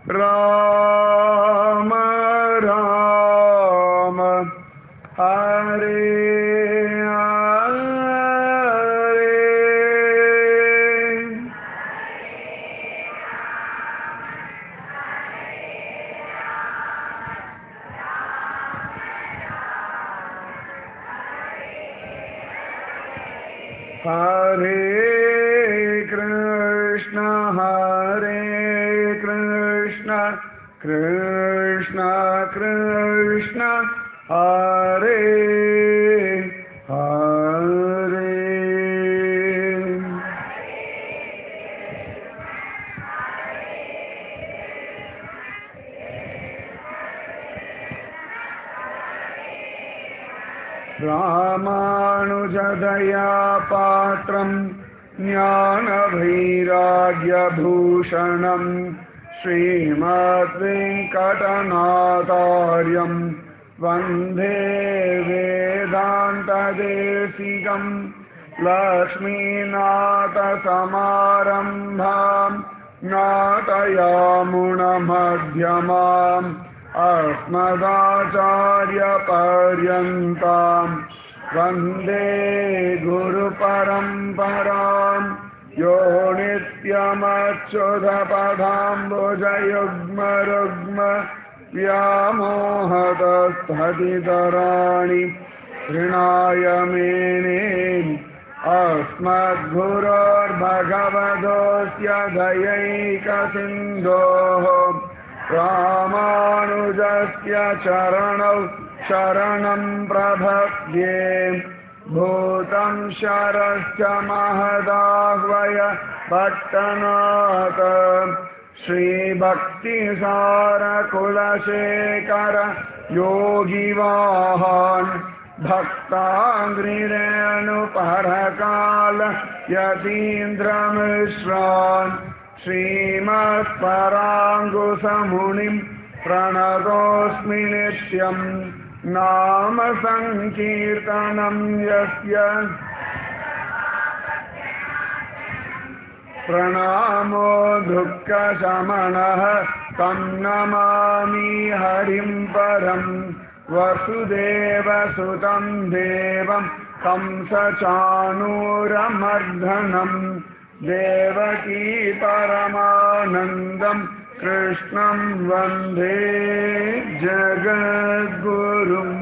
राम राम हरे हरे Hare Krishna, Hare Krishna, Krishna Krishna, Hare Hare. रामानुजदया पात्रम् ज्ञानभैराग्यभूषणम् श्रीमद्वेङ्कटनाथार्यम् वन्दे वेदान्तदेशिकम् लक्ष्मीनाथसमारम्भाम् नाटयामुणमध्यमाम् अस्मदाचार्यपर्यन्ताम् वन्दे गुरुपरम्पराम् यो नित्यमच्युतपदाम्बुजयुग्मरुग्म व्यामोहतस्थतितराणि तृणाय मेने अस्मद्गुरोर्भगवतोऽस्य दयैकसिन्धोः रामानुजस्य चरणौ शरणं प्रभद्ये भूतं शरश्च महदाह्वय पट्टनाथ श्रीभक्तिसारकुलशेखर योगिवाहान् भक्ताङ्ग्रिरेणुपरकाल यतीन्द्रमिश्रान् श्रीमत्पराङ्गुसमुनिं प्रणतोऽस्मि नित्यम् नाम सङ्कीर्तनं यस्य प्रणामो दुःखशमनः तं नमामि हरिं परं वसुदेवसुतं देवं कंसचाणूरमर्दनम् देवकी परमानन्दम् कृष्णं वन्दे ஜகத்குரும்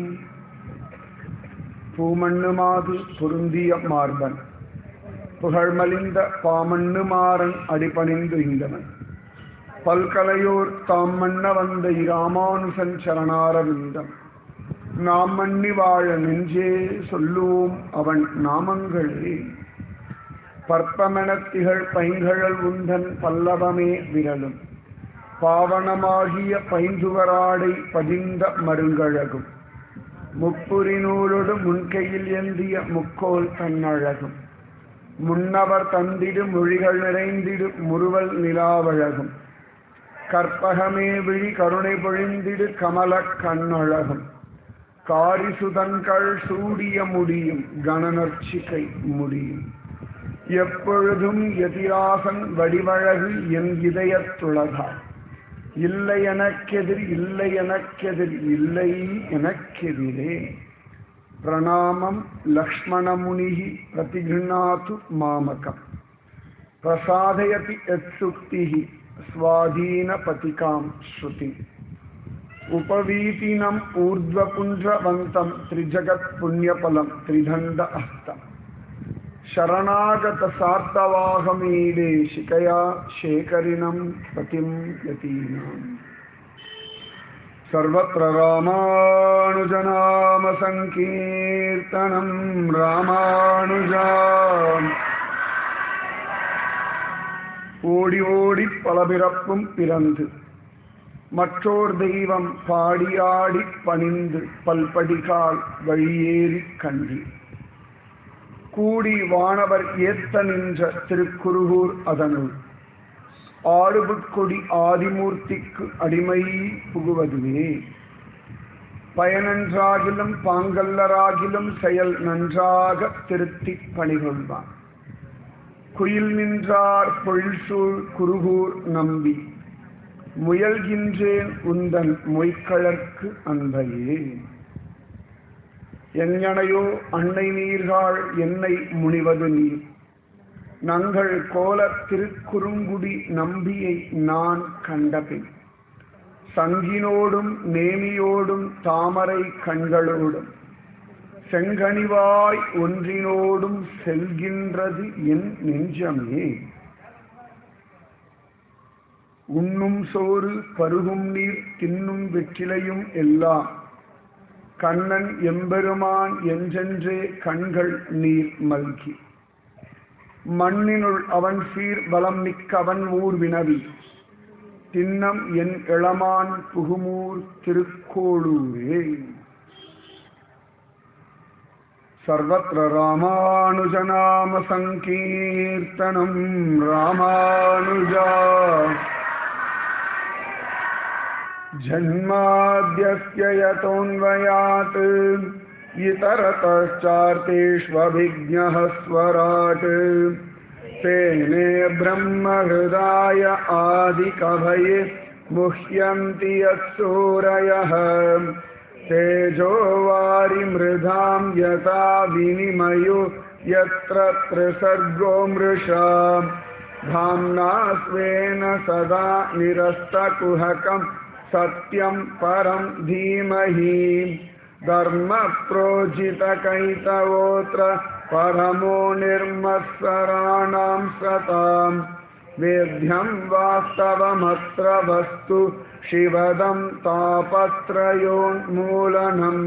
பூமண்ணுமாது பொருந்திய மார்பன் புகழ்மலிந்த பாமண்ணுமாறன் அடிபணிந்து இந்தவன் பல்கலையோர் தாம் மன்ன வந்த இராமானுசன் சரணாரவிந்தம் நாம் மன்னி வாழ நெஞ்சே சொல்லுவோம் அவன் நாமங்களே பற்பமெனத்திகள் பைங்கழல் உந்தன் பல்லவமே விரலும் பாவனமாகிய பைந்துவராடை பதிந்த மருங்கழகும் முப்புரி நூலோடு முன்கையில் ஏந்திய முக்கோல் தன்னழகும் முன்னவர் தந்திடு மொழிகள் நிறைந்திடு முறுவல் நிலாவழகும் கற்பகமே விழி கருணை பொழிந்திடு கமல கண்ணழகும் காரிசுதன்கள் சூடிய முடியும் கணநர்ச்சிகை முடியும் எப்பொழுதும் எதிராசன் வடிவழகு என் இதயத்துளதா இல்லை எனக்கெதிர் இல்லை எனக்கெதிர் இல்லை எனக்கெதிரே பிரணாமம் லக்ஷ்மணமுனி பிரதிகிருணாத்து மாமகம் பிரசாதயதி யத்சுக்தி ஸ்வாதீனபதிகாம் ஸ்ருதி उपवीतिनम् ऊर्ध्वपुण्ड्रवन्तं त्रिजगत्पुण्यफलं त्रिदण्डहस्तम् शरणागतसार्थवाहमीडे शिकया शेखरिणं पतिं यतीनाम् सर्वत्र रामानुजनामसङ्कीर्तनं रामानुजा ஓடி ஓடி பல பிறப்பும் பிறந்து மற்றோர் தெய்வம் பாடியாடி பணிந்து பல்படிகால் வழியேறி கண்டு கூடி வானவர் ஏத்த நின்ற திருக்குருகூர் அதனுள் ஆடுபுட்கொடி ஆதிமூர்த்திக்கு அடிமை புகுவதுவே பயனன்றாகிலும் பாங்கல்லராகிலும் செயல் நன்றாக திருத்தி பணிகொள்வான் குயில் நின்றார் பொழில்சூழ் குருகூர் நம்பி முயல்கின்றேன் உந்தன் மொய்க்கழற்கு அன்பையே எங்கனையோ அன்னை நீர்காள் என்னை முனிவது நீர் நங்கள் கோல திருக்குறுங்குடி நம்பியை நான் கண்டபின் சங்கினோடும் நேமியோடும் தாமரை கண்களோடும் செங்கனிவாய் ஒன்றினோடும் செல்கின்றது என் நெஞ்சமே உண்ணும் சோறு பருகும் நீர் தின்னும் வெற்றிலையும் எல்லாம் கண்ணன் எம்பெருமான் என்றென்றே கண்கள் நீர் மல்கி மண்ணினுள் அவன் சீர் பலம் மிக்க அவன் ஊர் வினவி தின்னம் என் இளமான் புகுமூர் திருக்கோளூரே सर्वत्र रामानुजनाम सङ्कीर्तनम् रामानुजा जन्माद्यस्य यतोऽन्वयात् इतरतश्चार्तेष्वभिज्ञः स्वराट् तेने ब्रह्महृदाय आदिकभये मुह्यन्ति यत्सूरयः तेजो वारिमृधां यथा विनिमयो यत्र त्रिसर्गो मृषा धाम्ना स्वेन सदा निरस्तकुहकं सत्यं परं धीमहि धर्मप्रोजितकैतवोऽत्र परमो निर्मत्सराणां सतां वेद्यं वास्तवमत्र वस्तु शिवदं तापत्रयोन्मूलनम्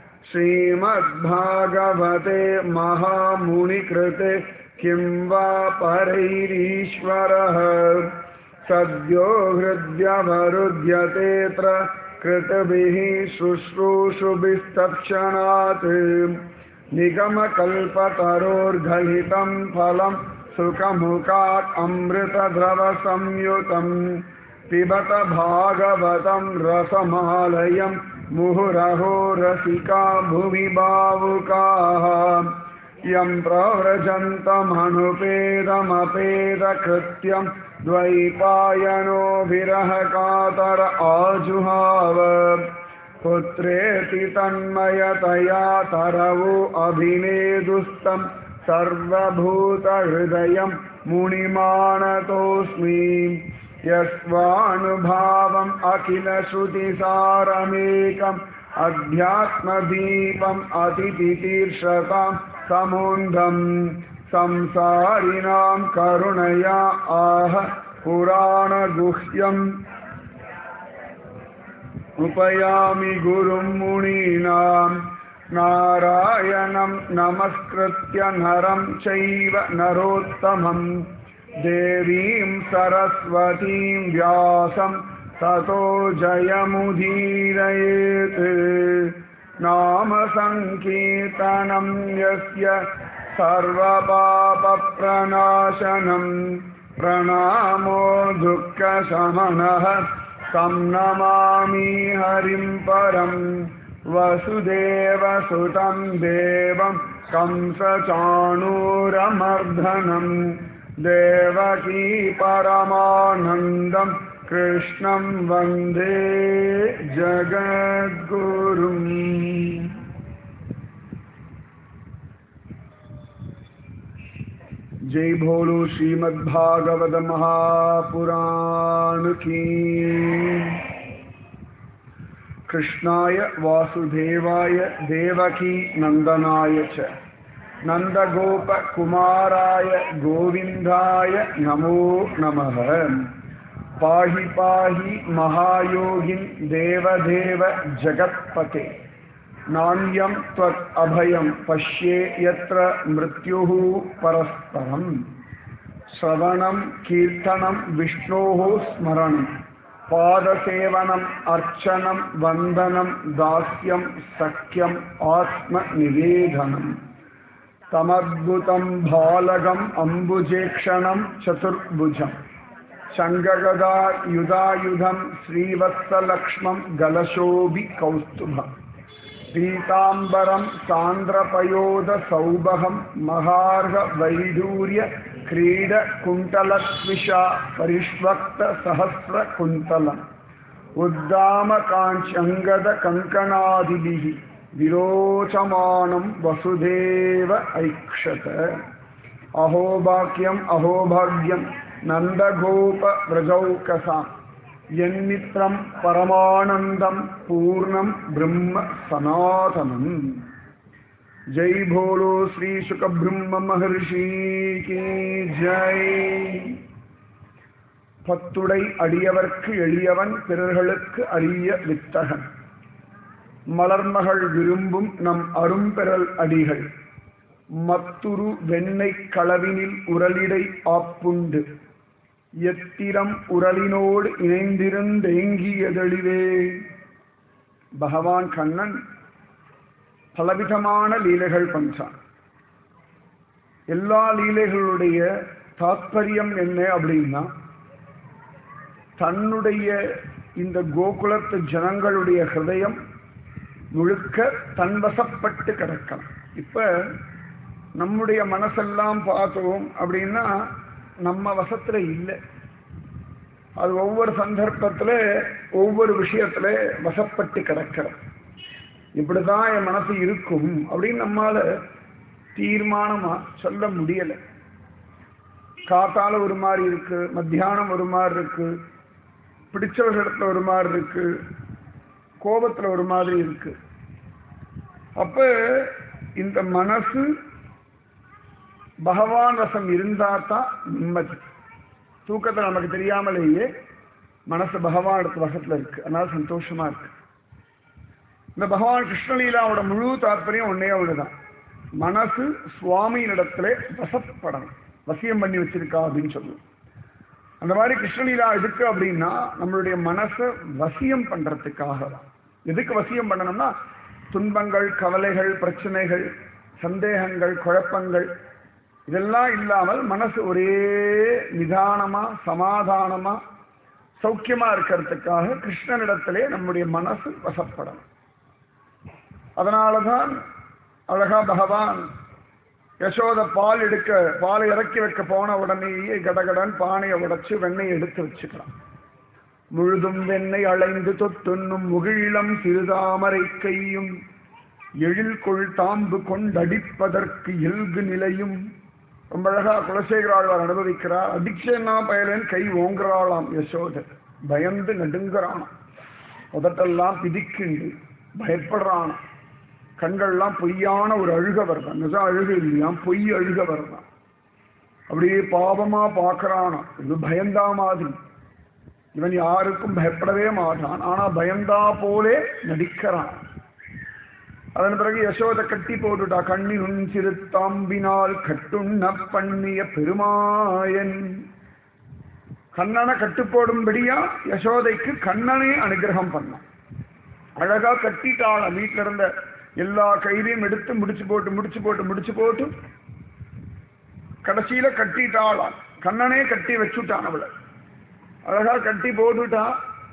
श्रीमद्भागवते महामुनिकृते किं वा परैरीश्वरः सद्यो हृद्यवरुध्यतेऽत्र कृतभिः शुश्रूषुभिस्तक्षणात् निगमकल्पतरोर्गलितं फलं सुखमुखात् अमृतद्रवसंयुतम् पिबत भागवतं रसमालयं मुहुरहो रसिका भुवि भावुकाः यं प्रव्रजन्तमनुपेदमपेदकृत्यं द्वैपायनो विरह कातर आजुहाव पुत्रेति तन्मयतया तरवो अभिनेदुस्तं सर्वभूतहृदयं मुनिमानतोऽस्मि यस्वानुभावम् अखिलश्रुतिसारमेकम् अध्यात्मदीपम् अतितितीर्षतां समुन्धम् संसारिणां करुणया आह पुराणगुह्यम् उपयामि गुरुं मुनीनां नारायणं नमस्कृत्य नरं चैव नरोत्तमम् देवीं सरस्वतीं व्यासं ततो जयमुदीरयेत् नाम सङ्कीर्तनं यस्य सर्वपापप्रणाशनं प्रणामो दुःखशमनः तं नमामि हरिं परं वसुदेवसुतं देवं कंसचाणूरमर्दनम् देवकी परमानन्दं कृष्णं वन्दे जगद्गुरुम् जय भोलो श्रीमद्भागवत महापुराण की कृष्णाय वासुदेवाय देवकी नन्दनाय च नन्दगोपकुमाराय गोविन्दाय नमो नमः पाहि पाहि महायोगिन् देवदेव जगत्पते नान्यं त्वत् अभयं पश्ये यत्र मृत्युः परस्परम् श्रवणं कीर्तनं विष्णोः स्मरणं पादसेवनम् अर्चनं वन्दनं दास्यं सख्यम् आत्मनिवेदनम् तमद्भुतं भालगम् अम्बुजेक्षणं चतुर्भुजम् शङ्गगदा युधायुधं श्रीवत्सलक्ष्मं गलशोभिकौस्तुभम् पीताम्बरं सान्द्रपयोदसौभहं महार्घवैडूर्य क्रीड कुण्टलस्विषा परिष्वक्तसहस्रकुन्तलम् उद्दामकाञ्चङ्गदकङ्कणादिभिः विरोचमानं वसुदेव ऐक्षत अहोभाग्यम् अहोभाग्यं नन्दगोपव्रजौकसां यन्मित्रं परमानन्दं पूर्णं ब्रह्म सनातनम् जय भोलो श्री सुखब्रह्म महर्षि की जय பத்துடை அடியவர்க்கு எளியவன் பிறர்களுக்கு அரிய வித்தகன் மலர்மகள் விரும்பும் நம் அரும்பெறல் அடிகள் மத்துரு வெண்ணெய் களவினில் உரலிடை ஆப்புண்டு எத்திரம் உரலினோடு இணைந்திருந்தேங்கியதெளிவே பகவான் கண்ணன் பலவிதமான லீலைகள் பண்றான் எல்லா லீலைகளுடைய தாத்பரியம் என்ன அப்படின்னா தன்னுடைய இந்த கோகுலத்து ஜனங்களுடைய ஹிருதயம் முழுக்க தன்வசப்பட்டு கிடக்கலாம் இப்ப நம்முடைய மனசெல்லாம் பார்த்தோம் அப்படின்னா நம்ம வசத்துல இல்லை அது ஒவ்வொரு சந்தர்ப்பத்துல ஒவ்வொரு விஷயத்துல வசப்பட்டு கிடக்கிறோம் இப்படிதான் என் மனசு இருக்கும் அப்படின்னு நம்மால தீர்மானமா சொல்ல முடியல காத்தால ஒரு மாதிரி இருக்கு மத்தியானம் ஒரு மாதிரி இருக்கு பிடிச்சவர்களிடத்துல ஒரு மாதிரி இருக்கு கோபத்துல ஒரு மாதிரி இருக்கு அப்ப இந்த மனசு பகவான் வசம் இருந்தா தான் நிம்மதி தூக்கத்துல நமக்கு தெரியாமலேயே மனசு பகவான் வசத்துல இருக்கு அதனால சந்தோஷமா இருக்கு இந்த பகவான் கிருஷ்ணலீலாவோட முழு தாற்பயம் ஒன்னே ஒண்ணுதான் மனசு சுவாமியினிடத்துல வசப்படணும் வசியம் பண்ணி வச்சிருக்கா அப்படின்னு சொல்லுவோம் அந்த மாதிரி கிருஷ்ணலீலா எதுக்கு அப்படின்னா நம்மளுடைய மனசை வசியம் பண்றதுக்காக தான் எதுக்கு வசியம் பண்ணணும்னா துன்பங்கள் கவலைகள் பிரச்சனைகள் சந்தேகங்கள் குழப்பங்கள் இதெல்லாம் இல்லாமல் மனசு ஒரே நிதானமா சமாதானமா சௌக்கியமா இருக்கிறதுக்காக கிருஷ்ணனிடத்திலே நம்முடைய மனசு வசப்படணும் அதனாலதான் அழகா பகவான் யசோத பால் எடுக்க பாலை இறக்கி வைக்க போன உடனேயே கடகடன் பானையை உடைச்சு வெண்ணெய் எடுத்து வச்சுக்கலாம் முழுதும் வெண்ணெய் அலைந்து தொட்டுண்ணும் முகிழம் சிறுதாமரை கையும் எழில் கொள் தாம்பு கொண்டடிப்பதற்கு எல்கு நிலையும் ரொம்ப அழகா குலசேகராழ்வார் அனுபவிக்கிறார் அடிக்ஷனா பயலன் கை ஓங்குறாளாம் யசோத பயந்து நடுங்குறானாம் உதட்டெல்லாம் பிதிக்கிண்டு பயப்படுறான் கண்கள்லாம் பொய்யான ஒரு அழுக வருதான் நிஜம் அழுக இல்லையாம் பொய் அழுக வருதான் அப்படியே பாவமா பார்க்கறானா இது பயந்தா மாதிரி இவன் யாருக்கும் பயப்படவே மாட்டான் ஆனா பயந்தா போலே நடிக்கிறான் அதன் பிறகு யசோத கட்டி போட்டுட்டா கண்ணினும் சிறு தாம்பினால் கட்டுண்ண பண்ணிய பெருமாயன் கண்ணனை கட்டுப்போடும்படியா யசோதைக்கு கண்ணனே அனுகிரகம் பண்ணான் அழகா கட்டிட்டாள வீட்டுல இருந்த எல்லா கைதையும் எடுத்து முடிச்சு போட்டு முடிச்சு போட்டு முடிச்சு போட்டு கடைசியில கட்டிட்டாளாம் கண்ணனே கட்டி வச்சுட்டான் அவளை அழகா கட்டி போட்டுட்டான்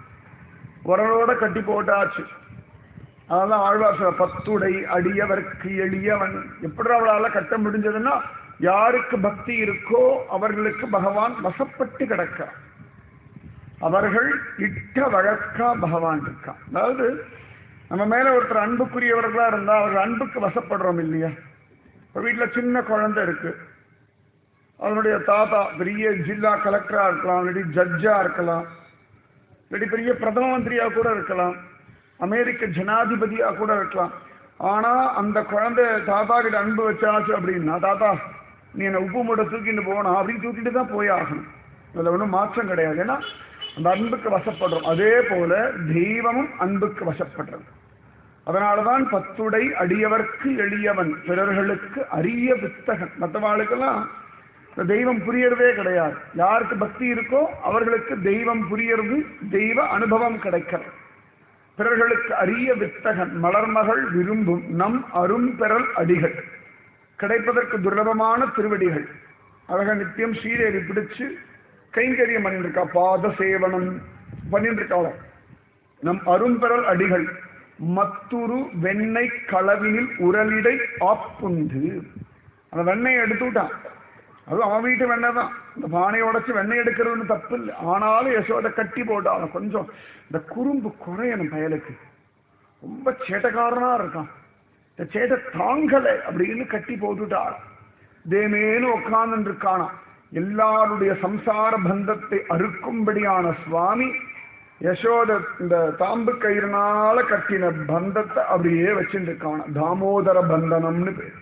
உரலோட கட்டி போட்டாச்சு அதான் ஆழ்வாச பத்துடை அடியவர்க்கு எளியவன் எப்படி அவளால கட்ட முடிஞ்சதுன்னா யாருக்கு பக்தி இருக்கோ அவர்களுக்கு பகவான் வசப்பட்டு கிடக்கிறான் அவர்கள் இட்ட வழக்கா பகவான் இருக்கான் அதாவது நம்ம மேல ஒருத்தர் அன்புக்குரியவர்களா இருந்தா அவர்கள் அன்புக்கு வசப்படுறோம் இல்லையா இப்ப வீட்டுல சின்ன குழந்தை இருக்கு அவனுடைய தாத்தா பெரிய ஜில்லா கலெக்டரா இருக்கலாம் இல்லாட்டி ஜட்ஜா இருக்கலாம் இல்லாட்டி பெரிய பிரதம மந்திரியா கூட இருக்கலாம் அமெரிக்க ஜனாதிபதியா கூட இருக்கலாம் ஆனா அந்த குழந்தை தாத்தா கிட்ட அன்பு வச்சாச்சு அப்படின்னா தாத்தா நீ என்ன உப்பு மூட்டை தூக்கிட்டு போனா அப்படின்னு தூக்கிட்டு தான் போய் ஆகணும் அதுல ஒன்றும் மாற்றம் கிடையாது ஏன்னா அந்த அன்புக்கு வசப்படுறோம் அதே போல தெய்வமும் அன்புக்கு வசப்படுறது அதனாலதான் பத்துடை அடியவர்க்கு எளியவன் பிறர்களுக்கு அரிய வித்தகன் மற்றவாளுக்கெல்லாம் இந்த தெய்வம் புரியறதே கிடையாது யாருக்கு பக்தி இருக்கோ அவர்களுக்கு தெய்வம் புரியறது தெய்வ அனுபவம் கிடைக்கிறது பிறர்களுக்கு அரிய வித்தகன் மலர்மகள் விரும்பும் நம் அரும்பெறல் அடிகள் கிடைப்பதற்கு துர்லபமான திருவடிகள் அழக நித்தியம் ஸ்ரீதேவி பிடிச்சு கைங்கரியம் பண்ணிட்டு இருக்கா பாத சேவனம் பண்ணிட்டு இருக்காள நம் அரும்பெறல் அடிகள் மத்துரு வெண்ணெய் களவினில் உரலிடை ஆப்புண்டு அந்த வெண்ணெயை எடுத்து விட்டான் அது அவன் வீட்டு வெண்ணெய் தான் இந்த பானையை உடைச்சு வெண்ணெய் எடுக்கிறதுன்னு தப்பு இல்லை ஆனாலும் யசோதை கட்டி போட்டாலும் கொஞ்சம் இந்த குறும்பு குறையணும் பயலுக்கு ரொம்ப சேட்டக்காரனா இருக்கான் இந்த சேட்டை தாங்கலை அப்படின்னு கட்டி போட்டுட்டாள் தேமேனு உட்கார்ந்து இருக்கானா எல்லாருடைய சம்சார பந்தத்தை அறுக்கும்படியான சுவாமி யசோத இந்த தாம்பு கயிறுனால கட்டின பந்தத்தை அப்படியே வச்சுட்டு இருக்கான தாமோதர பந்தனம்னு பேர்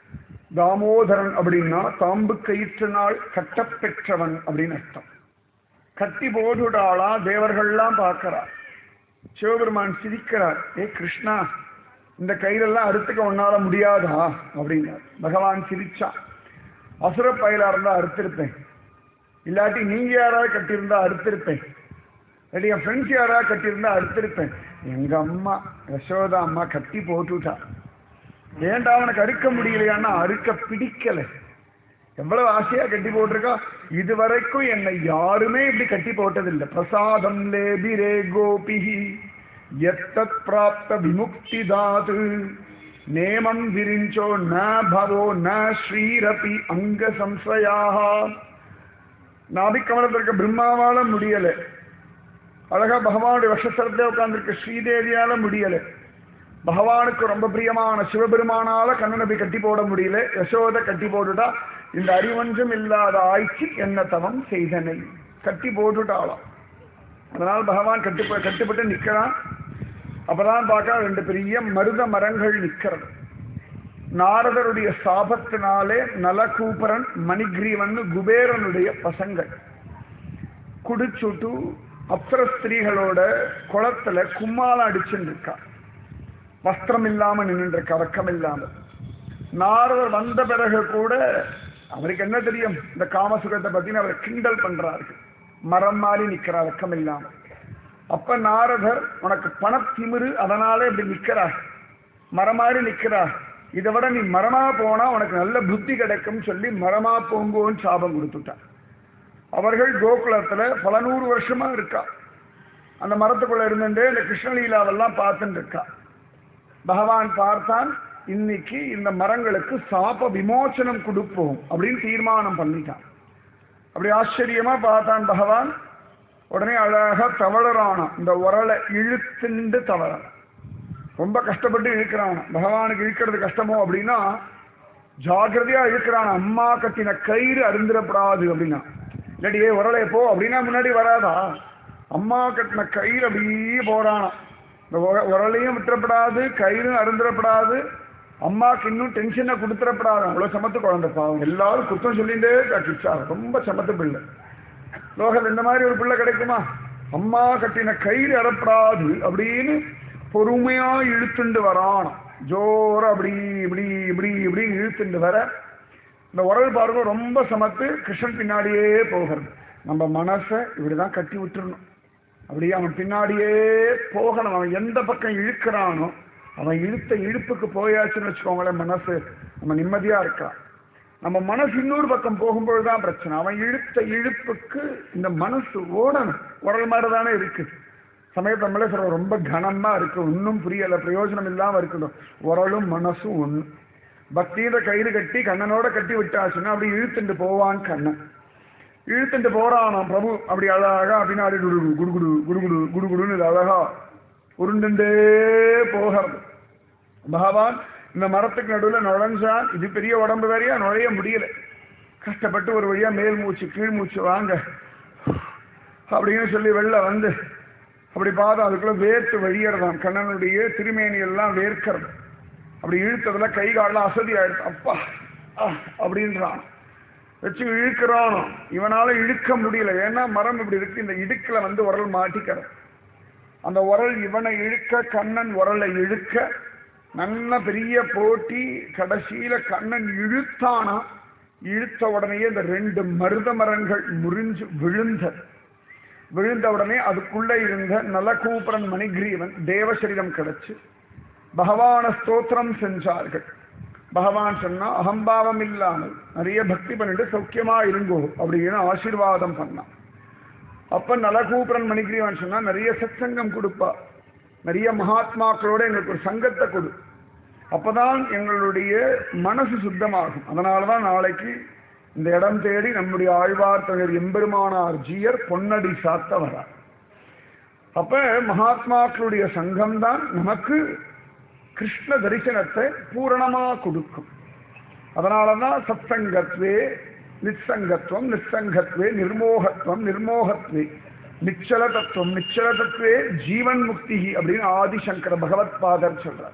தாமோதரன் அப்படின்னா தாம்பு கயிற்றினால் கட்டப்பெற்றவன் அப்படின்னு அர்த்தம் கட்டி போட்டுடாளா தேவர்கள்லாம் பார்க்கிறா சிவபெருமான் சிரிக்கிறார் ஏ கிருஷ்ணா இந்த கயிறெல்லாம் அறுத்துக்க உன்னால முடியாதா அப்படின்னார் பகவான் சிரிச்சான் அசுர பயலா இருந்தா அறுத்திருப்பேன் இல்லாட்டி நீங்க யாராவது கட்டியிருந்தா அறுத்திருப்பேன் இல்லாட்டி என் ஃப்ரெண்ட்ஸ் யாராவது கட்டியிருந்தா அறுத்திருப்பேன் எங்க அம்மா யசோதா அம்மா கட்டி போட்டுட்டா ஏன்டா அவனுக்கு அறுக்க முடியலையான்னா அறுக்க பிடிக்கல எவ்வளவு ஆசையா கட்டி போட்டிருக்கா இதுவரைக்கும் என்னை யாருமே இப்படி கட்டி போட்டதில்லை பிரசாதம் லேபிரே கோபிஹி எத்தத் பிராப்த விமுக்தி தாது நேமம் விரிஞ்சோ ந பவோ ந ஸ்ரீரபி அங்க சம்சயாக நாபிக்கமலத்திற்கு பிரம்மாவால முடியல அழகா பகவானுடைய வஷசரத்துல உட்கார்ந்துருக்க ஸ்ரீதேவியால முடியல பகவானுக்கு ரொம்ப பிரியமான சிவபெருமானால கண்ணனபி கட்டி போட முடியல யசோத கட்டி போட்டுட்டா இந்த அறிவொன்றும் இல்லாத ஆய்ச்சி என்ன தவம் செய்தனை கட்டி போட்டுட்டாளாம் அதனால் பகவான் கட்டி கட்டுப்பட்டு நிக்கிறான் அப்பதான் பார்க்க ரெண்டு பெரிய மருத மரங்கள் நிக்கிறது நாரதருடைய சாபத்தினாலே நலகூபரன் மணிகிரீவன் குபேரனுடைய பசங்கள் குடிச்சுட்டு அப்சர ஸ்திரீகளோட குளத்துல கும்மாலம் அடிச்சுட்டு இருக்கா வஸ்திரம் இல்லாம நின்று இருக்கா வெக்கம் இல்லாம நாரதர் வந்த பிறகு கூட அவருக்கு என்ன தெரியும் இந்த காமசுகத்தை பத்தின அவர் கிண்டல் பண்றார்கள் மரம் மாறி நிக்கிறா வெக்கம் இல்லாம அப்ப நாரதர் உனக்கு பணத்திமிரு அதனால இப்படி நிக்கிறார் மரம் மாறி நிக்கிறார் இதை விட நீ மரமா போனா உனக்கு நல்ல புத்தி கிடைக்கும் சொல்லி மரமா போங்கோன்னு சாபம் கொடுத்துட்டார் அவர்கள் கோகுலத்துல பல நூறு வருஷமா இருக்கா அந்த மரத்துக்குள்ள இருந்துட்டு இந்த கிருஷ்ணலீலாவெல்லாம் பார்த்துட்டு இருக்கா பகவான் பார்த்தான் இன்னைக்கு இந்த மரங்களுக்கு சாப விமோசனம் கொடுப்போம் அப்படின்னு தீர்மானம் பண்ணிட்டான் அப்படி ஆச்சரியமா பார்த்தான் பகவான் உடனே அழகா தவழறானா இந்த உரலை இழுத்துண்டு தவறான் ரொம்ப கஷ்டப்பட்டு இழுக்கிறான் பகவானுக்கு இழுக்கிறது கஷ்டமோ அப்படின்னா ஜாக்கிரதையா இழுக்கிறான் அம்மா கட்டின கயிறு அருந்திரப்படாது அப்படின்னா இல்லாட்டி ஏ உரலை போ அப்படின்னா முன்னாடி வராதா அம்மா கட்டின கயிறு அப்படியே போறானா இந்த உர- உரலையும் விட்டுறப்படாது கயிறும் அருந்திரப்படாது அம்மாக்கு இன்னும் டென்ஷனை கொடுத்துடப்படாது அவ்வளோ சமத்து குழந்தை பாவம் எல்லாரும் குத்தம் சொல்லிட்டே கிச்சா ரொம்ப சமத்து பிள்ளை லோகத்தில் இந்த மாதிரி ஒரு பிள்ளை கிடைக்குமா அம்மா கட்டின கயிறு அறப்படாது அப்படின்னு பொறுமையா இழுத்துண்டு வரான் ஜோர அப்படி இப்படி இப்படி இப்படி இழுத்துண்டு வர இந்த உரல் பாருங்க ரொம்ப சமத்து கிருஷ்ணன் பின்னாடியே போகிறது நம்ம மனசை இப்படிதான் கட்டி விட்டுறணும் அப்படியே அவன் பின்னாடியே போகணும் அவன் எந்த பக்கம் இழுக்கிறானோ அவன் இழுத்த இழுப்புக்கு போயாச்சுன்னு வச்சுக்கோங்களேன் மனசு நம்ம நிம்மதியா இருக்கான் நம்ம மனசு இன்னொரு பக்கம் போகும்போது தான் பிரச்சனை அவன் இழுத்த இழுப்புக்கு இந்த மனசு ஓடணும் உரல் மாதிரி தானே இருக்கு சமயத்து நம்மளே சொல்றோம் ரொம்ப கனமா இருக்கு ஒன்றும் புரியல பிரயோஜனம் இல்லாம இருக்கணும் உரலும் மனசும் ஒண்ணு பக்தியில கயிறு கட்டி கண்ணனோட கட்டி விட்டாச்சுன்னா அப்படி இழுத்துட்டு போவான் கண்ணன் இழுத்துட்டு போறானாம் பிரபு அப்படி அழகா பின்னாடி குடுகுடு குடுகுடு குடுகுடு குடுகுடுன்னு இது அழகா உருண்டுண்டே போகிறது பகவான் இந்த மரத்துக்கு நடுவில் நுழைஞ்சான் இது பெரிய உடம்பு வேறையா நுழைய முடியல கஷ்டப்பட்டு ஒரு வழியா மேல் மூச்சு கீழ் மூச்சு வாங்க அப்படின்னு சொல்லி வெளில வந்து அப்படி பார்த்தா அதுக்குள்ள வேர்த்து வழியறதாம் கண்ணனுடைய திருமேனி எல்லாம் வேர்க்கிறது அப்படி இழுத்ததுல கை காலெல்லாம் அசதி ஆயிடுச்சு அப்பா ஆ, அப்படின்றான் வச்சு இழுக்கிறானோ இவனால இழுக்க முடியல ஏன்னா மரம் இப்படி இருக்கு இந்த இடுக்குல வந்து உரல் மாட்டிக்கிறது அந்த உரல் இவனை இழுக்க கண்ணன் உரலை இழுக்க நல்ல பெரிய போட்டி கடைசியில கண்ணன் இழுத்தானா இழுத்த உடனேயே இந்த ரெண்டு மருத மரங்கள் முறிஞ்சு விழுந்தது விழுந்த உடனே அதுக்குள்ள இருந்த நலகூபரன் மணிகிரீவன் தேவசரீரம் கிடைச்சு பகவான ஸ்தோத்திரம் செஞ்சார்கள் பகவான் சொன்னா அகம்பாவம் இல்லாமல் நிறைய பக்தி பண்ணிட்டு சௌக்கியமா இருங்கோ அப்படின்னு ஆசீர்வாதம் பண்ணான் அப்ப நலகூபரன் மணிகிரீவன் சொன்னா நிறைய சத்சங்கம் கொடுப்பா நிறைய மகாத்மாக்களோட எங்களுக்கு ஒரு சங்கத்தை கொடு அப்பதான் எங்களுடைய மனசு சுத்தமாகும் அதனாலதான் நாளைக்கு இந்த இடம் தேடி நம்முடைய ஆழ்வார் தங்கள் எம்பெருமானார் ஜீயர் பொன்னடி சாத்த வரார் அப்ப மகாத்மாக்களுடைய சங்கம் தான் நமக்கு கிருஷ்ண தரிசனத்தை பூரணமா கொடுக்கும் அதனாலதான் சத்சங்கத்வே நிச்சங்கத்துவம் நிச்சங்கத்வே நிர்மோகத்துவம் நிர்மோகத்வே நிச்சல தத்துவம் நிச்சல தத்துவே ஜீவன் முக்தி அப்படின்னு ஆதிசங்கர பகவத் பாதர் சொல்றார்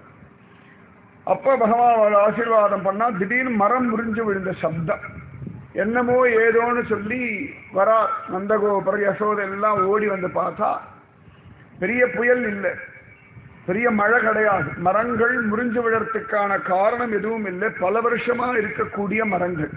அப்ப பகவான் ஆசீர்வாதம் பண்ணா திடீர்னு மரம் முறிஞ்சு விழுந்த சப்தம் என்னமோ ஏதோன்னு சொல்லி வரா நந்தகோபுர யசோதை எல்லாம் ஓடி வந்து பார்த்தா பெரிய புயல் இல்லை பெரிய மழை கிடையாது மரங்கள் முறிஞ்சு விழறதுக்கான காரணம் எதுவும் இல்லை பல வருஷமா இருக்கக்கூடிய மரங்கள்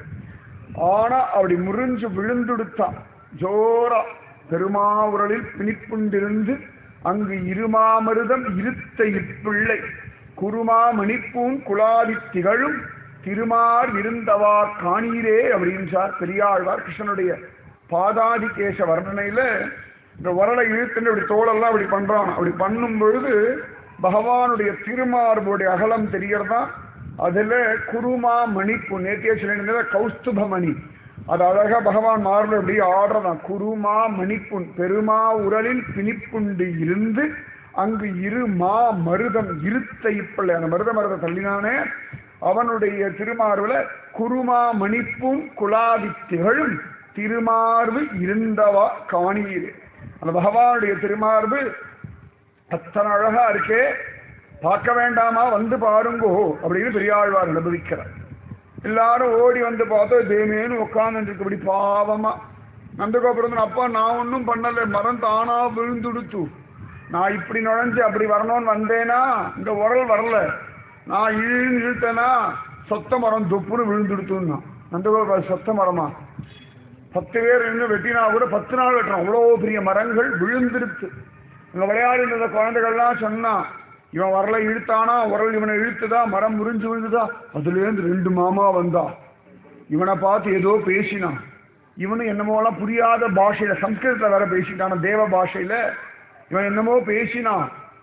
ஆனா அப்படி முறிஞ்சு விழுந்துடுத்தான் ஜோரா பெருமாவுரலில் பிணிப்புண்டிருந்து அங்கு இருமாமருதம் இருத்த இப்பிள்ளை குருமா மணிப்பூன் குலாதி திகழும் திருமார் இருந்தவா காணீரே அப்படின்றார் பெரியாழ்வார் கிருஷ்ணனுடைய பாதாதி கேச வர்ணனையில இந்த உரலை இழுத்துன்னு இப்படி தோளெல்லாம் அப்படி பண்றான் அப்படி பண்ணும் பொழுது பகவானுடைய திருமார்புடைய அகலம் தெரியறதா அதுல குருமா மணிப்பு நேத்திய சொல்லியிருந்தது கௌஸ்துப மணி அது அழகா பகவான் மார்பில் அப்படியே ஆடுறதான் குருமா மணிப்புண் பெருமா உரலில் பிணிப்புண்டு இருந்து அங்கு இரு மா மருதம் இருத்த இப்பிள்ளை அந்த மருத மருத தள்ளினானே அவனுடைய திருமார்புல குருமா மணிப்பும் குலாதி திகழும் திருமார்பு இருந்தவா காணீர் அந்த பகவானுடைய திருமார்பு அத்தனை அழகா இருக்கே பார்க்க வேண்டாமா வந்து பாருங்கோ அப்படின்னு பெரியாழ்வார் அனுபவிக்கிறார் எல்லாரும் ஓடி வந்து பார்த்தா தேமேன்னு உட்கார்ந்து இப்படி பாவமா நந்தகோபுரம் அப்பா நான் ஒன்றும் பண்ணல மரம் தானா விழுந்துடுத்து நான் இப்படி நுழைஞ்சு அப்படி வரணும்னு வந்தேனா இந்த உரல் வரல நான் இழுன்னு இழுத்தேனா சொத்த மரம் தொப்புன்னு விழுந்துடுத்துன்னா நந்தகோபுரம் சொத்த மரமா பத்து பேர் நின்று வெட்டினா கூட பத்து நாள் வெட்டுறோம் அவ்வளோ பெரிய மரங்கள் விழுந்துருச்சு இங்க விளையாடி இருந்த குழந்தைகள்லாம் சொன்னா இவன் வரல இழுத்தானா உரல் இவனை இழுத்துதா மரம் முறிஞ்சு விழுந்துதா அதுல இருந்து ரெண்டு மாமா வந்தா இவனை பார்த்து ஏதோ பேசினான் இவனு என்னமோலாம் புரியாத பாஷையில சம்ஸ்கிருதத்துல வேற பேசிட்டான தேவ பாஷையில இவன் என்னமோ பேசினான்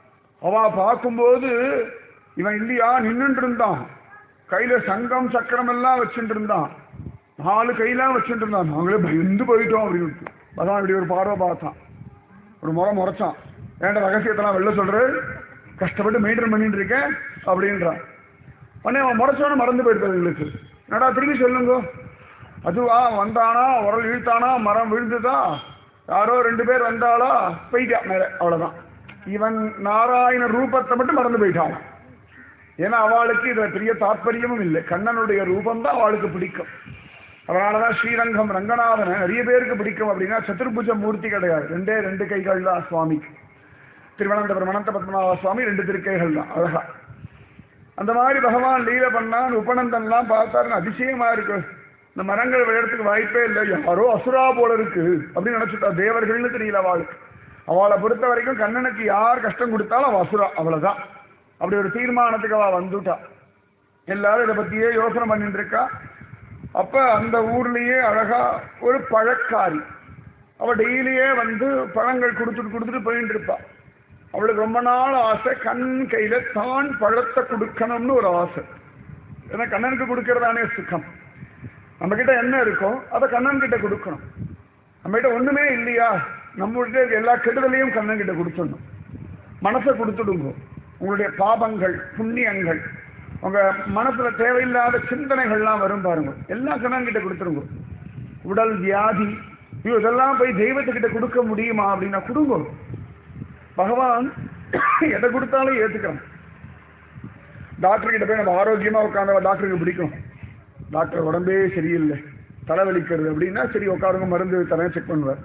அவ பார்க்கும்போது இவன் இல்லையா நின்னுட்டு இருந்தான் கையில சங்கம் சக்கரம் எல்லாம் வச்சுட்டு இருந்தான் நாலு கையெல்லாம் வச்சுட்டு இருந்தான் நாங்களே பயந்து போயிட்டோம் அப்படின்னு பகவான் இப்படி ஒரு பார்வை பார்த்தான் ஒரு முறை முறைச்சான் வேண்ட ரகசியத்தெல்லாம் வெளில சொல்ற கஷ்டப்பட்டு மெயின்டைன் பண்ணிட்டு இருக்கேன் அப்படின்றான் உடனே அவன் முறைச்சோன்னு மறந்து போயிருப்பாரு எங்களுக்கு என்னடா திரும்பி சொல்லுங்க அதுவா வந்தானா உரல் இழுத்தானா மரம் விழுந்துதா யாரோ ரெண்டு பேர் வந்தாளா போயிட்டா மேல அவ்வளவுதான் இவன் நாராயண ரூபத்தை மட்டும் மறந்து போயிட்டான் ஏன்னா அவளுக்கு இதுல பெரிய தாற்பயமும் இல்லை கண்ணனுடைய ரூபம் தான் அவளுக்கு பிடிக்கும் அதனாலதான் ஸ்ரீரங்கம் ரங்கநாதனை நிறைய பேருக்கு பிடிக்கும் அப்படின்னா சதுர்புஜ மூர்த்தி கிடையாது ரெண்டே ரெண்டு கைகள் தான் சுவாமிக்கு திருவனந்தபுரம் அனந்த பத்மநாப சுவாமி ரெண்டு திருக்கைகள் தான் அழகா அந்த மாதிரி பகவான் லீல பண்ணான் உபநந்தன்லாம் பார்த்தாருன்னு அதிசயமா இருக்கு இந்த மரங்கள் விழறதுக்கு வாய்ப்பே இல்லை யாரோ அசுரா போல இருக்கு அப்படின்னு நினைச்சுட்டா தேவர்கள்னு தெரியல அவளுக்கு அவளை பொறுத்த வரைக்கும் கண்ணனுக்கு யார் கஷ்டம் கொடுத்தாலும் அவள் அசுரா அவ்வளவுதான் அப்படி ஒரு தீர்மானத்துக்கு அவள் வந்துட்டா எல்லாரும் இதை பத்தியே யோசனை பண்ணிட்டு இருக்கா அப்ப அந்த ஊர்லயே அழகா ஒரு பழக்காரி அவ டெய்லியே வந்து பழங்கள் கொடுத்துட்டு கொடுத்துட்டு போயிட்டு இருப்பா அவளுக்கு ரொம்ப நாள் ஆசை கண் கையில தான் பழத்தை கொடுக்கணும்னு ஒரு ஆசை ஏன்னா கண்ணனுக்கு கொடுக்கறதானே சுகம் நம்ம கிட்ட என்ன இருக்கோ அதை கண்ணன் கிட்ட கொடுக்கணும் நம்ம கிட்ட ஒண்ணுமே இல்லையா நம்ம கிட்ட இருக்க எல்லா கெடுதலையும் கண்ணன் கிட்ட கொடுத்துடணும் மனசை கொடுத்துடுங்க உங்களுடைய பாபங்கள் புண்ணியங்கள் உங்க மனசுல தேவையில்லாத சிந்தனைகள்லாம் வரும் பாருங்க எல்லாம் கண்ணன் கிட்ட கொடுத்துருங்க உடல் வியாதி ஐயோ இதெல்லாம் போய் தெய்வத்துக்கிட்ட கொடுக்க முடியுமா அப்படின்னா கொடுங்க பகவான் எதை கொடுத்தாலும் ஏத்துக்கிறான் டாக்டர் கிட்ட போய் நம்ம ஆரோக்கியமா உட்காந்த டாக்டருக்கு பிடிக்கும் டாக்டர் உடம்பே சரியில்லை தலைவலிக்கிறது அப்படின்னா சரி உட்காருங்க மருந்து தரேன் செக் பண்ணுவார்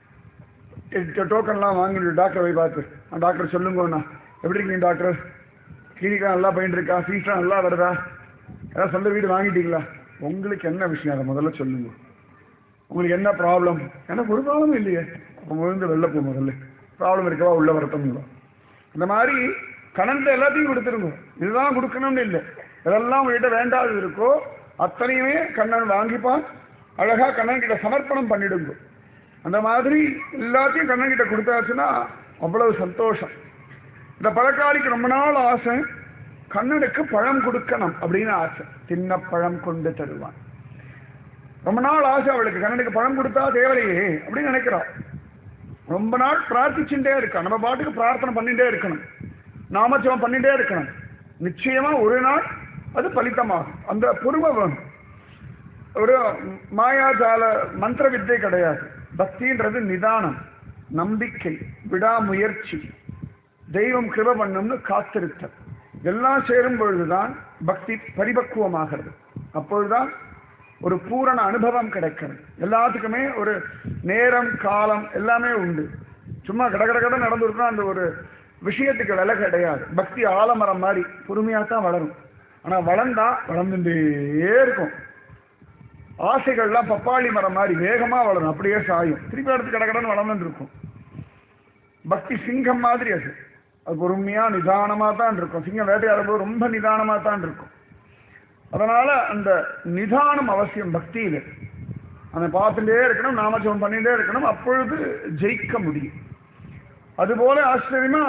டோக்கன்லாம் வாங்கிட்டு டாக்டர் போய் பார்த்து டாக்டர் சொல்லுங்கண்ணா எப்படி இருக்கீங்க டாக்டர் கிளினிக்கா நல்லா போயிட்டு இருக்கா ஃபீஸ்லாம் நல்லா வருதா ஏதாவது சொந்த வீடு வாங்கிட்டீங்களா உங்களுக்கு என்ன விஷயம் அதை முதல்ல சொல்லுங்க உங்களுக்கு என்ன ப்ராப்ளம் எனக்கு ஒரு ப்ராப்ளம் இல்லையே அப்போ முதல்ல வெளில போ முதல்ல ப்ராப்ளம் இருக்கவா உள்ள வரட்டும் இந்த மாதிரி கணன்ல எல்லாத்தையும் கொடுத்துருங்க இதுதான் கொடுக்கணும்னு இல்லை எதெல்லாம் உங்ககிட்ட வேண்டாதது இருக்கோ அத்தனையுமே கண்ணன் வாங்கிப்பான் அழகா கண்ணன் கிட்ட சமர்ப்பணம் பண்ணிடுங்க அந்த மாதிரி எல்லாத்தையும் கண்ணன் கிட்ட கொடுத்தாச்சுன்னா அவ்வளவு சந்தோஷம் இந்த பழக்காளிக்கு ரொம்ப நாள் ஆசை கண்ணனுக்கு பழம் கொடுக்கணும் அப்படின்னு ஆசை சின்ன பழம் கொண்டு தருவான் ரொம்ப நாள் ஆசை அவளுக்கு கண்ணனுக்கு பழம் கொடுத்தா தேவலையே அப்படின்னு நினைக்கிறாள் ரொம்ப நாள் பிரார்த்திச்சுட்டே இருக்கா நம்ம பாட்டுக்கு பிரார்த்தனை பண்ணிட்டே இருக்கணும் நாமஜபம் பண்ணிட்டே இருக்கணும் நிச்சயமா ஒரு நாள் அது பலித்தமாகும் அந்த பொறுமை வேணும் ஒரு மாயாஜால மந்திர வித்தை கிடையாது பக்தின்றது நிதானம் நம்பிக்கை விடாமுயற்சி தெய்வம் கிருப பண்ணும்னு காத்திருத்தல் எல்லாம் சேரும் பொழுதுதான் பக்தி பரிபக்குவமாகிறது அப்பொழுதுதான் ஒரு பூரண அனுபவம் கிடைக்கிறது எல்லாத்துக்குமே ஒரு நேரம் காலம் எல்லாமே உண்டு சும்மா கட கட கட நடந்துருக்கோம் அந்த ஒரு விஷயத்துக்கு விலை கிடையாது பக்தி ஆலமரம் மாதிரி பொறுமையாக தான் வளரும் ஆனா வளர்ந்தா வளர்ந்துட்டே இருக்கும் ஆசைகள்லாம் பப்பாளி மரம் மாதிரி வேகமா வளரும் அப்படியே சாயும் திருப்பி அடுத்து கடகடன்னு வளர்ந்துட்டு இருக்கும் பக்தி சிங்கம் மாதிரி அது அது பொறுமையா நிதானமா தான் இருக்கும் சிங்கம் வேட்டையாடும் போது ரொம்ப நிதானமா தான் இருக்கும் அதனால அந்த நிதானம் அவசியம் பக்தியில அதை பார்த்துட்டே இருக்கணும் நாமஜபம் பண்ணிட்டே இருக்கணும் அப்பொழுது ஜெயிக்க முடியும் அதுபோல ஆச்சரியமா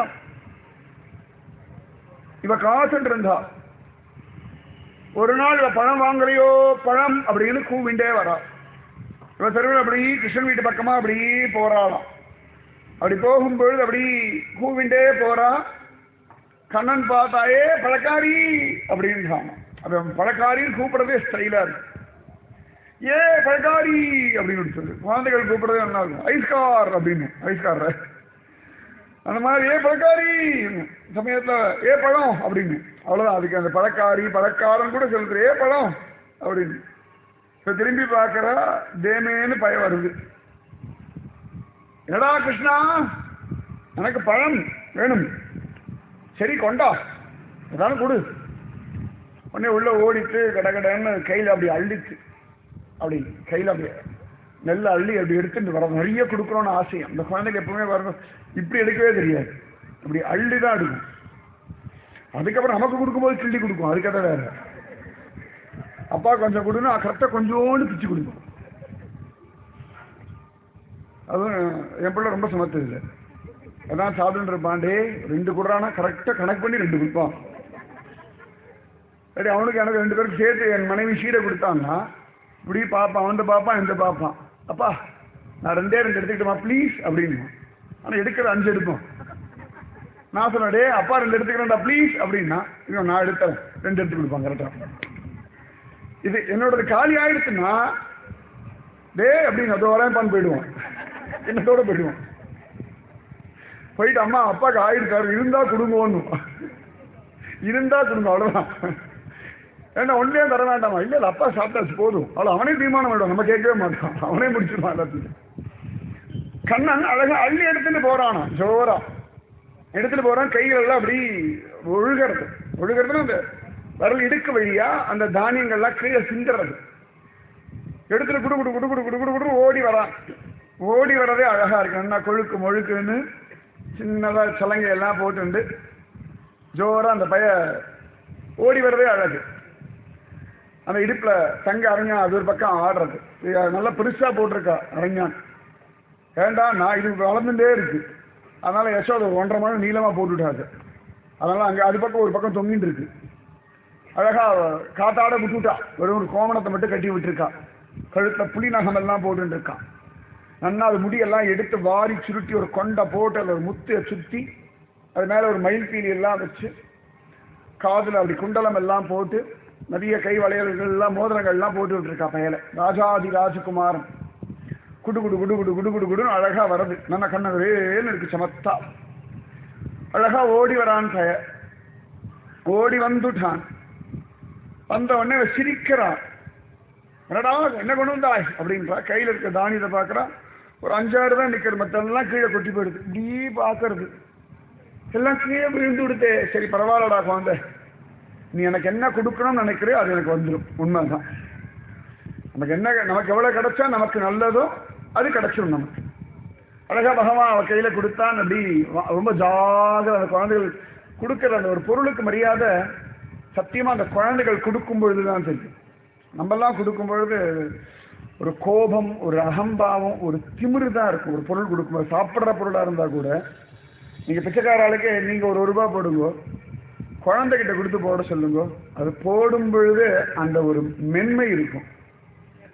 இவ காத்துட்டு இருந்தா ஒரு நாள் இவ பழம் வாங்கலையோ பழம் அப்படின்னு கூவிண்டே வரா இவ தெருவில் அப்படி கிருஷ்ணன் வீட்டு பக்கமா அப்படி போறாளாம் அப்படி போகும்பொழுது அப்படி கூவிண்டே போறா கண்ணன் பார்த்தாயே பழக்காரி அப்படின்றான் அது பழக்காரின்னு கூப்பிடுறதே ஸ்டைலா இருக்கு ஏ பழக்காரி அப்படின்னு சொல்லு குழந்தைகள் கூப்பிடுறதே என்ன இருக்கும் ஐஸ்கார் அப்படின்னு ஐஸ்கார் அந்த மாதிரி ஏ பழக்காரி சமயத்துல ஏ பழம் அப்படின்னு அவ்வளவுதான் அதுக்கு அந்த பழக்காரி பழக்காரன் கூட சொல்லுது ஏ பழம் அப்படின்னு இப்ப திரும்பி பார்க்கறா தேமேன்னு பய வருது என்னடா கிருஷ்ணா எனக்கு பழம் வேணும் சரி கொண்டா ஏதாவது கொடு உடனே உள்ள ஓடிட்டு கடகடன்னு கையில அப்படி அள்ளிச்சு அப்படி கையில அப்படி நெல்லை அள்ளி அப்படி எடுத்துட்டு வர நிறைய கொடுக்குறோன்னு ஆசை அந்த குழந்தைக்கு எப்பவுமே வரணும் இப்படி எடுக்கவே தெரியாது இப்படி அள்ளி தான் எடுக்கும் அதுக்கப்புறம் நமக்கு கொடுக்கும்போது கிள்ளி கொடுக்கும் அதுக்கதை வேற அப்பா கொஞ்சம் கொடுன்னா கரெக்டாக கொஞ்சோண்டு பிச்சு கொடுக்கும் அதுவும் என் பிள்ளை ரொம்ப சமத்து இல்லை அதான் சாப்பிட்டு இருப்பாண்டே ரெண்டு குடுறானா கரெக்டாக கணக்கு பண்ணி ரெண்டு கொடுப்பான் சரி அவனுக்கு எனக்கு ரெண்டு பேருக்கு சேர்த்து என் மனைவி சீடை கொடுத்தான்னா இப்படி பார்ப்பான் வந்து பார்ப்பான் இந்த பார்ப்பான் அப்பா நான் ரெண்டே ரெண்டு எடுத்துக்கிட்டோமா ப்ளீஸ் அப்படின்னு ஆனால் எடுக்கிற அஞ்சு எடுப்போம் நான் சொன்னேன் டே அப்பா ரெண்டு எடுத்துக்கிறேன்டா ப்ளீஸ் அப்படின்னா இன்னும் நான் எடுத்தேன் ரெண்டு எடுத்து கொடுப்பான் கரெக்டாக இது என்னோடது காலி ஆயிடுச்சுன்னா டே அப்படின்னு அதோ வரேன்பான்னு போயிடுவான் என்னத்தோட போயிடுவான் போயிட்டு அம்மா அப்பாவுக்கு ஆயிடுச்சாரு இருந்தா கொடுங்கன்னு இருந்தா கொடுங்க அவ்வளவுதான் ஏன்னா ஒன்றே தர வேண்டாமா இல்ல இல்ல அப்பா சாப்பிட்டாச்சு போதும் அவ்வளோ அவனே தீர்மானம் பண்ணிடுவான் நம்ம கேட்கவே மாட்டோம் அவனே முடிச்சிருவான் எல்லாத்தையும் கண்ணன் அழகா அள்ளி எடுத்துட்டு போறானா ஜோரா எடுத்துட்டு போறான் கைகள் எல்லாம் அப்படி ஒழுகிறது ஒழுகிறதுனா அந்த வரல் இடுக்கு வழியா அந்த தானியங்கள்லாம் கீழே சிந்துறது எடுத்துட்டு குடு குடு குடு குடு குடு குடு குடு ஓடி வரான் ஓடி வர்றதே அழகா இருக்கு நல்லா கொழுக்கு மொழுக்குன்னு சின்னதா சலங்கை எல்லாம் போட்டுண்டு ஜோரா அந்த பைய ஓடி வர்றதே அழகு அந்த இடுப்புல தங்க அரஞ்சான் அது ஒரு பக்கம் ஆடுறது இது நல்லா பெருசா போட்டிருக்கா அரஞ்சான் ஏண்டா நான் இது வளர்ந்துட்டே இருக்கு அதனால யசோத ஒரு ஒன்றரை மணி நீளமா போட்டுவிட்டாது அதனால அங்க அது பக்கம் ஒரு பக்கம் தொங்கிட்டு இருக்கு அழகா காத்தாட விட்டுட்டா வெறும் ஒரு கோமணத்தை மட்டும் கட்டி விட்டுருக்கா கழுத்துல புலி நகம் எல்லாம் போட்டுட்டு இருக்கான் நன்னா அது முடியெல்லாம் எடுத்து வாரி சுருட்டி ஒரு கொண்டை போட்டு அதில் ஒரு முத்தையை சுற்றி அது மேலே ஒரு மயில் பீலி எல்லாம் வச்சு காதில் அப்படி குண்டலம் எல்லாம் போட்டு நிறைய கை வளையல்கள் எல்லாம் மோதிரங்கள் எல்லாம் போட்டு விட்டுருக்கா பயல ராஜாதி ராஜகுமாரன் குடு குடு குடு குடு குடு குடு குடுன்னு அழகா வருது நல்ல கண்ணவேன்னு இருக்கு சமத்தா அழகா ஓடி வரான் பய ஓடி வந்துட்டான் வந்த உடனே அவன் சிரிக்கிறான் என்னடா என்ன கொண்டு வந்தாய் அப்படின்றா கையில இருக்க தானியத்தை பார்க்கறான் ஒரு அஞ்சாறு தான் நிக்கிற மத்தெல்லாம் கீழே கொட்டி போயிடுது இப்படி பார்க்கறது எல்லாம் கீழே விழுந்து விடுதே சரி பரவாயில்லடா குழந்தை நீ எனக்கு என்ன கொடுக்கணும்னு நினைக்கிறியோ அது எனக்கு வந்துடும் உண்மைதான் நமக்கு என்ன நமக்கு எவ்வளவு கிடைச்சா நமக்கு நல்லதோ அது கிடைச்சிடும் நமக்கு அழகா பகவான் அவ கையில கொடுத்தான் அப்படி வ- ரொம்ப ஜாகிர அந்த குழந்தைகள் கொடுக்கிற அந்த ஒரு பொருளுக்கு மரியாதை சத்தியமா அந்த குழந்தைகள் கொடுக்கும் பொழுதுதான் தெரியும் நம்மெல்லாம் கொடுக்கும் பொழுது ஒரு கோபம் ஒரு அகம்பாவம் ஒரு திமிரு தான் இருக்கும் ஒரு பொருள் கொடுக்கும்போது சாப்பிட்ற பொருளா இருந்தா கூட நீங்க பிச்சைக்கார ஆளுக்கு நீங்க ஒரு ஒரு ரூபாய் போடுங்க குழந்தைகிட்ட கொடுத்து போட சொல்லுங்க அது போடும் பொழுது அந்த ஒரு மென்மை இருக்கும்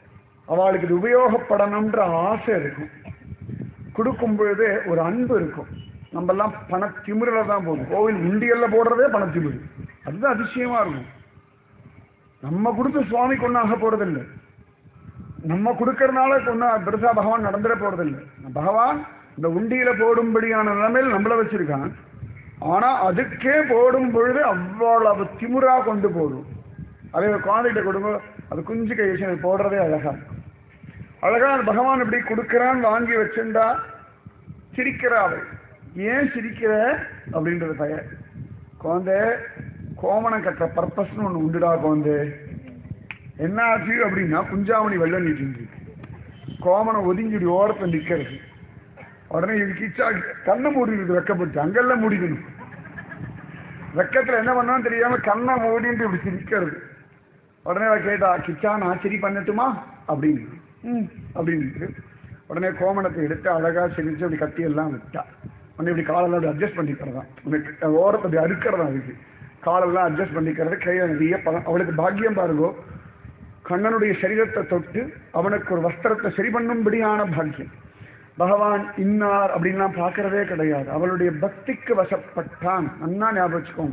அவளுக்கு இது உபயோகப்படணுன்ற ஆசை இருக்கும் கொடுக்கும் பொழுது ஒரு அன்பு இருக்கும் நம்ம எல்லாம் பண திமிரில தான் போகும் கோவில் உண்டியல்ல போடுறதே பண திமிரு அதுதான் அதிசயமா இருக்கும் நம்ம கொடுத்து சுவாமிக்கு ஒன்றும் ஆக போறதில்லை நம்ம கொடுக்கறதுனால ஒன்றும் பெருசா பகவான் நடந்துட போறதில்லை பகவான் இந்த உண்டியில போடும்படியான நிலைமையில் நம்மள வச்சிருக்கான் ஆனா அதுக்கே போடும் பொழுது அவ்வளவு திமிரா கொண்டு போடும் அதே ஒரு குழந்தைகிட்ட கொடுங்க அது குஞ்சு கை வச்சு அது போடுறதே அழகா அழகா அந்த பகவான் இப்படி கொடுக்கறான் வாங்கி வச்சிருந்தா சிரிக்கிறா அவள் ஏன் சிரிக்கிற அப்படின்றது பையன் குழந்தை கோமணம் கட்டுற பர்பஸ்னு ஒண்ணு உண்டுடா குழந்தை என்ன ஆச்சு அப்படின்னா குஞ்சாமணி வெள்ளம் நீட்டு இருக்கு கோமணம் ஒதுங்கிடி ஓரத்தில் நிக்கிறது உடனே இது கிச்சா கண்ணை மூடிடுது வெக்கப்பட்டு அங்கெல்லாம் மூடிக்கணும் வெக்கத்துல என்ன பண்ணான்னு தெரியாம கண்ணை மூடிட்டு இப்படி சிரிக்கிறது உடனே அவ கேட்டா கிச்சா நான் சரி பண்ணட்டுமா அப்படின்னு ம் அப்படின்ட்டு உடனே கோமணத்தை எடுத்து அழகா சிரிச்சு அப்படி கட்டி எல்லாம் விட்டா உடனே இப்படி காலெல்லாம் அப்படி அட்ஜஸ்ட் பண்ணிக்கிறதான் உனக்கு ஓரத்தை அப்படி அறுக்கிறதா அதுக்கு காலெல்லாம் அட்ஜஸ்ட் பண்ணிக்கிறது கையில நிறைய பழம் அவளுக்கு பாக்கியம் பாருங்கோ கண்ணனுடைய சரீரத்தை தொட்டு அவனுக்கு ஒரு வஸ்திரத்தை சரி பண்ணும்படியான பாக்கியம் பகவான் இன்னார் அப்படின்லாம் பார்க்கறதே கிடையாது அவளுடைய பக்திக்கு வசப்பட்டான் அண்ணா ஞாபகம் வச்சுக்கோங்க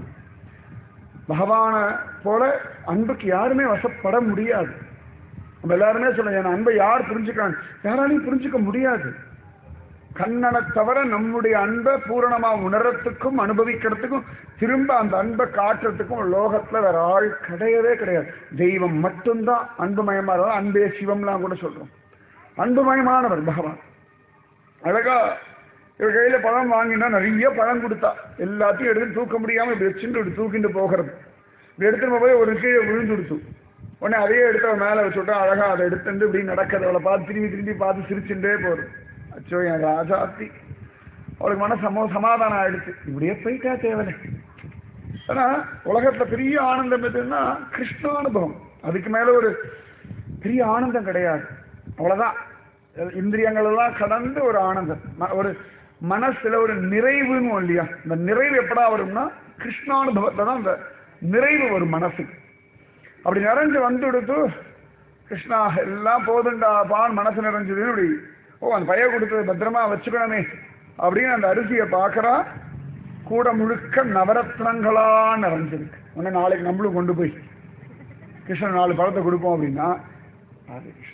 பகவானை போல அன்புக்கு யாருமே வசப்பட முடியாது நம்ம எல்லாருமே சொல்ல என் அன்பை யார் புரிஞ்சுக்கிறான் யாராலையும் புரிஞ்சுக்க முடியாது கண்ணனை தவிர நம்முடைய அன்பை பூரணமா உணரத்துக்கும் அனுபவிக்கிறதுக்கும் திரும்ப அந்த அன்பை காட்டுறதுக்கும் லோகத்துல வேற ஆள் கிடையவே கிடையாது தெய்வம் மட்டும்தான் அன்புமயமா இருந்தாலும் அன்பே சிவம்லாம் கூட சொல்றோம் அன்புமயமானவர் பகவான் அழகா இவ கையில பழம் வாங்கினா நிறைய பழம் கொடுத்தா எல்லாத்தையும் எடுத்து தூக்க முடியாம இப்படி வச்சுட்டு இப்படி தூக்கிட்டு போகிறது இப்படி எடுத்துட்டு போய் ஒரு கீழே விழுந்து கொடுத்து உடனே அதையே எடுத்து அவன் மேல வச்சுட்டா அழகா அதை எடுத்துட்டு இப்படி நடக்கிறது அவளை பார்த்து திரும்பி திரும்பி பார்த்து சிரிச்சுட்டே போறது அச்சோ என் ராஜாத்தி அவளுக்கு மன சமோ சமாதானம் ஆயிடுச்சு இப்படியே போயிட்டா தேவலை ஆனா உலகத்துல பெரிய ஆனந்தம் எதுன்னா கிருஷ்ணானுபவம் அதுக்கு மேல ஒரு பெரிய ஆனந்தம் கிடையாது அவ்வளவுதான் இந்திரியங்கள் எல்லாம் கடந்து ஒரு ஆனந்தம் ம- ஒரு மனசுல ஒரு நிறைவுன்னு இல்லையா இந்த நிறைவு எப்படா வரும்னா கிருஷ்ணானுபவத்துல தான் அந்த நிறைவு வரும் மனசுக்கு அப்படி நிறைஞ்சு வந்து கொடுத்து கிருஷ்ணா எல்லாம் போதுண்டா பான் மனசு நிறைஞ்சதுன்னு இப்படி ஓ அந்த பைய கொடுத்தது பத்திரமா வச்சுக்கணுமே அப்படின்னு அந்த அரிசியை பார்க்கறா கூட முழுக்க நவரத்னங்களா நிறைஞ்சிருக்கு உடனே நாளைக்கு நம்மளும் கொண்டு போய் கிருஷ்ணன் நாலு பழத்தை கொடுப்போம் அப்படின்னா ராதே கிருஷ்ணன்.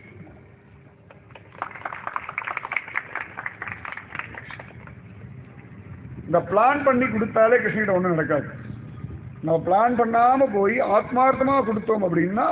இந்த பிளான் பண்ணி கொடுத்தாலே கிருஷ்ணகிட்ட ஒண்ணும் நடக்காது நம்ம பிளான் பண்ணாம போய் ஆத்மார்த்தமா கொடுத்தோம் அப்படின்னா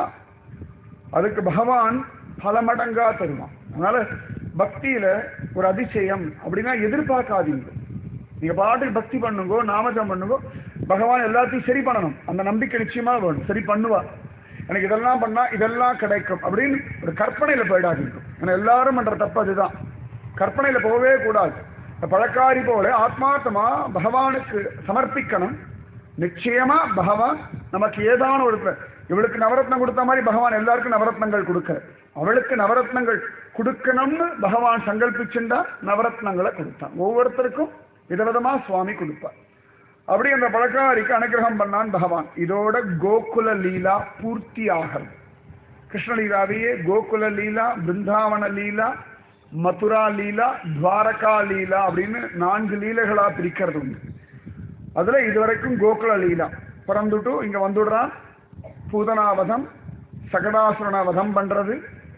அதுக்கு பகவான் பல மடங்கா தருவான் அதனால பக்தியில ஒரு அதிசயம் அப்படின்னா எதிர்பார்க்காதீங்க நீங்க பாட்டுக்கு பக்தி பண்ணுங்கோ நாமஜம் பண்ணுங்கோ பகவான் எல்லாத்தையும் சரி பண்ணணும் அந்த நம்பிக்கை நிச்சயமா வேணும் சரி பண்ணுவா எனக்கு இதெல்லாம் பண்ணா இதெல்லாம் கிடைக்கும் அப்படின்னு ஒரு கற்பனையில போயிடாதீங்க ஏன்னா எல்லாரும் பண்ற தப்பு அதுதான் கற்பனையில போகவே கூடாது இந்த பழக்காரி போல ஆத்மார்த்தமா பகவானுக்கு சமர்ப்பிக்கணும் நிச்சயமா பகவான் நமக்கு ஏதான ஒரு இவளுக்கு நவரத்னம் கொடுத்த மாதிரி பகவான் எல்லாருக்கும் நவரத்னங்கள் கொடுக்க அவளுக்கு நவரத்னங்கள் கொடுக்கணும்னு பகவான் சங்கல்பிச்சுண்டா நவரத்னங்களை கொடுத்தான் ஒவ்வொருத்தருக்கும் விதவிதமா சுவாமி கொடுப்பார் அப்படி அந்த பழக்காரிக்கு அனுகிரகம் பண்ணான் பகவான் இதோட கோகுல லீலா பூர்த்தி ஆகிறது கிருஷ்ணலீலாவையே கோகுல லீலா பிருந்தாவன லீலா மதுரா லீலா துவாரகா லீலா அப்படின்னு நான்கு லீலைகளா பிரிக்கிறது உண்டு அதுல இதுவரைக்கும் கோகுல லீலா பிறந்துட்டு இங்க வந்துடுறான் பூதனாவதம் சகடாசுரனாவதம் பண்றது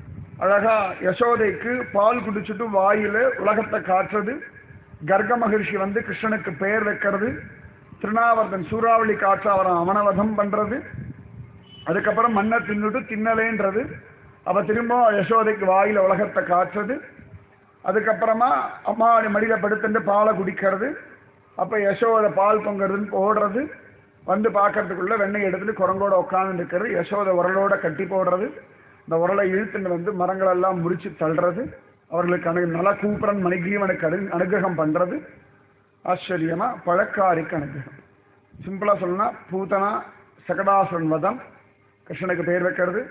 அழகா யசோதைக்கு பால் குடிச்சிட்டு வாயில உலகத்தை காட்டுறது கர்க மகர்ஷி வந்து கிருஷ்ணனுக்கு பெயர் வைக்கிறது திருநாவர்தன் சூறாவளி காற்று அவரை அவனவதம் பண்றது அதுக்கப்புறம் மண்ணை தின்னுட்டு தின்னலேன்றது அவ திரும்ப யசோதைக்கு வாயில உலகத்தை காட்டுறது அதுக்கப்புறமா அம்மாடி மடியில படுத்துட்டு பாலை குடிக்கிறது அப்ப யசோதை பால் பொங்குறதுன்னு ஓடுறது வந்து பார்க்கறதுக்குள்ள வெண்ணெய் எடுத்துட்டு குரங்கோட உட்கார்ந்து இருக்கிறது யசோதை உரலோட கட்டி போடுறது இந்த உரலை இழுத்துட்டு வந்து மரங்கள் எல்லாம் முறிச்சு தள்ளுறது அவர்களுக்கு அனு நல கூப்புரன் மணிகிரீவனுக்கு அனு அனுகிரகம் பண்றது ஆச்சரியமா பழக்காரிக்கு அனுகிரகம் சிம்பிளா சொல்லணும்னா பூதனா சகடாசுரன் வதம் கிருஷ்ணனுக்கு பெயர் வைக்கிறது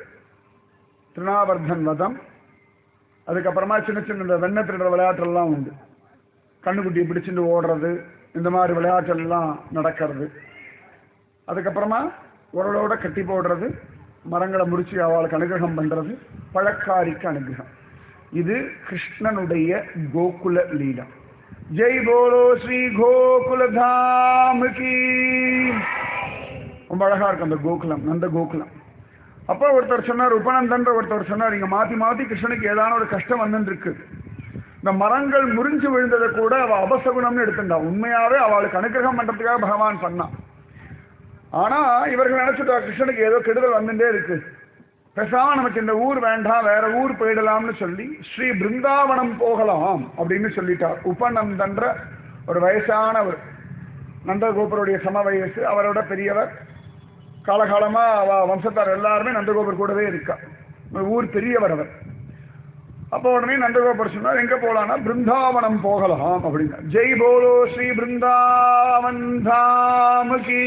திருநாவர்தன் வதம் அதுக்கப்புறமா சின்ன சின்ன இந்த வெண்ணெய் திருடுற விளையாட்டெல்லாம் உண்டு கண்ணுக்குட்டியை பிடிச்சிட்டு ஓடுறது இந்த மாதிரி விளையாட்டெல்லாம் நடக்கிறது அதுக்கப்புறமா உரலோட கட்டி போடுறது மரங்களை முடிச்சு அவளுக்கு அனுகிரகம் பண்றது பழக்காரிக்கு அனுகிரகம் இது கிருஷ்ணனுடைய கோகுல லீலா ஜெய் போலோ ஸ்ரீ கோகுல தாம் கீ ரொம்ப அழகா இருக்கும் அந்த கோகுலம் நந்த கோகுலம் அப்போ ஒருத்தர் சொன்னார் உபநந்தன்ற ஒருத்தர் சொன்னார் இங்க மாத்தி மாத்தி கிருஷ்ணனுக்கு ஏதான ஒரு கஷ்டம் வந்துட்டு இருக்கு இந்த மரங்கள் முறிஞ்சு விழுந்ததை கூட அவ அபசகுணம்னு எடுத்துட்டா உண்மையாவே அவளுக்கு அனுகிரகம் பண்றதுக்காக பகவான் பண்ணான் ஆனா இவர்கள் நினைச்சுட்டா கிருஷ்ணனுக்கு ஏதோ கெடுதல் வந்துட்டே இருக்கு பேசாம நமக்கு இந்த ஊர் வேண்டாம் வேற ஊர் போயிடலாம்னு சொல்லி ஸ்ரீ பிருந்தாவனம் போகலாம் அப்படின்னு சொல்லிட்டார் உபநந்தன்ற ஒரு வயசானவர் நந்தகோபருடைய சம வயசு அவரோட பெரியவர் காலகாலமா அவ வம்சத்தார் எல்லாருமே நந்தகோபர் கூடவே இருக்கா ஊர் பெரியவர் அவர் அப்போ உடனே நந்தகோபர் சொன்னார் எங்க போலாம்னா பிருந்தாவனம் போகலாம் அப்படின்னா ஜெய் போலோ ஸ்ரீ பிருந்தாவன் தாம் கீ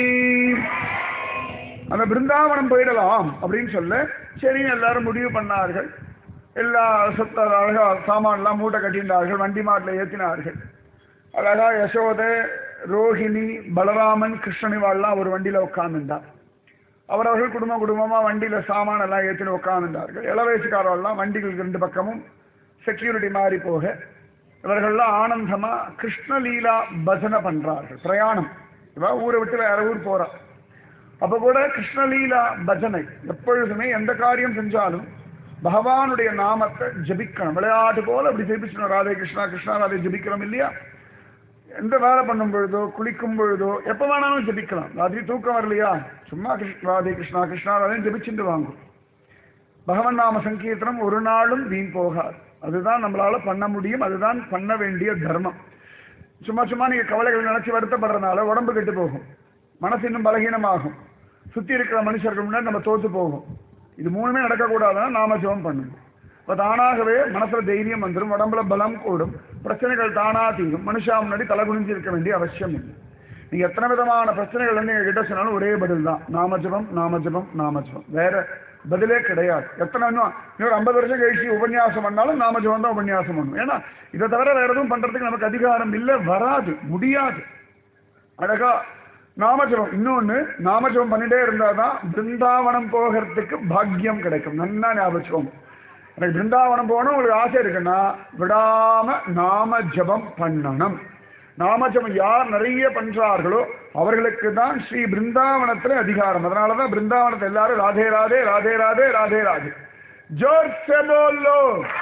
அந்த பிருந்தாவனம் போயிடலாம் அப்படின்னு சொல்ல சரி எல்லாரும் முடிவு பண்ணார்கள் எல்லா சொத்த அழகா சாமான்லாம் மூட்டை கட்டினார்கள் வண்டி மாட்டில் ஏற்றினார்கள் அழகா யசோத ரோஹிணி பலராமன் கிருஷ்ணனிவாள்லாம் ஒரு வண்டியில உட்கார்ந்துட்டார் அவரவர்கள் குடும்ப குடும்பமா வண்டியில சாமான் எல்லாம் ஏற்றின்னு உட்கார்ந்துட்டார்கள் இளவயசுக்காரெல்லாம் வண்டிகளுக்கு ரெண்டு பக்கமும் செக்யூரிட்டி மாறி போக இவர்கள்லாம் ஆனந்தமா கிருஷ்ணலீலா பஜனை பண்றார்கள் பிரயாணம் இவ ஊரை விட்டு வேற ஊர் போறா அப்ப கூட கிருஷ்ணலீலா பஜனை எப்பொழுதுமே எந்த காரியம் செஞ்சாலும் பகவானுடைய நாமத்தை ஜபிக்கணும் விளையாட்டு போல அப்படி ஜெபிச்சணும் ராதே கிருஷ்ணா கிருஷ்ணா ராதே ஜபிக்கிறோம் இல்லையா எந்த வேலை பண்ணும் பொழுதோ குளிக்கும் பொழுதோ எப்ப வேணாலும் ஜபிக்கலாம் ராத்திரி தூக்கம் வரலையா சும்மா கிருஷ்ண ராதே கிருஷ்ணா கிருஷ்ணா ராதே ஜபிச்சுட்டு வாங்கும் பகவன் நாம சங்கீர்த்தனம் ஒரு நாளும் வீண் போகாது அதுதான் நம்மளால பண்ண முடியும் அதுதான் பண்ண வேண்டிய தர்மம் சும்மா சும்மா நீங்க கவலைகள் நினைச்சு வருத்தப்படுறதுனால உடம்பு கெட்டு போகும் மனசு இன்னும் பலகீனமாகும் சுத்தி இருக்கிற மனுஷர்கள் முன்னாடி நம்ம தோத்து போகும் இது மூணுமே நடக்கக்கூடாதுன்னா நாம ஜெபம் பண்ணணும் இப்போ தானாகவே மனசுல தைரியம் வந்துடும் உடம்புல பலம் கூடும் பிரச்சனைகள் தானா தீரும் மனுஷா முன்னாடி தலை குனிஞ்சு இருக்க வேண்டிய அவசியம் இல்லை நீங்க எத்தனை விதமான பிரச்சனைகள் வந்து எங்க கிட்ட சொன்னாலும் ஒரே பதில் தான் நாம ஜபம் நாம ஜபம் நாம ஜபம் வேற பதிலே கிடையாது எத்தனை இன்னும் இன்னொரு ஐம்பது வருஷம் கழிச்சு உபன்யாசம் பண்ணாலும் நாம ஜபம் தான் உபன்யாசம் பண்ணணும் ஏன்னா இதை தவிர வேற எதுவும் பண்றதுக்கு நமக்கு அதிகாரம் இல்லை வராது முடியாது அழகா நாமஜபம் இன்னொன்னு நாமஜபம் பண்ணிட்டே இருந்தாதான் பிருந்தாவனம் போகிறதுக்கு பாக்கியம் கிடைக்கும் நன்னா ஞாபகம் எனக்கு பிருந்தாவனம் போகணும் உங்களுக்கு ஆசை இருக்குன்னா விடாம நாம ஜபம் பண்ணணும் நாமஜபம் யார் நிறைய பண்றார்களோ அவர்களுக்கு தான் ஸ்ரீ பிருந்தாவனத்துல அதிகாரம் அதனாலதான் பிருந்தாவனத்தை எல்லாரும் ராதே ராதே ராதே ராதே ராதே ராதே ஜோர் से बोलो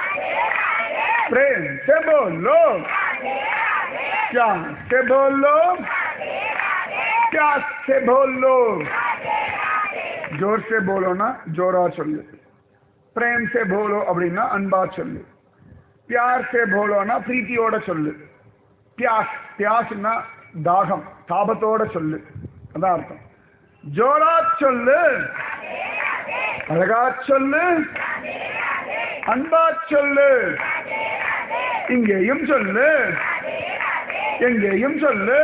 प्रेम से बोलो क्या से बोलो प्यास से बोलो जोर से बोलो ना जोरा சொல்லு பிரேம் சே போலோ அப்படின்னா அன்பா சொல்லு பியார் சே போலோனா பிரீத்தியோட சொல்லு பியாஸ் பியாஸ்னா தாகம் தாபத்தோட சொல்லு அதான் அர்த்தம் ஜோரா சொல்லு அழகா சொல்லு அன்பா சொல்லு இங்கேயும் சொல்லு எங்கேயும் சொல்லு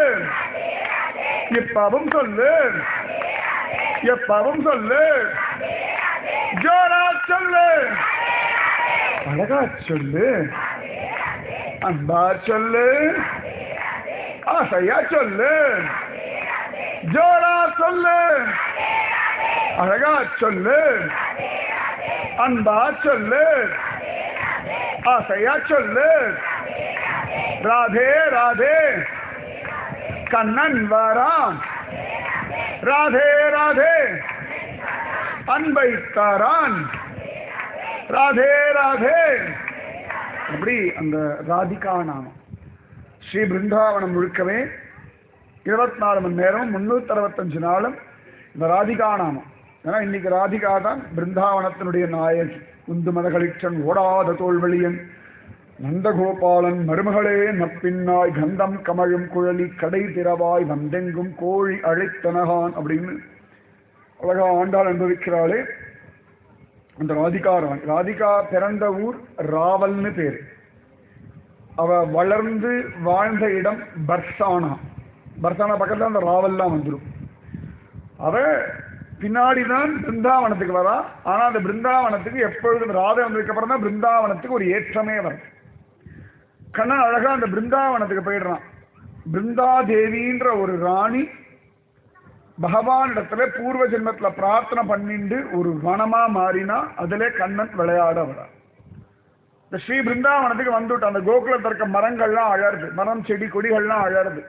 எப்பவும் சொல்லு எப்பவும் சொல்லு ஜோரா சொல்லு அழகா சொல்லு அன்பா சொல்லு ஆசையா சொல்லு ஜோரா சொல்லு அழகா சொல்லு அன்பா சொல்லு ஆசையா சொல்லு ராதே ராதே கண்ணன் வரான் ராதே ராதே அன்பை தாரான் ராதே ராதே அப்படி அந்த ராதிகா நாமம் ஸ்ரீ பிருந்தாவனம் முழுக்கவே இருபத்தி நாலு மணி நேரம் முன்னூத்தி அறுபத்தஞ்சு நாளும் இந்த ராதிகா நாமம் ஏன்னா இன்னைக்கு ராதிகா தான் பிருந்தாவனத்தினுடைய நாயகி உந்து மதகளிற்றன் ஓடாத தோல்வழியன் நந்தகோபாலன் மருமகளே நப்பின்னாய் கந்தம் கமழும் குழலி கடை திறவாய் வந்தெங்கும் கோழி அழைத்தனகான் அப்படின்னு அழகா ஆண்டாள் அனுபவிக்கிறாளே அந்த ராதிகா ராணி ராதிகா பிறந்த ஊர் ராவல்னு பேரு அவ வளர்ந்து வாழ்ந்த இடம் பர்சானா பர்சானா பக்கத்துல அந்த ராவல்லாம் வந்துடும் அவ பின்னாடிதான் பிருந்தாவனத்துக்கு வரா ஆனா அந்த பிருந்தாவனத்துக்கு எப்பொழுதும் ராதை வந்ததுக்கு அப்புறம் தான் பிருந்தாவனத்துக்கு ஒரு ஏற்றமே வரும் கண்ணன் அழகா அந்த பிருந்தாவனத்துக்கு போயிடுறான் பிருந்தா தேவின்ற ஒரு ராணி பகவான் இடத்துல பூர்வ ஜென்மத்துல பிரார்த்தனை பண்ணிண்டு ஒரு வனமா மாறினா அதுல கண்ணன் விளையாட வரா இந்த ஸ்ரீ பிருந்தாவனத்துக்கு வந்துட்டு அந்த கோகுலத்தில் இருக்க மரங்கள்லாம் அழறது மரம் செடி கொடிகள்லாம் அழறது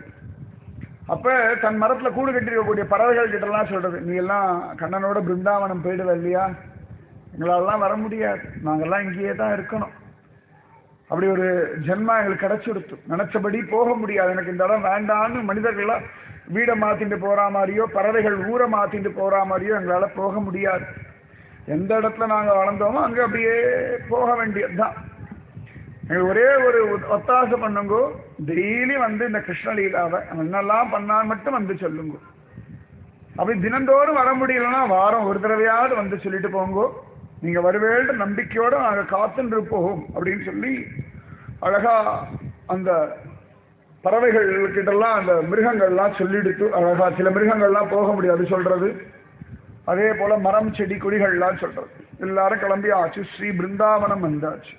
அப்ப தன் மரத்துல கூடு கட்டிருக்கக்கூடிய பறவைகள் கிட்ட எல்லாம் சொல்றது நீ எல்லாம் கண்ணனோட பிருந்தாவனம் போயிடுவ இல்லையா எங்களாலலாம் வர முடியாது நாங்கெல்லாம் இங்கேயே தான் இருக்கணும் அப்படி ஒரு ஜென்மா எங்களுக்கு கிடைச்சிடுத்து நினைச்சபடி போக முடியாது எனக்கு இந்த இடம் வேண்டான்னு மனிதர்கள்லாம் வீடை மாத்திட்டு போற மாதிரியோ பறவைகள் ஊரை மாத்திட்டு போற மாதிரியோ எங்களால போக முடியாது எந்த இடத்துல நாங்க வளர்ந்தோமோ அங்க அப்படியே போக வேண்டியதுதான் எங்களுக்கு ஒரே ஒரு ஒத்தாசை பண்ணுங்க டெய்லி வந்து இந்த கிருஷ்ணலீலாவை அவன் என்னெல்லாம் பண்ணான்னு மட்டும் வந்து சொல்லுங்க அப்படி தினந்தோறும் வர முடியலன்னா வாரம் ஒரு தடவையாவது வந்து சொல்லிட்டு போங்க நீங்க வருவேன்ற நம்பிக்கையோட நாங்க காத்துன்னு இருப்போம் அப்படின்னு சொல்லி அழகா அந்த பறவைகள் கிட்டலாம் அந்த மிருகங்கள்லாம் சொல்லிடுத்து அழகா சில மிருகங்கள்லாம் போக முடியாது சொல்றது அதே போல மரம் செடி கொடிகள்லாம் சொல்றது எல்லாரும் கிளம்பி ஆச்சு ஸ்ரீ பிருந்தாவனம் வந்தாச்சு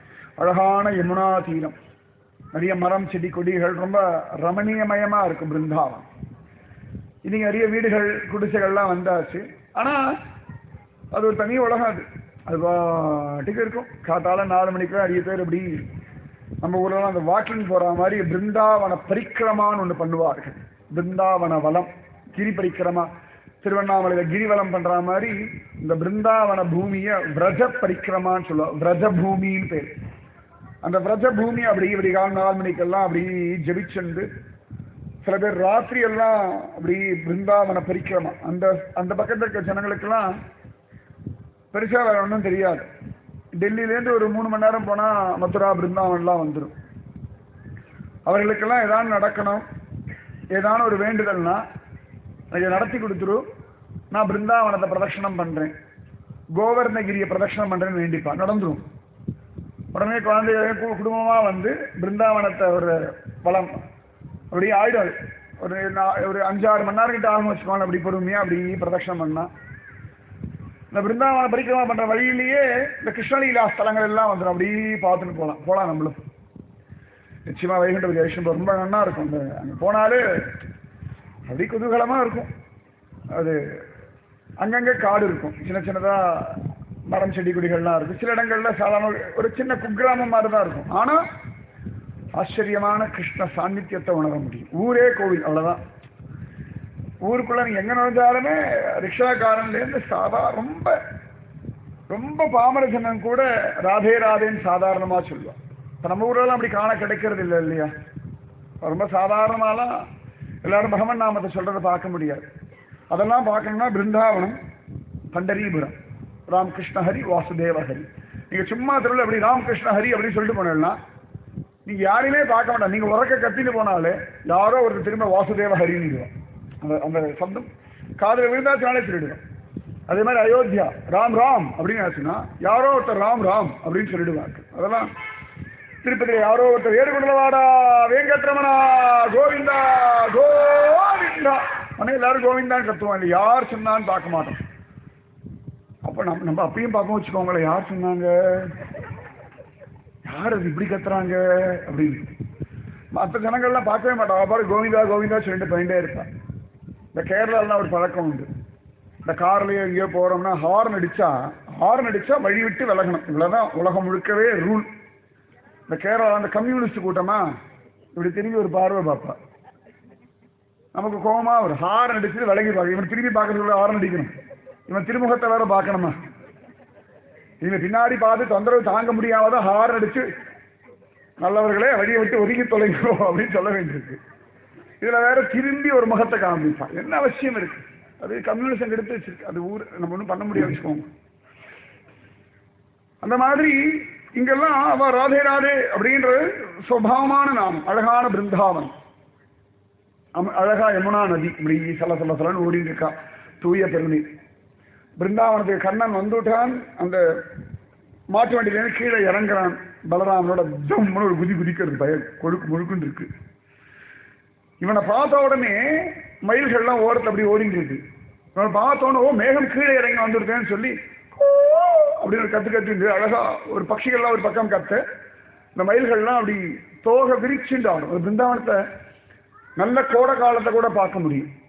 அழகான யமுனா தீரம் நிறைய மரம் செடி கொடிகள் ரொம்ப ரமணீயமயமா இருக்கும் பிருந்தாவனம் இன்னைக்கு நிறைய வீடுகள் குடிசைகள்லாம் வந்தாச்சு ஆனா அது ஒரு தனி உலகம் அது அது பாட்டுக்கு இருக்கும் காத்தால நாலு மணிக்கு நிறைய பேர் இப்படி நம்ம ஊர்ல அந்த வாக்கிங் போற மாதிரி பிருந்தாவன பரிக்கிரமான்னு ஒண்ணு பண்ணுவார்கள் பிருந்தாவன வலம் கிரி பரிக்கிரமா திருவண்ணாமலையில கிரிவலம் பண்ற மாதிரி இந்த பிருந்தாவன பூமிய விரஜ பரிக்கிரமான்னு சொல்லுவோம் விரஜ பூமின்னு பேர் அந்த விரஜ பூமி அப்படி இப்படி கால நாலு மணிக்கெல்லாம் அப்படி ஜெபிச்சுண்டு சில பேர் ராத்திரி எல்லாம் அப்படி பிருந்தாவன பரிக்கிரமா அந்த அந்த பக்கத்துல இருக்க ஜனங்களுக்கெல்லாம் பெருசா வேற ஒன்றும் தெரியாது டெல்லியிலேருந்து ஒரு மூணு மணி நேரம் போனா மதுரா பிருந்தாவன்லாம் வந்துடும் அவர்களுக்கெல்லாம் ஏதாவது நடக்கணும் ஏதான ஒரு வேண்டுதல்னா எனக்கு நடத்தி கொடுத்துரு நான் பிருந்தாவனத்தை பிரதட்சணம் பண்றேன் கோவர்ணகிரியை பிரதட்சணம் பண்றேன்னு வேண்டிப்பான் நடந்துரும் உடனே குழந்தைங்க கு- குடும்பமா வந்து பிருந்தாவனத்தை ஒரு வளம் அப்படி ஆயிடும் அது. ஒரு நா- ஒரு அஞ்சாறு மணி நேரம் கிட்ட ஆகும் வச்சுக்கோங்க அப்படி பொறுமையா அப்படி பிரதட்சணம் பண்ணா இந்த பிருந்தாவன பரிக்கிரமா பண்ற வழியிலேயே இந்த கிருஷ்ணலீலா ஸ்தலங்கள் எல்லாம் வந்துடும் அப்படி பார்த்துட்டு போகலாம் போகலாம் நம்மளும் நிச்சயமா வைகுண்ட வைஷ்ணவ ரொம்ப நன்னா இருக்கும் அந்த அங்க போனாலே அப்படி குதூகலமா இருக்கும் அது அங்கங்க காடு இருக்கும் சின்ன சின்னதா மரம் செடி கொடிகள்லாம் இருக்கும் சில இடங்கள்ல சாதாரண ஒரு- ஒரு சின்ன குக்கிராமம் மாதிரி தான் இருக்கும் ஆனா ஆச்சரியமான கிருஷ்ண சாநித்தியத்தை உணர முடியும் ஊரே கோவில் அவ்வளவுதான் ஊருக்குள்ள நீங்க எங்க நுழைஞ்சாலுமே ரிக்ஷாக்காரன்ல இருந்து சாதா ரொம்ப ரொம்ப பாமர ஜனன் கூட ராதே ராதேன்னு சாதாரணமா சொல்லுவான் இப்ப நம்ம ஊர்ல அப்படி காண கிடைக்கிறது இல்லை இல்லையா ரொம்ப சாதாரணமாலாம் எல்லாரும் பகவன் நாமத்தை சொல்றதை பார்க்க முடியாது அதெல்லாம் பார்க்கணும்னா பிருந்தாவனம் பண்டரீபுரம் ராமகிருஷ்ண ஹரி வாசுதேவ ஹரி நீங்க சும்மா தெருவில் அப்படி ராமகிருஷ்ண ஹரி அப்படின்னு சொல்லிட்டு போனீங்கன்னா நீங்க யாரையுமே பார்க்க வேண்டாம் நீங்க உறக்க கத்திட்டு போனாலே யாரோ ஒருத்தர் திரும்ப வாசுதேவ ஹரின்னு அந்த அந்த சப்தம் காதுல விழுந்தாச்சுனாலே சொல்லிடுவோம் அதே மாதிரி அயோத்தியா ராம் ராம் அப்படின்னு ஆச்சுன்னா யாரோ ஒருத்தர் ராம் ராம் அப்படின்னு சொல்லிடுவாங்க அதெல்லாம் திருப்பதியில யாரோ ஒருத்தர் ஏறுகுண்டலவாடா வெங்கட்ரமணா கோவிந்தா கோவிந்தா ஆனா எல்லாரும் கோவிந்தான்னு கத்துவாங்க யார் சொன்னான்னு பார்க்க மாட்டோம் அப்ப நம்ம நம்ம அப்பயும் பார்ப்போம் வச்சுக்கோங்களேன் யார் சொன்னாங்க யார் அது இப்படி கத்துறாங்க அப்படின்னு மற்ற ஜனங்கள்லாம் பார்க்கவே மாட்டாங்க அவ பாரு கோவிந்தா கோவிந்தா சொல்லிட்டு போயிட்டே இருப்பான் இந்த கேரளாலாம் ஒரு பழக்கம் உண்டு இந்த கார்லயோ எங்கேயோ போறோம்னா ஹார்ன் அடிச்சா ஹார்ன் அடிச்சா வழி விட்டு விலகணும் இவ்வளவுதான் உலகம் முழுக்கவே ரூல் இந்த கேரளா அந்த கம்யூனிஸ்ட் கூட்டமா இப்படி திரும்பி ஒரு பார்வை பார்ப்பா நமக்கு கோபமா ஒரு ஹார்ன் அடிச்சு விலகி பார்க்க இவன் திரும்பி பார்க்கறதுக்குள்ள ஹார்ன் அடிக்கணும் இவன் திருமுகத்தை வேற பார்க்கணுமா இவன் பின்னாடி பார்த்து தொந்தரவு தாங்க முடியாம ஹார்ன் அடிச்சு நல்லவர்களே வழியை விட்டு ஒதுங்கி தொலைங்கோ அப்படின்னு சொல்ல வேண்டியிருக்கு இதுல வேற திரும்பி ஒரு முகத்தை காமிப்பான் என்ன அவசியம் இருக்கு அது கம்யூனிசம் எடுத்து வச்சிருக்கு அது ஊர் நம்ம ஒன்றும் பண்ண முடியாது வச்சுக்கோங்க அந்த மாதிரி இங்கெல்லாம் அவ ராதே ராதே அப்படின்றது சுபாவமான நாமம் அழகான பிருந்தாவனம் அம- அழகா யமுனா நதி இப்படி சல சல சலன்னு ஓடிட்டு இருக்கா தூய பெருமை பிருந்தாவனத்துக்கு கண்ணன் வந்துட்டான் அந்த மாட்டு வண்டியிலேருந்து கீழே இறங்குறான் பலராமனோட ஜம்னு ஒரு குதி குதிக்கிறது பய கொழுக்கு முழுக்குன்னு இருக்கு இவனை பார்த்த உடனே மயில்கள்லாம் ஓரத்தில் அப்படி ஓடிட்டு இருக்கு இவனை பார்த்த உடனே ஓ மேகம் கீழே இறங்கி வந்துருக்கேன்னு சொல்லி "ஓ" அப்படின்னு ஒரு கத்து கத்து அழகா ஒரு பட்சிகள்லாம் ஒரு பக்கம் கத்து இந்த மயில்கள்லாம் அப்படி தோகை விரிச்சுட்டு ஆடும் ஒரு பிருந்தாவனத்தை நல்ல கோடை காலத்தை கூட பார்க்க முடியும்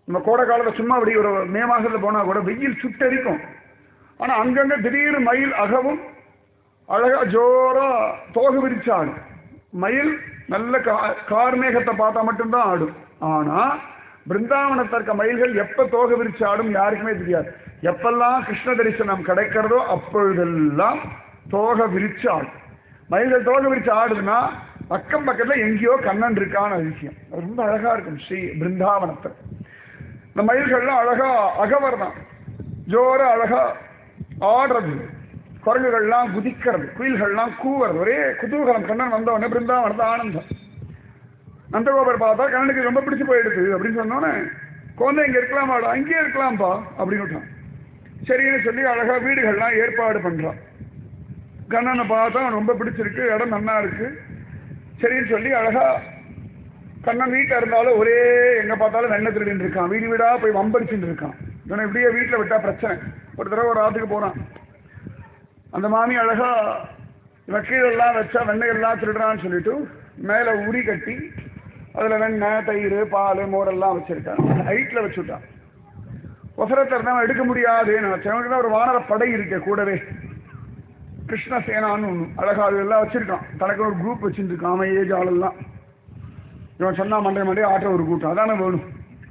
நம்ம கோடை காலத்துல சும்மா அப்படி ஒரு மே மாசத்துல போனா கூட வெயில் சுட்டரிக்கும் ஆனா அங்கங்க திடீர்னு மயில் அகவும் அழகா ஜோரா தோகை விரிச்சு ஆடும் மயில் நல்ல கா- கார்மேகத்தை பார்த்தா மட்டும்தான் ஆடும் ஆனா பிருந்தாவனத்தில் இருக்க மயில்கள் எப்ப தோகை விரிச்சு ஆடும் யாருக்குமே தெரியாது எப்பெல்லாம் கிருஷ்ண தரிசனம் கிடைக்கிறதோ அப்பொழுதெல்லாம் தோகை விரிச்சு ஆடும் மயில்கள் தோகை விரிச்சு ஆடுதுன்னா அக்கம் பக்கத்துல எங்கேயோ கண்ணன் இருக்கான்னு அதிசயம் அது ரொம்ப அழகா இருக்கும் ஸ்ரீ பிருந்தாவனத்தில் இந்த மயில்கள்லாம் அழகா அகவர் தான் ஜோர அழகா ஆடுறது குரங்குகள்லாம் குதிக்கிறது குயில்கள்லாம் கூவுறது ஒரே குதூகலம் கண்ணன் வந்த உடனே பிருந்தாவனத்தை ஆனந்தம் நந்தகோபர் பார்த்தா கண்ணனுக்கு ரொம்ப பிடிச்சு போயிடுது அப்படின்னு சொன்னோன்னே குழந்தை இங்க இருக்கலாமாடா அங்கேயே இருக்கலாம்ப்பா அப்படின்னு விட்டான் சரின்னு சொல்லி அழகா வீடுகள்லாம் ஏற்பாடு பண்றான் கண்ணனை பார்த்தா அவனுக்கு ரொம்ப பிடிச்சிருக்கு இடம் நன்னா இருக்கு சரின்னு சொல்லி அழகா கண்ணன் வீட்டில் இருந்தாலும் ஒரே எங்க பார்த்தாலும் வெண்ணெய் திருடின்னு இருக்கான் வீடு வீடா போய் வம்படிச்சுட்டு இருக்கான் இவனை இப்படியே வீட்டில் விட்டா பிரச்சனை ஒரு தடவை ஒரு ஆத்துக்கு போறான் அந்த மாமி அழகா இவன் கீழெல்லாம் வச்சா வெண்ணெய் எல்லாம் திருடுறான்னு சொல்லிட்டு மேல உரி கட்டி அதுல வெண்ணெய் தயிர் பால் மோரெல்லாம் வச்சிருக்கான் ஹைட்ல வச்சுட்டான் ஒசரத்தை இருந்தா எடுக்க முடியாது நினைச்சவனுக்கு தான் ஒரு வானர படை இருக்கு கூடவே கிருஷ்ண சேனான்னு ஒண்ணு அழகா அது எல்லாம் வச்சிருக்கான் தனக்கு ஒரு குரூப் வச்சிருக்கான் அவன் ஏஜ் ஆளெல்லாம் இவன் சொன்னா மண்டை மண்டே ஆற்ற ஒரு கூட்டம் அதானே வேணும்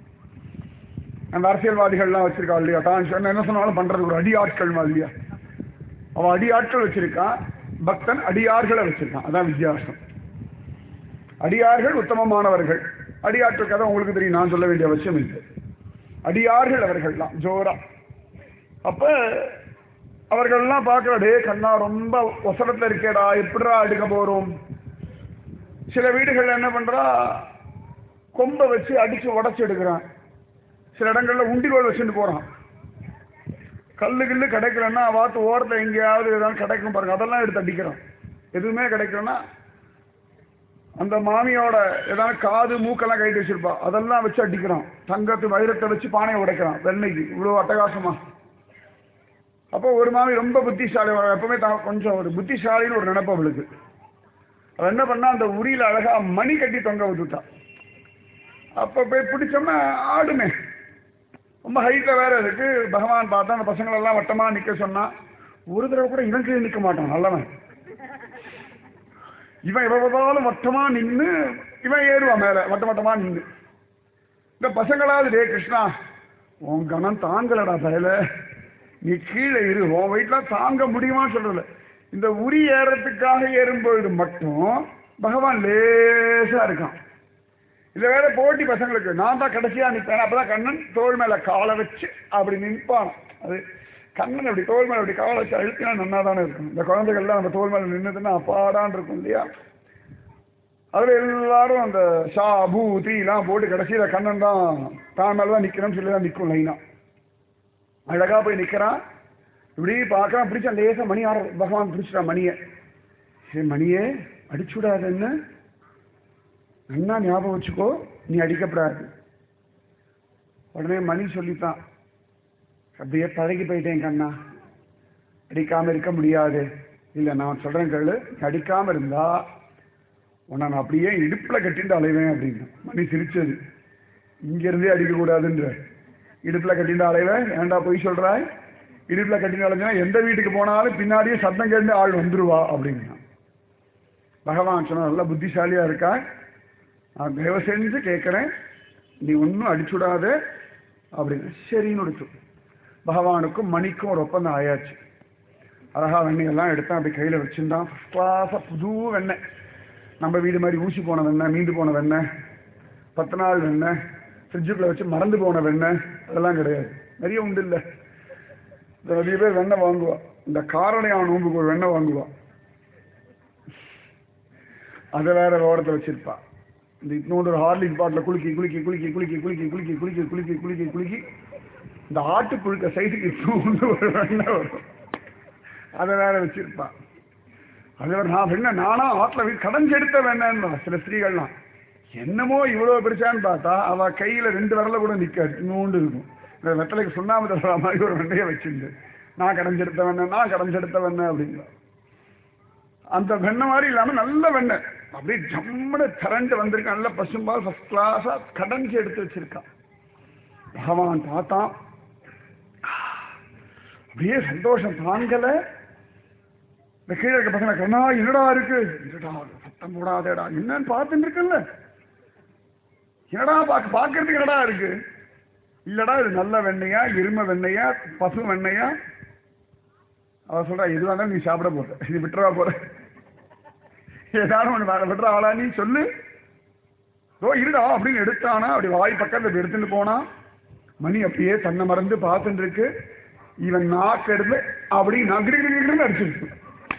அந்த அரசியல்வாதிகள்லாம் வச்சிருக்கா இல்லையா தான் சொன்ன என்ன சொன்னாலும் பண்றது ஒரு அடி ஆட்கள் மாதிரி இல்லையா அவன் அடி ஆட்கள் வச்சிருக்கான் பக்தன் அடியார்களை வச்சிருக்கான் அதான் வித்தியாசம் அடியார்கள் உத்தமமானவர்கள் அடியாட்கள் கதை உங்களுக்கு தெரியும் நான் சொல்ல வேண்டிய அவசியம் இல்லை அடியார்கள் அவர்கள்லாம் ஜோரா அப்ப அவர்கள்லாம் பார்க்கற டே கண்ணா ரொம்ப ஒசரத்துல இருக்கேடா எப்படிடா எடுக்க போறோம் சில வீடுகள்ல என்ன பண்றா கொம்பை வச்சு அடிச்சு உடைச்சு எடுக்கிறான் சில இடங்கள்ல உண்டிகோல் வச்சுட்டு போறான் கல்லு கில்லு கிடைக்கலன்னா வாத்து ஓரத்தில் எங்கேயாவது ஏதாவது கிடைக்கும் பாருங்க அதெல்லாம் எடுத்து அடிக்கிறான் எதுவுமே கிடைக்கலன்னா அந்த மாமியோட ஏதாவது காது மூக்கெல்லாம் கைட்டு வச்சிருப்பா அதெல்லாம் வச்சு அடிக்கிறான் தங்கத்து வைரத்தை வச்சு பானையை உடைக்கிறான் வெண்ணெய்க்கு இவ்வளவு அட்டகாசமா அப்போ ஒரு மாமி ரொம்ப புத்திசாலி அவ எப்பவுமே தான் கொஞ்சம் ஒரு புத்திசாலின்னு ஒரு நினைப்பு அவளுக்கு அவ என்ன பண்ணா அந்த உரியில அழகா மணி கட்டி தொங்க விட்டுட்டான் அப்ப போய் பிடிச்சோம்னா ஆடுமே ரொம்ப ஹைட்ல வேற இருக்கு பகவான் பார்த்தா அந்த பசங்களெல்லாம் வட்டமா நிக்க சொன்னா ஒரு தடவை கூட இவன் கீழே நிக்க மாட்டான் நல்லவன் இவன் எப்ப பார்த்தாலும் வட்டமா நின்னு இவன் ஏறுவான் மேல வட்ட வட்டமா நின்னு இந்த பசங்களாவது டே கிருஷ்ணா உன் கணம் தாங்கலடா பயல நீ கீழே இரு உன் வெயிட்ல தாங்க முடியுமா சொல்றல இந்த உரி ஏறத்துக்காக ஏறும்பொழுது மட்டும் பகவான் லேசா இருக்கான் இதுல வேற போட்டி பசங்களுக்கு நான் தான் கடைசியா நிற்பேன் அப்பதான் கண்ணன் தோள் மேல காலை வச்சு அப்படி நிற்பான் அது கண்ணன் அப்படி தோள் மேல அப்படி காலை வச்சு அழுத்தினா நன்னா தானே இருக்கும் இந்த குழந்தைகள்லாம் அந்த தோள் மேல நின்றுதுன்னா அப்பாடான் இருக்கும் இல்லையா அதுல எல்லாரும் அந்த ஷா பூ தீலாம் போட்டு கடைசியில கண்ணன் தான் தான் மேலதான் நிக்கணும்னு சொல்லி தான் நிற்கும் லைனா அழகா போய் நிக்கிறான் இப்படி பார்க்கறான் பிடிச்ச லேசா மணி ஆற பகவான் பிடிச்சிட்டான் மணியை சரி மணியே அடிச்சுடாது என்ன நன்னா ஞாபகம் வச்சுக்கோ நீ அடிக்கப்படாது உடனே மணி சொல்லித்தான் அப்படியே பழகி போயிட்டேன் கண்ணா அடிக்காம இருக்க முடியாது இல்ல நான் சொல்றேன் கேளு நீ அடிக்காம இருந்தா உன்னை நான் அப்படியே இடுப்புல கட்டிட்டு அலைவேன் அப்படின்னு மணி சிரிச்சது இங்க இருந்தே அடிக்க கூடாதுன்ற இடுப்புல கட்டிட்டு அலைவேன் ஏன்டா போய் சொல்றாய் இடுப்புல கட்டிட்டு அலைஞ்சா எந்த வீட்டுக்கு போனாலும் பின்னாடியே சத்தம் கேட்டு ஆள் வந்துருவா அப்படின்னா பகவான் சொன்ன நல்ல புத்திசாலியா இருக்கா நான் தயவு செஞ்சு கேட்குறேன் நீ ஒன்றும் அடிச்சுடாத அப்படின்னு சரின்னு எடுத்து பகவானுக்கும் மணிக்கும் ஒரு ஒப்பந்தம் ஆயாச்சு அழகா வெண்ணெய் எல்லாம் எடுத்தான் அப்படி கையில் வச்சுருந்தான் ஃபஸ்ட் கிளாஸாக புது வெண்ணெய் நம்ம வீடு மாதிரி ஊசி போன வெண்ணெய் மீந்து போன வெண்ணெய் பத்து நாள் வெண்ணெய் ஃப்ரிட்ஜுக்குள்ளே வச்சு மறந்து போன வெண்ணெய் அதெல்லாம் கிடையாது நிறைய உண்டு இல்லை நிறைய பேர் வெண்ணெய் வாங்குவா இந்த காரணையான நோம்புக்கு ஒரு வெண்ணெய் வாங்குவா அதை வேற ஓரத்தில் வச்சிருப்பா இந்த இன்னொன்று ஒரு ஹார்லிக் பாட்டில் குலுக்கி குலுக்கி குலுக்கி குலுக்கி குலுக்கி குலுக்கி குலுக்கி குலுக்கி குலுக்கி குலுக்கி இந்த ஆட்டு புழுக்க சைஸுக்கு இன்னொன்று ஒரு வெண்ணெய் வரும் அதை வேற வச்சிருப்பா அது ஒரு நான் வெண்ண நானா ஆட்டில் போய் கடன் செடுத்த வெண்ணா சில ஸ்திரீகள்லாம் என்னமோ இவ்வளோ பெருசான்னு பார்த்தா அவ கையில ரெண்டு விரல கூட நிற்காது இன்னொன்று இருக்கும் இந்த வெத்தலைக்கு சுண்ணாம்பு தர மாதிரி ஒரு வெண்டையை வச்சிருந்து நான் கடைஞ்செடுத்த வெண்ணெய் நான் கடைஞ்செடுத்த வெண்ணெய் அப்படிங்கிற அந்த வெண்ணெய் மாதிரி இல்லாம நல்ல வெண்ணெய் அப்படியே ஜம்முன திரண்டு வந்திருக்கான் நல்ல பசும்பால் ஃபர்ஸ்ட் கிளாஸா கடைஞ்சு எடுத்து வச்சிருக்கான் பகவான் பார்த்தான் அப்படியே சந்தோஷம் தாங்கல இந்த கீழே இருக்க பசங்க கண்ணா என்னடா இருக்கு என்னடா சத்தம் போடாதேடா என்னன்னு பார்த்துட்டு இருக்குல்ல என்னடா பாக்க பாக்குறதுக்கு என்னடா இருக்கு இல்லடா இது நல்ல வெண்ணையா இரும வெண்ணையா பசு வெண்ணையா அவ சொல்றா எதுவாக இருந்தாலும் நீ சாப்பிட போற இது விட்டுறா போற ஏதாவது ஒண்ணு வேற விட்டுற ஆளா நீ சொல்லு ஓ இருடா அப்படின்னு எடுத்தானா அப்படி வாய் பக்கத்துல இப்படி எடுத்துட்டு போனா மணி அப்படியே தன்னை மறந்து பார்த்துட்டு இருக்கு இவன் நாக்கு எடுத்து அப்படி நகிரிகிரின்னு அடிச்சிருக்கு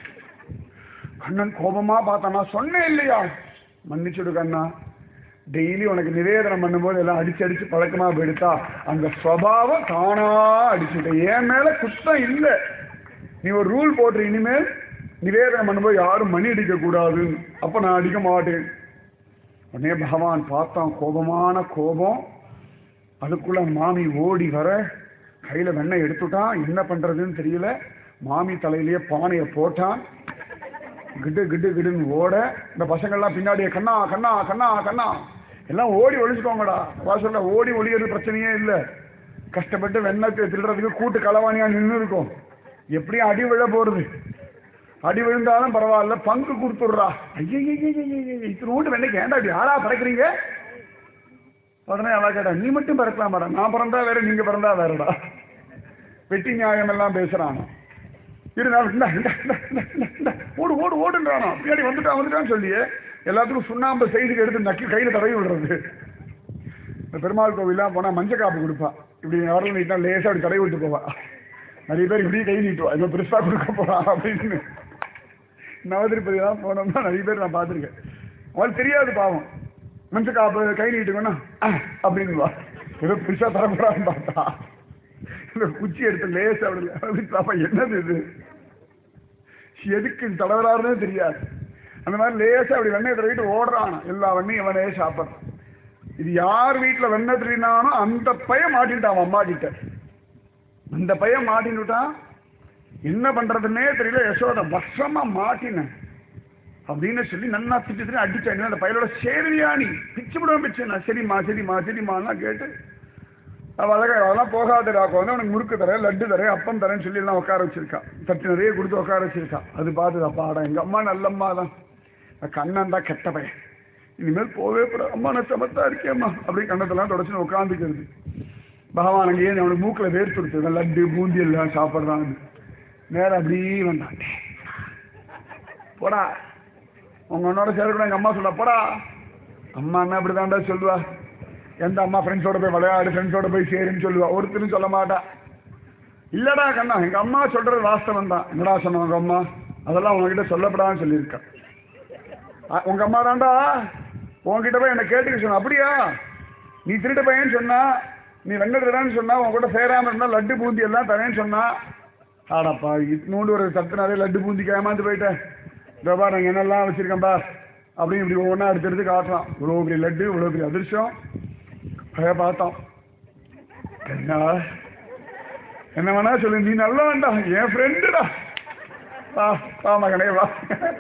கண்ணன் கோபமா பார்த்தானா சொன்னேன் இல்லையா மன்னிச்சுடு கண்ணா டெய்லி உனக்கு நிவேதனம் பண்ணும்போது எல்லாம் அடிச்சு அடிச்சு பழக்கமா போயிடுத்தா அந்த ஸ்வபாவம் தானா அடிச்சுட்ட என் மேல குத்தம் இல்லை நீ ஒரு ரூல் போட்டு இனிமேல் நிவேதனம் பண்ணும்போது யாரும் மணி அடிக்க கூடாதுன்னு அப்ப நான் அடிக்க மாட்டேன் உடனே பகவான் பார்த்தான் கோபமான கோபம் அதுக்குள்ள மாமி ஓடி வர கையில வெண்ணெய் எடுத்துட்டான் என்ன பண்றதுன்னு தெரியல மாமி தலையிலேயே பானையை போட்டான் கிட்டு கிட்டு கிட்டுன்னு ஓட இந்த பசங்கள்லாம் பின்னாடியே கண்ணா கண்ணா கண்ணா கண்ணா எல்லாம் ஓடி ஒழிச்சுக்கோங்கடா வாசல்ல ஓடி ஒளியறது பிரச்சனையே இல்லை கஷ்டப்பட்டு வெண்ணத்தை திருடுறதுக்கு கூட்டு களவாணியா நின்று இருக்கும் எப்படியும் அடி விழ போறது அடி விழுந்தாலும் பரவாயில்ல பங்கு கொடுத்துடுறா ஐயோ இத்தனோண்டு வெண்ணைக்கு ஏன்டா இப்படி ஆளா பறக்குறீங்க உடனே அவ கேட்டா நீ மட்டும் பறக்கலாம் மாடா நான் பிறந்தா வேற நீங்க பிறந்தா வேறடா வெட்டி நியாயம் எல்லாம் பேசுறான் இருந்தாலும் இந்தா, இந்தா, இந்தா, இந்தா, இந்தா, இந்தா, ஓடு ஓடு ஓடுன்றானோ பின்னாடி வந்துட்டான் வந்துட்டான்னு சொல்லியே எல்லாத்துக்கும் சுண்ணாம்பு செய்திக்கு எடுத்து நக்கி கையில தடவி விடுறது இந்த பெருமாள் கோவிலாம் போனா மஞ்சள் காப்பு கொடுப்பா இப்படி வரல நீட்டா லேசா அப்படி தடவி விட்டு போவா நிறைய பேர் இப்படியே கை நீட்டுவா இவன் பெருசா கொடுக்க போறான் அப்படின்னு நவதிருப்பதி தான் போனோம்னா நிறைய பேர் நான் பார்த்துருக்கேன் அவளுக்கு தெரியாது பாவம் மஞ்சள் காப்பு கை நீட்டுக்கோன்னா அப்படின்னுவா ஏதோ பெருசா தரப்படான்னு பார்த்தா இந்த குச்சி எடுத்து லேசா அப்படி அப்படி பாப்பா என்னது இது எதுக்கு தடவறாருன்னே தெரியாது அந்த மாதிரி லேசா அப்படி வெண்ணெய் தடவிட்டு ஓடுறான் எல்லா வெண்ணையும் இவனே சாப்பிட்றான் இது யார் வீட்டுல வெண்ணெய் திருடினானோ அந்த பையன் மாட்டிட்டான் அவன் அம்மா கிட்ட அந்த பையன் மாட்டின்னுட்டான் என்ன பண்றதுன்னே தெரியல யசோத வருஷமா மாட்டினேன் அப்படின்னு சொல்லி நன்னா திட்டு திட்டு அடிச்சாங்க அந்த பையனோட சேருவியா நீ பிச்சு விடுவேன் பிச்சு நான் சரிம்மா சரிம்மா சரிம்மான்னா கேட்டு அவள் அழகா அதெல்லாம் போகாதடா வந்து உனக்கு முறுக்கு தரேன் லட்டு தரேன் அப்பம் தரேன்னு சொல்லி எல்லாம் உட்கார வச்சிருக்கா தட்டு நிறைய கொடுத்து உட்கார வச்சிருக்கா அது பார்த்துதா பாடம் எங்க அம்மா நல்லம்மா தான் கண்ணன் தான் கெட்ட பையன் இனிமேல் போவே போற அம்மா நான் சமத்தா இருக்கேம்மா அப்படி கண்ணத்தெல்லாம் தொடச்சுன்னு உட்காந்துக்கிறது பகவான் அங்கேயே அவனுக்கு மூக்கில் வேர்த்துடுத்து லட்டு பூந்தி எல்லாம் சாப்பிட்றான்னு நேரம் அப்படியே வந்தான் போடா உங்க உன்னோட சேர்க்கணும் எங்க அம்மா சொல்ல போடா அம்மா என்ன அப்படி தாண்டா சொல்லுவா எந்த அம்மா ஃப்ரெண்ட்ஸோட போய் விளையாடு ஃப்ரெண்ட்ஸோட போய் சேருன்னு சொல்லுவா ஒருத்தரும் சொல்ல மாட்டா இல்லடா கண்ணா எங்க அம்மா சொல்றது வாஸ்தவம் தான் என்னடா சொன்ன உங்க அம்மா அதெல்லாம் உங்ககிட்ட சொல்லப்படான்னு சொல்லியிருக்கா அ- உங்க அம்மா தாண்டா உன்கிட்ட போய் என்ன கேட்டுக்க சொன்ன அப்படியா நீ திருட்டு பையன் சொன்னா நீ வெண்ண திருடான்னு சொன்னா உன் கூட சேராம இருந்தா லட்டு பூந்தி எல்லாம் தரேன்னு சொன்னா ஆடாப்பா இட்னூண்டு ஒரு சத்து நிறைய லட்டு பூந்திக்கு ஏமாந்து போயிட்டேன் இதோ பாரு நாங்கள் என்னெல்லாம் வச்சிருக்கேன்பா அப்படின்னு இப்படி ஒவ்வொன்றா எடுத்து எடுத்து காட்டுறான் இவ்வளோ பெரிய லட்டு இவ்வளோ பெரிய அதிர்ஷ்டம் அழகா பார்த்தோம் என்ன என்ன வேணா சொல்லு நீ நல்ல வேண்டாம் என் ஃப்ரெண்டுடா வா வா மகனே வா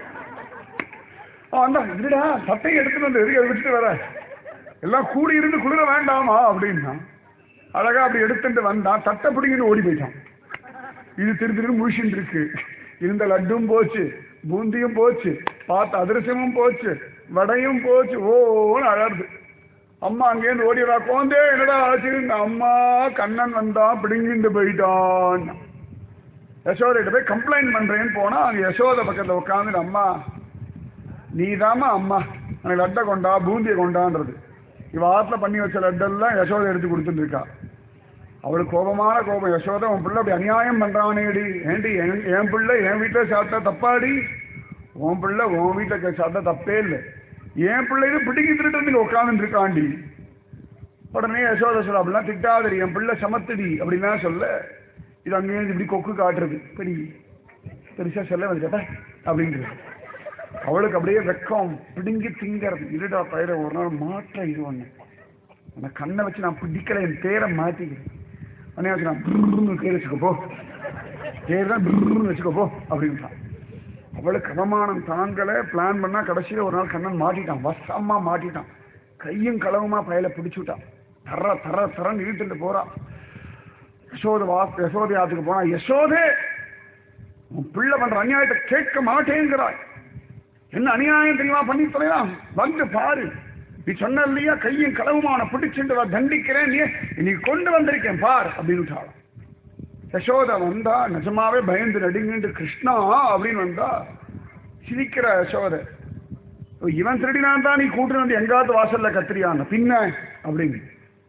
ஆ வந்தா இதுடா சட்டையை எடுத்துட்டு வந்து எதுக்கு அதை வச்சுட்டு வர எல்லாம் கூடி இருந்து குளிர வேண்டாமா அப்படின்னா அழகா அப்படி எடுத்துட்டு வந்தான் தட்டை பிடிங்கிட்டு ஓடி போயிட்டான் இது திரு திரு முழிச்சுட்டு இருக்கு இருந்த லட்டும் போச்சு பூந்தியும் போச்சு பார்த்த அதிரசமும் போச்சு வடையும் போச்சு ஓன்னு அழறது அம்மா அங்கேருந்து ஓடிடுறா கோந்தே என்னடா ஆச்சு அம்மா கண்ணன் வந்தான் பிடுங்கிட்டு போயிட்டான் யசோதைகிட்ட போய் கம்ப்ளைண்ட் பண்றேன்னு போனா அங்க யசோதை பக்கத்துல உட்காந்து அம்மா நீதாம்மா அம்மா எனக்கு லட்டை கொண்டா பூந்தியை கொண்டான்றது இவ ஆத்துல பண்ணி வச்ச லட்டெல்லாம் யசோதை எடுத்து கொடுத்துட்டு இருக்கா அவளுக்கு கோபமான கோபம் யசோதை உன் பிள்ளை அப்படி அநியாயம் பண்றானேடி ஏண்டி என் என் பிள்ளை என் வீட்டுல சாப்பிட்டா தப்பாடி உன் பிள்ளை உன் வீட்டுல சாப்பிட்டா தப்பே இல்லை என் பிள்ளைன்னு பிடிங்கி திருட்டு வந்து உட்காந்துட்டு இருக்காண்டி உடனே யசோதை சொல்ல அப்படிலாம் திட்டாதடி என் பிள்ளை சமத்துடி அப்படின்லாம் சொல்ல இது அங்கேயிருந்து இப்படி கொக்கு காட்டுறது பெரிய பெருசா சொல்ல வந்து கேட்டா அப்படின்றது அவளுக்கு அப்படியே வெக்கம் பிடுங்கி திங்கிறது இருடா பயிர ஒரு நாள் மாற்ற இது ஒண்ணு அந்த கண்ணை வச்சு நான் பிடிக்கல என் பேரை மாத்திக்கிறேன் உடனே வச்சு நான் புர்ன்னு பேர் வச்சுக்கோ போ பேர் தான் புர்ன்னு வச்சுக்கோ போ அப்படின்ட்டான் அவளுக்கு அவமானம் தாங்கல பிளான் பண்ணா கடைசியில ஒரு நாள் கண்ணன் மாட்டிட்டான் வசமா மாட்டிட்டான் கையும் களவுமா பயல பிடிச்சுட்டான் தர தர தரன்னு இழுத்துட்டு போறா யசோத வா யசோதையாத்துக்கு போனா யசோதே உன் பிள்ளை பண்ற அநியாயத்தை கேட்க மாட்டேங்கிறாய் என்ன அநியாயம் தெரியுமா பண்ணி தொலைலாம் வந்து பாரு நீ சொன்ன இல்லையா கையும் களவுமான பிடிச்சுட்டு வா தண்டிக்கிறேன் நீ இன்னைக்கு கொண்டு வந்திருக்கேன் பார் அப்படின்னு விட்டாளாம். யசோதா வந்தா நிஜமாவே பயந்து நடுங்கிட்டு கிருஷ்ணா அப்படின்னு வந்தா சிரிக்கிற யசோதை இவன் திருடினான் தான் நீ கூட்டு வந்து எங்காவது வாசல்ல கத்திரியான் பின்ன அப்படின்னு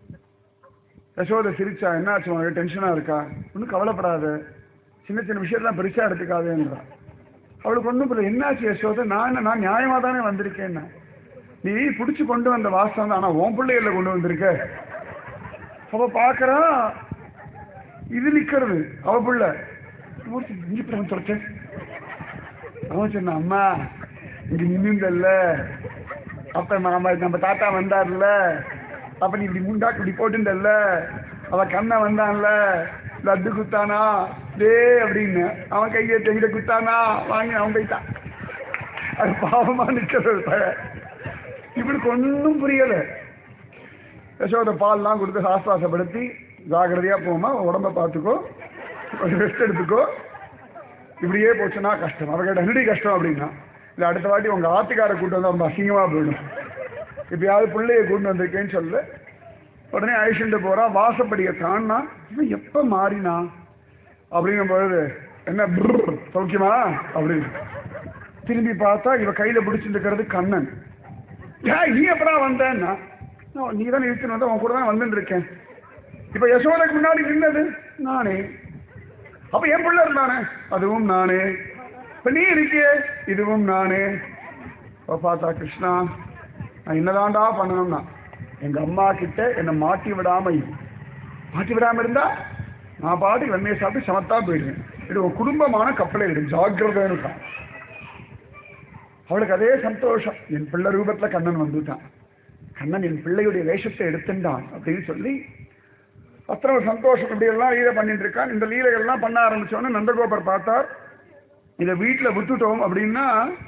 யசோதை சிரிச்சா என்னாச்சு உனக்கு டென்ஷனா இருக்கா ஒன்றும் கவலைப்படாத சின்ன சின்ன விஷயத்தெல்லாம் பெருசா எடுத்துக்காதேன்றா அவளுக்கு ஒன்றும் புரியல என்னாச்சு யசோதை நான் என்ன நான் நியாயமா தானே வந்திருக்கேன்னா நீ பிடிச்சு கொண்டு வந்த வாசம் தான் ஆனா உன் பிள்ளைகள கொண்டு வந்திருக்க அவ பாக்குறா இது நிக்கிறது அவ பிள்ளை இங்க பிறகு தொடச்சேன் அவன் சொன்ன அம்மா இங்க நின்றுந்தல்ல அப்ப நம்ம நம்ம தாத்தா வந்தார்ல அப்ப நீ இப்படி முண்டாக்கு இப்படி போட்டுண்டல்ல அவ கண்ண வந்தான்ல லட்டு குத்தானா டே அப்படின்னு அவன் கையை கையில குத்தானா வாங்கி அவன் போயிட்டான் அது பாவமா நிக்கிறது பய இவனுக்கு ஒன்றும் புரியல யசோத பால்லாம் கொடுத்து சாஸ்திராசப்படுத்தி ஜாகிரதையா போமா உடம்ப பார்த்துக்கோ கொஞ்சம் ரெஸ்ட் எடுத்துக்கோ இப்படியே போச்சுன்னா கஷ்டம் அவர்கிட்ட என்னடி கஷ்டம் அப்படின்னா இல்லை அடுத்த வாட்டி உங்க ஆத்துக்கார கூட்டு வந்து ரொம்ப அசிங்கமா போயிடும் இப்பயாவது பிள்ளைய கூட்டு வந்திருக்கேன்னு சொல்லு உடனே அழிச்சுட்டு போறான் வாசப்படியை தாண்டினா இவன் எப்ப மாறினா அப்படிங்கும் பொழுது என்ன brrr, சௌக்கியமா அப்படின்னு திரும்பி பார்த்தா இவ கையில பிடிச்சிட்டு இருக்கிறது கண்ணன் ஏய், நீ எப்படா வந்தேன்னா "நான் நீ தான் இழுத்துன்னு வந்த உன் கூட தான் வந்துட்டு இருக்கேன் இப்ப யசோதைக்கு முன்னாடி நின்னது நானே அப்ப என் பிள்ளை இருந்தானே அதுவும் நானே இப்ப நீ இருக்கியே இதுவும் நானே அப்ப பார்த்தா கிருஷ்ணா நான் என்னதான்டா பண்ணணும்னா எங்க அம்மா கிட்ட என்னை மாட்டி விடாம இரு. மாட்டி விடாம இருந்தா நான் பாட்டுக்கு வெண்மையை சாப்பிட்டு சமத்தா போயிடுவேன் இது ஒரு குடும்பமான கப்பலை இடு ஜாக்கிரதைன்னு இருக்கான் அவளுக்கு அதே சந்தோஷம் என் பிள்ளை ரூபத்துல கண்ணன் வந்துட்டான் கண்ணன் என் பிள்ளையுடைய வேஷத்தை எடுத்துட்டான் அப்படின்னு சொல்லி அத்தனை ஒரு சந்தோஷம் இப்படி எல்லாம் லீலை பண்ணிட்டு இருக்கான் இந்த லீலைகள்லாம் பண்ண ஆரம்பிச்சோன்னு நந்தகோபர் பார்த்தார் இதை வீட்டில் விட்டுட்டோம் அப்படின்னா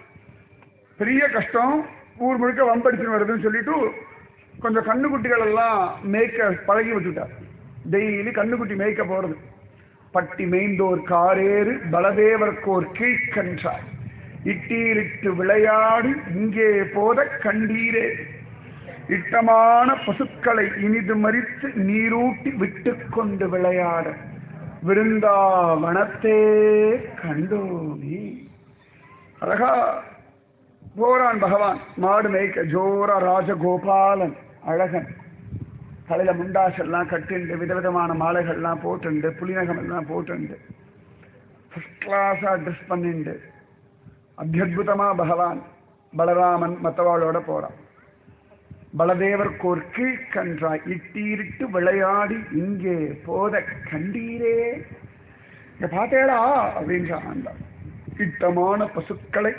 பெரிய கஷ்டம் ஊர் முழுக்க வம்படிச்சுன்னு வருதுன்னு சொல்லிட்டு கொஞ்சம் கண்ணுக்குட்டிகள் எல்லாம் மேய்க்க பழகி விட்டுட்டார் டெய்லி கண்ணுக்குட்டி மேய்க்க போறது பட்டி மேய்ந்தோர் காரேறு பலதேவர்க்கோர் கீழ்கன்றார் இட்டீரிட்டு விளையாடி இங்கே போத கண்டீரே இட்டமான பசுக்களை இனிது மறித்து நீரூட்டி விட்டு கொண்டு விளையாட விருந்தாவனத்தே கண்டோமே அழகா போறான் பகவான் மாடு மேய்க்க ஜோரா ராஜகோபாலன் அழகன் தலையில முண்டாசெல்லாம் கட்டிண்டு விதவிதமான மாலைகள்லாம் போட்டுண்டு புலிநகம் எல்லாம் போட்டுண்டு ஃபர்ஸ்ட் கிளாஸா ட்ரெஸ் பண்ணிண்டு அத்தியுதமா பகவான் பலராமன் மற்றவாளோட போறான் பலதேவர்க்கு ஒரு கீழ்கன்றாய் இட்டீரிட்டு விளையாடி இங்கே போத கண்டீரே இங்க பார்த்தேடா அப்படின்றான் ஆண்டாள். இட்டமான பசுக்களை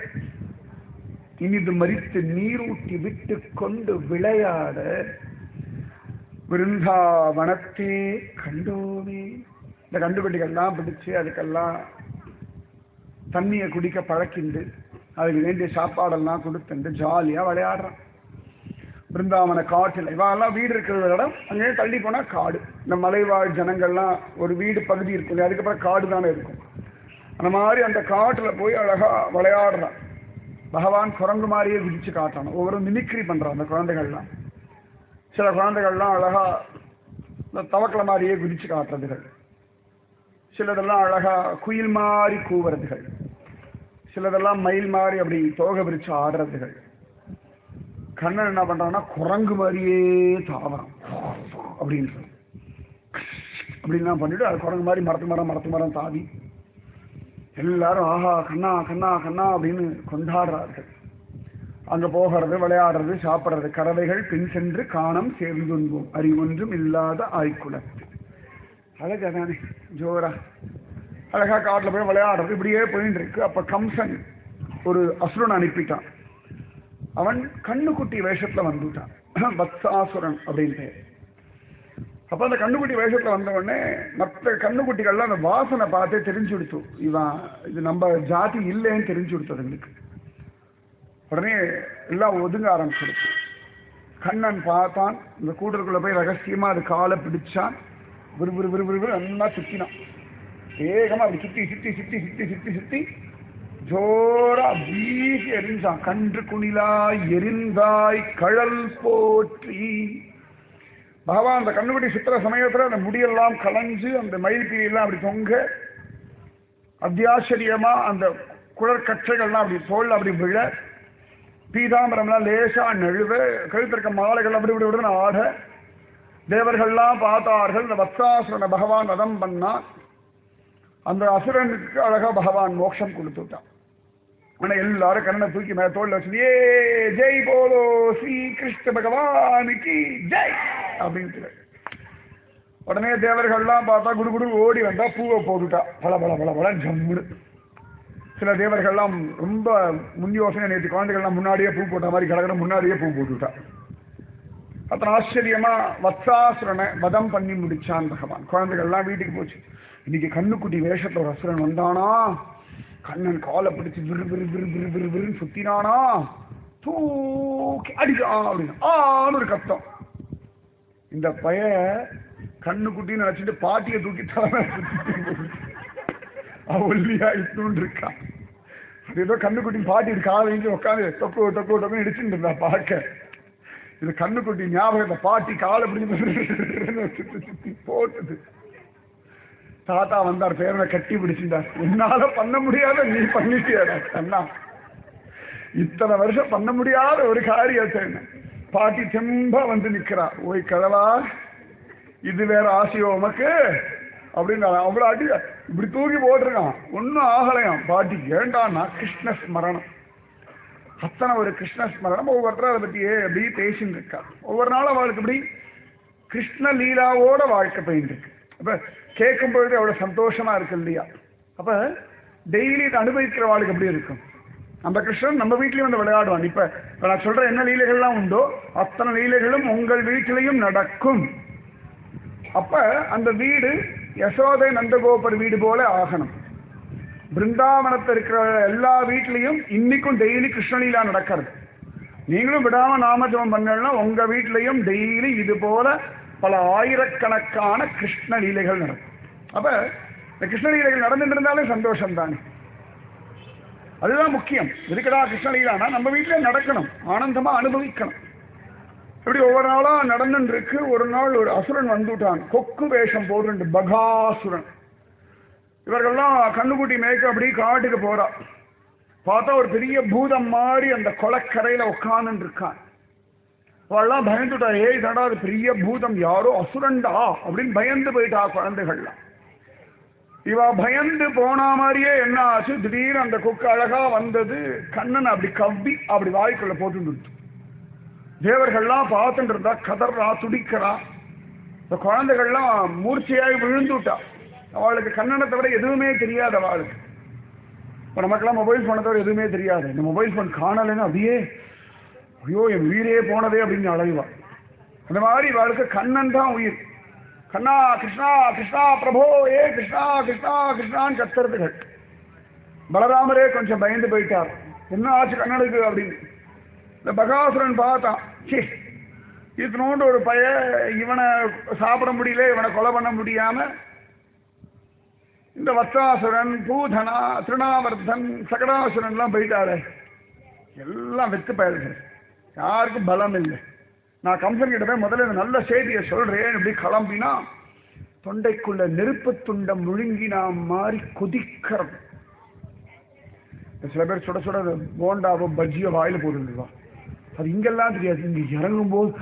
இனிது மறித்து நீரூட்டி விட்டு கொண்டு விளையாட விருந்தாவனத்தே கண்டோமே இந்த கண்டுபிடிகள்லாம் பிடிச்சு அதுக்கெல்லாம் தண்ணியை குடிக்க பழக்கிண்டு அதுக்கு வேண்டிய சாப்பாடெல்லாம் கொடுத்துண்டு ஜாலியாக விளையாடுறான் பிருந்தாவன காட்டில் இவெல்லாம் வீடு இருக்கிற இடம் அங்கேயே தள்ளி போனால் காடு இந்த மலைவாழ் ஜனங்கள்லாம் ஒரு வீடு பகுதி இருக்கும் இல்லையா? அதுக்கப்புறம் காடு தானே இருக்கும் அந்த மாதிரி அந்த காட்டில் போய் அழகா விளையாடுறான் பகவான் குரங்கு மாதிரியே விதிச்சு காட்டுறான் ஒவ்வொரு மிமிக்ரி பண்றான் அந்த குழந்தைகள்லாம் சில குழந்தைகள்லாம் அழகா இந்த தவக்கலை மாதிரியே குதிச்சு காட்டுறதுகள் சிலதெல்லாம் அழகா குயில் மாதிரி கூவுறதுகள் சிலதெல்லாம் மயில் மாதிரி அப்படி தோகை விரிச்சு ஆடுறதுகள் கண்ணன் என்ன பண்றான்னா குரங்கு மாதிரியே தாவறான் அப்படின்ற அப்படின்லாம் பண்ணிட்டு அது குரங்கு மாதிரி மரத்து மரம் மரத்து மரம் தாவி எல்லாரும் ஆஹா கண்ணா கண்ணா கண்ணா அப்படின்னு கொண்டாடுறார்கள் அங்க போகிறது விளையாடுறது சாப்பிடுறது கறவைகள் பின் சென்று காணம் சேர்ந்துண்போம் அறிவொன்றும் இல்லாத ஆய்க்குலத்து அழகா தானே ஜோரா அழகா காட்டுல போய் விளையாடுறது இப்படியே போயிட்டு இருக்கு அப்ப கம்சன் ஒரு அசுரன் அனுப்பிட்டான் அவன் கண்ணுக்குட்டி வேஷத்துல வந்துட்டான் பத்சாசுரன் அப்படின்னு பேர் அப்ப அந்த கண்ணுக்குட்டி வேஷத்துல வந்த உடனே மற்ற கண்ணுக்குட்டிகள்லாம் அந்த வாசனை பார்த்தே தெரிஞ்சு கொடுத்து இவன் இது நம்ம ஜாதி இல்லைன்னு தெரிஞ்சு கொடுத்தது எங்களுக்கு உடனே எல்லாம் ஒதுங்க ஆரம்பிச்சிடுச்சு கண்ணன் பார்த்தான் இந்த கூட்டருக்குள்ள போய் ரகசியமா அது காலை பிடிச்சான் விறு விறு விறு விறு விறு நல்லா சுத்தினான் வேகமா அப்படி சுத்தி சுத்தி சுத்தி சுத்தி சுத்தி சுத்தி ஜோரா வீசி எரிஞ்சான் கன்று குணிலாய் எரிந்தாய் கழல் போற்றி பகவான் அந்த கண்ணுக்குட்டி சுத்துற சமயத்துல அந்த முடியெல்லாம் கலைஞ்சு அந்த மயில்பீலியெல்லாம் அப்படி தொங்க அத்தியாச்சரியமா அந்த குழற்கற்றைகள்லாம் அப்படி தோல் அப்படி விழ பீதாம்பரம்லாம் லேசா நழுவ கழுத்திருக்க மாலைகள் அப்படி இப்படி விடுன்னு ஆட தேவர்கள்லாம் பார்த்தார்கள் இந்த வத்சாசுரனை பகவான் வதம் பண்ணான் அந்த அசுரனுக்கு அழகா பகவான் மோட்சம் கொடுத்துட்டான் ஆனா எல்லாரும் கண்ணை தூக்கி மேல தோல்ல வச்சு ஏ ஜெய் போலோ ஸ்ரீ கிருஷ்ண பகவானுக்கு ஜெய் அப்படின்ட்டு உடனே தேவர்கள்லாம் பார்த்தா குடு குடு ஓடி வந்தா பூவை போட்டுட்டா பல பல பல பல ஜம்முடு சில தேவர்கள்லாம் ரொம்ப முன் யோசனை நேற்று குழந்தைகள்லாம் முன்னாடியே பூ போட்ட மாதிரி கடகட முன்னாடியே பூ போட்டுவிட்டா அத்தனை ஆச்சரியமா வத்சாசுரனை வதம் பண்ணி முடிச்சான் பகவான் குழந்தைகள்லாம் வீட்டுக்கு போச்சு இன்னைக்கு கண்ணுக்குட்டி வேஷத்துல ஒரு அசுரன் வந்தானா கண்ணன் காலை பிடிச்சு விறு விறு விறு விறு விறு விறுன்னு சுத்தினானா தூக்கி அடிச்சான் அப்படின்னு ஆன்னு ஒரு கத்தம் இந்த பய கண்ணுக்குட்டின்னு நினைச்சிட்டு பாட்டியை தூக்கி தலைமை ஒல்லியா இட்டுன்னு இருக்கான் அது ஏதோ கண்ணுக்குட்டி பாட்டி காலை இங்கே உட்காந்து தொக்கு தொக்கு தொக்கு இடிச்சுட்டு இருந்தா பார்க்க இது கண்ணுக்குட்டி ஞாபகத்தை பாட்டி காலை பிடிச்சு சுத்தி சுத்தி போட்டுது தாத்தா வந்தார் பேரனை கட்டி பிடிச்சிருந்தார் என்னால பண்ண முடியாத நீ பண்ணிட்டியாடா அண்ணா இத்தனை வருஷம் பண்ண முடியாத ஒரு காரியத்தை என்ன பாட்டி தெம்பா வந்து நிக்கிறா ஓய் கழவா இது வேற ஆசையோ உமக்கு அப்படின்னு அவ்வளவு அடி இப்படி தூக்கி போட்டிருக்கான் ஒன்னும் ஆகலையாம் பாட்டி ஏண்டான்னா கிருஷ்ண ஸ்மரணம் அத்தனை ஒரு கிருஷ்ண ஸ்மரணம் ஒவ்வொருத்தரும் அதை பத்தியே அப்படி பேசின்னு இருக்கா ஒவ்வொரு நாளும் அவளுக்கு இப்படி கிருஷ்ண லீலாவோட வாழ்க்கை போயிட்டு இருக்கு அப்ப கேட்கும் பொழுது அவ்வளவு சந்தோஷமா இருக்கு இல்லையா அப்ப டெய்லி இதை அனுபவிக்கிற வாழ்க்கை எப்படி இருக்கும் அந்த கிருஷ்ணன் நம்ம வீட்லயும் வந்து விளையாடுவான் இப்ப இப்ப நான் சொல்ற என்ன லீலைகள்லாம் உண்டோ அத்தனை லீலைகளும் உங்கள் வீட்டிலையும் நடக்கும் அப்ப அந்த வீடு யசோதை நந்தகோபர் வீடு போல ஆகணும் பிருந்தாவனத்தில் இருக்கிற எல்லா வீட்லயும் இன்னைக்கும் டெய்லி கிருஷ்ணலீலா நடக்கிறது நீங்களும் விடாம நாமஜபம் பண்ணலாம் உங்க வீட்லயும் டெய்லி இது போல பல ஆயிரக்கணக்கான கிருஷ்ண லீலைகள் நடக்கும் அப்ப இந்த கிருஷ்ண லீலைகள் நடந்துட்டு இருந்தாலே சந்தோஷம் தானே அதுதான் முக்கியம் இருக்கடா கிருஷ்ண லீலானா நம்ம வீட்டிலே நடக்கணும் ஆனந்தமா அனுபவிக்கணும் இப்படி ஒவ்வொரு நாளா நடந்துட்டு இருக்கு ஒரு நாள் ஒரு அசுரன் வந்துட்டான் கொக்கு வேஷம் போடுண்டு பகாசுரன் இவர்கள்லாம் கண்ணுக்குட்டி மேய்க்க அப்படி காட்டுக்கு போறா பார்த்தா ஒரு பெரிய பூதம் மாதிரி அந்த கொளக்கரையில உட்கார்ந்து இருக்கான் அவள்லாம் பயந்துட்டா ஏய் தடா அது பெரிய பூதம் யாரோ அசுரண்டா அப்படின்னு பயந்து போயிட்டா குழந்தைகள்லாம் இவ பயந்து போன மாதிரியே என்ன ஆச்சு திடீர்னு அந்த கொக்கு அழகா வந்தது கண்ணன் அப்படி கவ்வி அப்படி வாய்க்குள்ள போட்டு தேவர்கள்லாம் பார்த்துட்டு இருந்தா கதறா துடிக்கிறா இந்த குழந்தைகள்லாம் மூர்ச்சையாகி விழுந்துட்டா அவளுக்கு கண்ணனை தவிர எதுவுமே தெரியாது அவளுக்கு இப்போ நமக்கெல்லாம் மொபைல் ஃபோனை தவிர எதுவுமே தெரியாது இந்த மொபைல் ஃபோன் காணலைன்னு அப்படியே ஐயோ என் உயிரே போனதே அப்படின்னு அலைவா அந்த மாதிரி இவளுக்கு கண்ணன் தான் உயிர் கண்ணா கிருஷ்ணா கிருஷ்ணா பிரபோ ஏ கிருஷ்ணா கிருஷ்ணா கிருஷ்ணான்னு கத்துறதுகள் பலராமரே கொஞ்சம் பயந்து போயிட்டார் என்ன ஆச்சு கண்ணனுக்கு அப்படின்னு இந்த பகாசுரன் பார்த்தான் சே இத்தனோண்டு ஒரு பைய இவனை சாப்பிட முடியல இவனை கொலை பண்ண முடியாம இந்த வத்சாசுரன் பூதனா திருணாவர்தன் சகடாசுரன்லாம் போயிட்டாரு எல்லாம் வெத்து பயல்கள் யாருக்கும் பலம் இல்லை நான் கம்சன் கிட்ட போய் முதல்ல இந்த நல்ல செய்தியை சொல்றேன் இப்படி கிளம்பினா தொண்டைக்குள்ள நெருப்பு துண்டம் முழுங்கினா மாறி கொதிக்கிறது சில பேர் சுட சுட போண்டாவோ பஜ்ஜியோ வாயில போட்டுருவா அது இங்கெல்லாம் தெரியாது இங்க இறங்கும் போது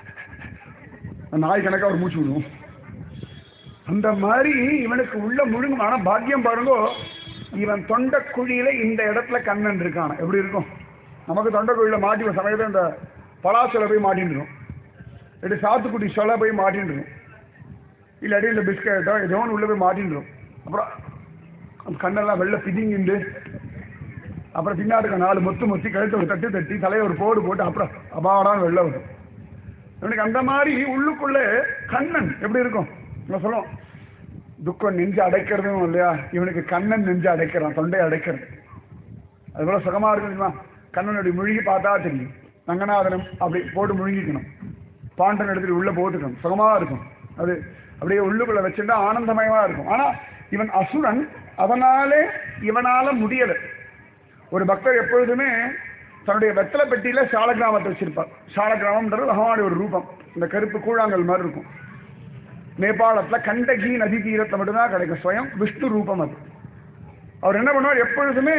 நாய் கணக்கா ஒரு மூச்சு விடுவோம் அந்த மாதிரி இவனுக்கு உள்ள முழுங்கும் ஆனா பாக்கியம் பாருங்க இவன் தொண்டைக்குழியில இந்த இடத்துல கண்ணன் இருக்கான எப்படி இருக்கும் நமக்கு தொண்டைக்குழியில மாட்டி சமயத்தில் இந்த பலாசொலை போய் மாட்டின்றோம் இல்லாட்டி சாத்துக்குடி சொலை போய் மாட்டின்றோம் இல்லாட்டி இந்த பிஸ்கட்டோ ஏதோ ஒன்று உள்ள போய் மாட்டின்றோம் அப்புறம் அந்த கண்ணெல்லாம் வெள்ள பிதிங்கிண்டு அப்புறம் பின்னாடுக்கு நாலு மொத்து மொத்தி கழுத்தை ஒரு தட்டு தட்டி தலையை ஒரு போடு போட்டு அப்புறம் அபாடான்னு வெளில வரும் இவனுக்கு அந்த மாதிரி உள்ளுக்குள்ளே கண்ணன் எப்படி இருக்கும் நம்ம சொல்லுவோம் துக்கம் நெஞ்சு அடைக்கிறதும் இல்லையா இவனுக்கு கண்ணன் நெஞ்சு அடைக்கிறான் தொண்டை அடைக்கிறது அது போல சுகமா இருக்கும் தெரியுமா கண்ணனுடைய மொழியை பார்த்தா தெரியும் ரங்கநாதனம் அப்படி போட்டு முழுங்கிக்கணும் பாண்டன் எடுத்துட்டு உள்ள போட்டுக்கணும் சுகமா இருக்கும் அது அப்படியே உள்ளுக்குள்ள வச்சுட்டா ஆனந்தமயமா இருக்கும் ஆனா இவன் அசுரன் அதனாலே இவனால முடியல ஒரு பக்தர் எப்பொழுதுமே தன்னுடைய வெத்தலை பெட்டியில சால கிராமத்தை வச்சிருப்பார் சால கிராமம்ன்றது பகவானுடைய ஒரு ரூபம் இந்த கருப்பு கூழாங்கல் மாதிரி இருக்கும் நேபாளத்துல கண்டகி நதி தீரத்தை மட்டும்தான் கிடைக்கும் ஸ்வயம் விஷ்ணு ரூபம் அது அவர் என்ன பண்ணுவார் எப்பொழுதுமே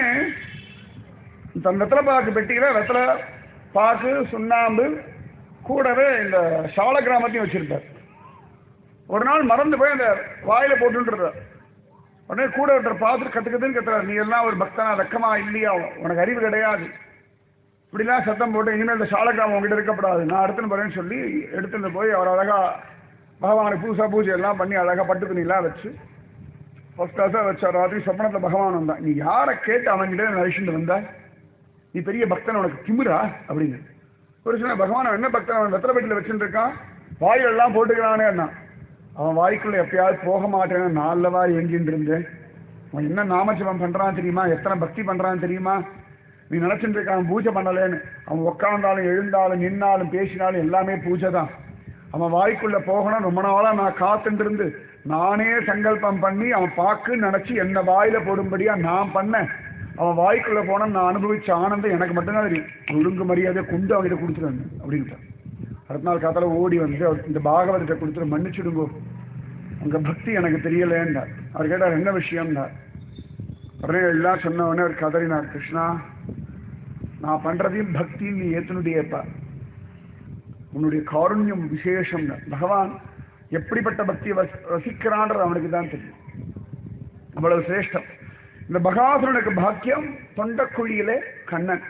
தன் வெத்தலை பாக்கு பெட்டியில வெத்தலை பாக்கு சுண்ணாம்பு கூடவே இந்த சால கிராமத்தையும் வச்சிருப்பார் ஒரு நாள் மறந்து போய் அந்த வாயில போட்டுன்றார் உடனே கூட ஒருத்தர் பார்த்துட்டு கத்துக்கத்துன்னு கத்துறாரு நீ எல்லாம் ஒரு பக்தனா வெக்கமா இல்லையா உனக்கு அறிவு கிடையாது இப்படிலாம் சத்தம் போட்டு இனிமேல் இந்த சாலக்கிராமம் உங்ககிட்ட இருக்கப்படாது நான் எடுத்துன்னு போறேன்னு சொல்லி எடுத்துட்டு போய் அவர் அழகா பகவானுக்கு பூசா பூஜை எல்லாம் பண்ணி அழகா பட்டு துணியெல்லாம் வச்சு ஃபர்ஸ்ட் கிளாஸாக வச்சார் ராத்திரி சொப்பனத்தில் பகவான் வந்தான் நீ யாரை கேட்டு அவன்கிட்ட நரிச்சுட்டு வந்த நீ பெரிய பக்தன் உனக்கு திமிரா அப்படின்னு ஒரு சில பகவான் அவன் என்ன பக்தன் அவன் வெத்தலை பெட்டியில் வச்சுட்டு இருக்கான் வாயிலெல்லாம் போட்டுக்கிறானே அவன் வாய்க்குள்ள எப்பயாவது போக மாட்டேன்னு நாலு வாய் எங்கிட்டு இருந்தேன் அவன் என்ன நாமஜபம் பண்றான் தெரியுமா எத்தனை பக்தி பண்றான் தெரியுமா நீ நினைச்சிட்டு இருக்கான் பூஜை பண்ணலேன்னு அவன் உட்கார்ந்தாலும் எழுந்தாலும் நின்னாலும் பேசினாலும் எல்லாமே பூஜை தான் அவன் வாய்க்குள்ள போகணும் ரொம்ப நாளா நான் காத்துட்டு இருந்து நானே சங்கல்பம் பண்ணி அவன் பாக்குன்னு நினைச்சு என்ன வாயில போடும்படியா நான் பண்ணேன் அவன் வாய்க்குள்ள போனா நான் அனுபவிச்ச ஆனந்தம் எனக்கு மட்டும்தான் தெரியும் ஒழுங்கு மரியாதை கொண்டு அவன்கிட்ட கொடுத்துருவாங்க அப்படின்ட்டான் அடுத்த நாள் காத்தால ஓடி வந்து அவர் இந்த பாகவதத்தை கொடுத்துட்டு மன்னிச்சுடுங்கோ உங்க பக்தி எனக்கு தெரியலேன்றார் அவர் கேட்டார் என்ன விஷயம்னார் உடனே எல்லாம் சொன்ன உடனே அவர் கதறினார் கிருஷ்ணா நான் பண்றதையும் பக்தியும் நீ ஏத்துனுடையப்பா உன்னுடைய காருண்யம் விசேஷம் பகவான் எப்படிப்பட்ட பக்தியை வசி- ரசிக்கிறான்றது அவனுக்கு தான் தெரியும் அவ்வளவு சிரேஷ்டம் இந்த பகாசுரனுக்கு பாக்கியம் தொண்டக்குழியிலே கண்ணன்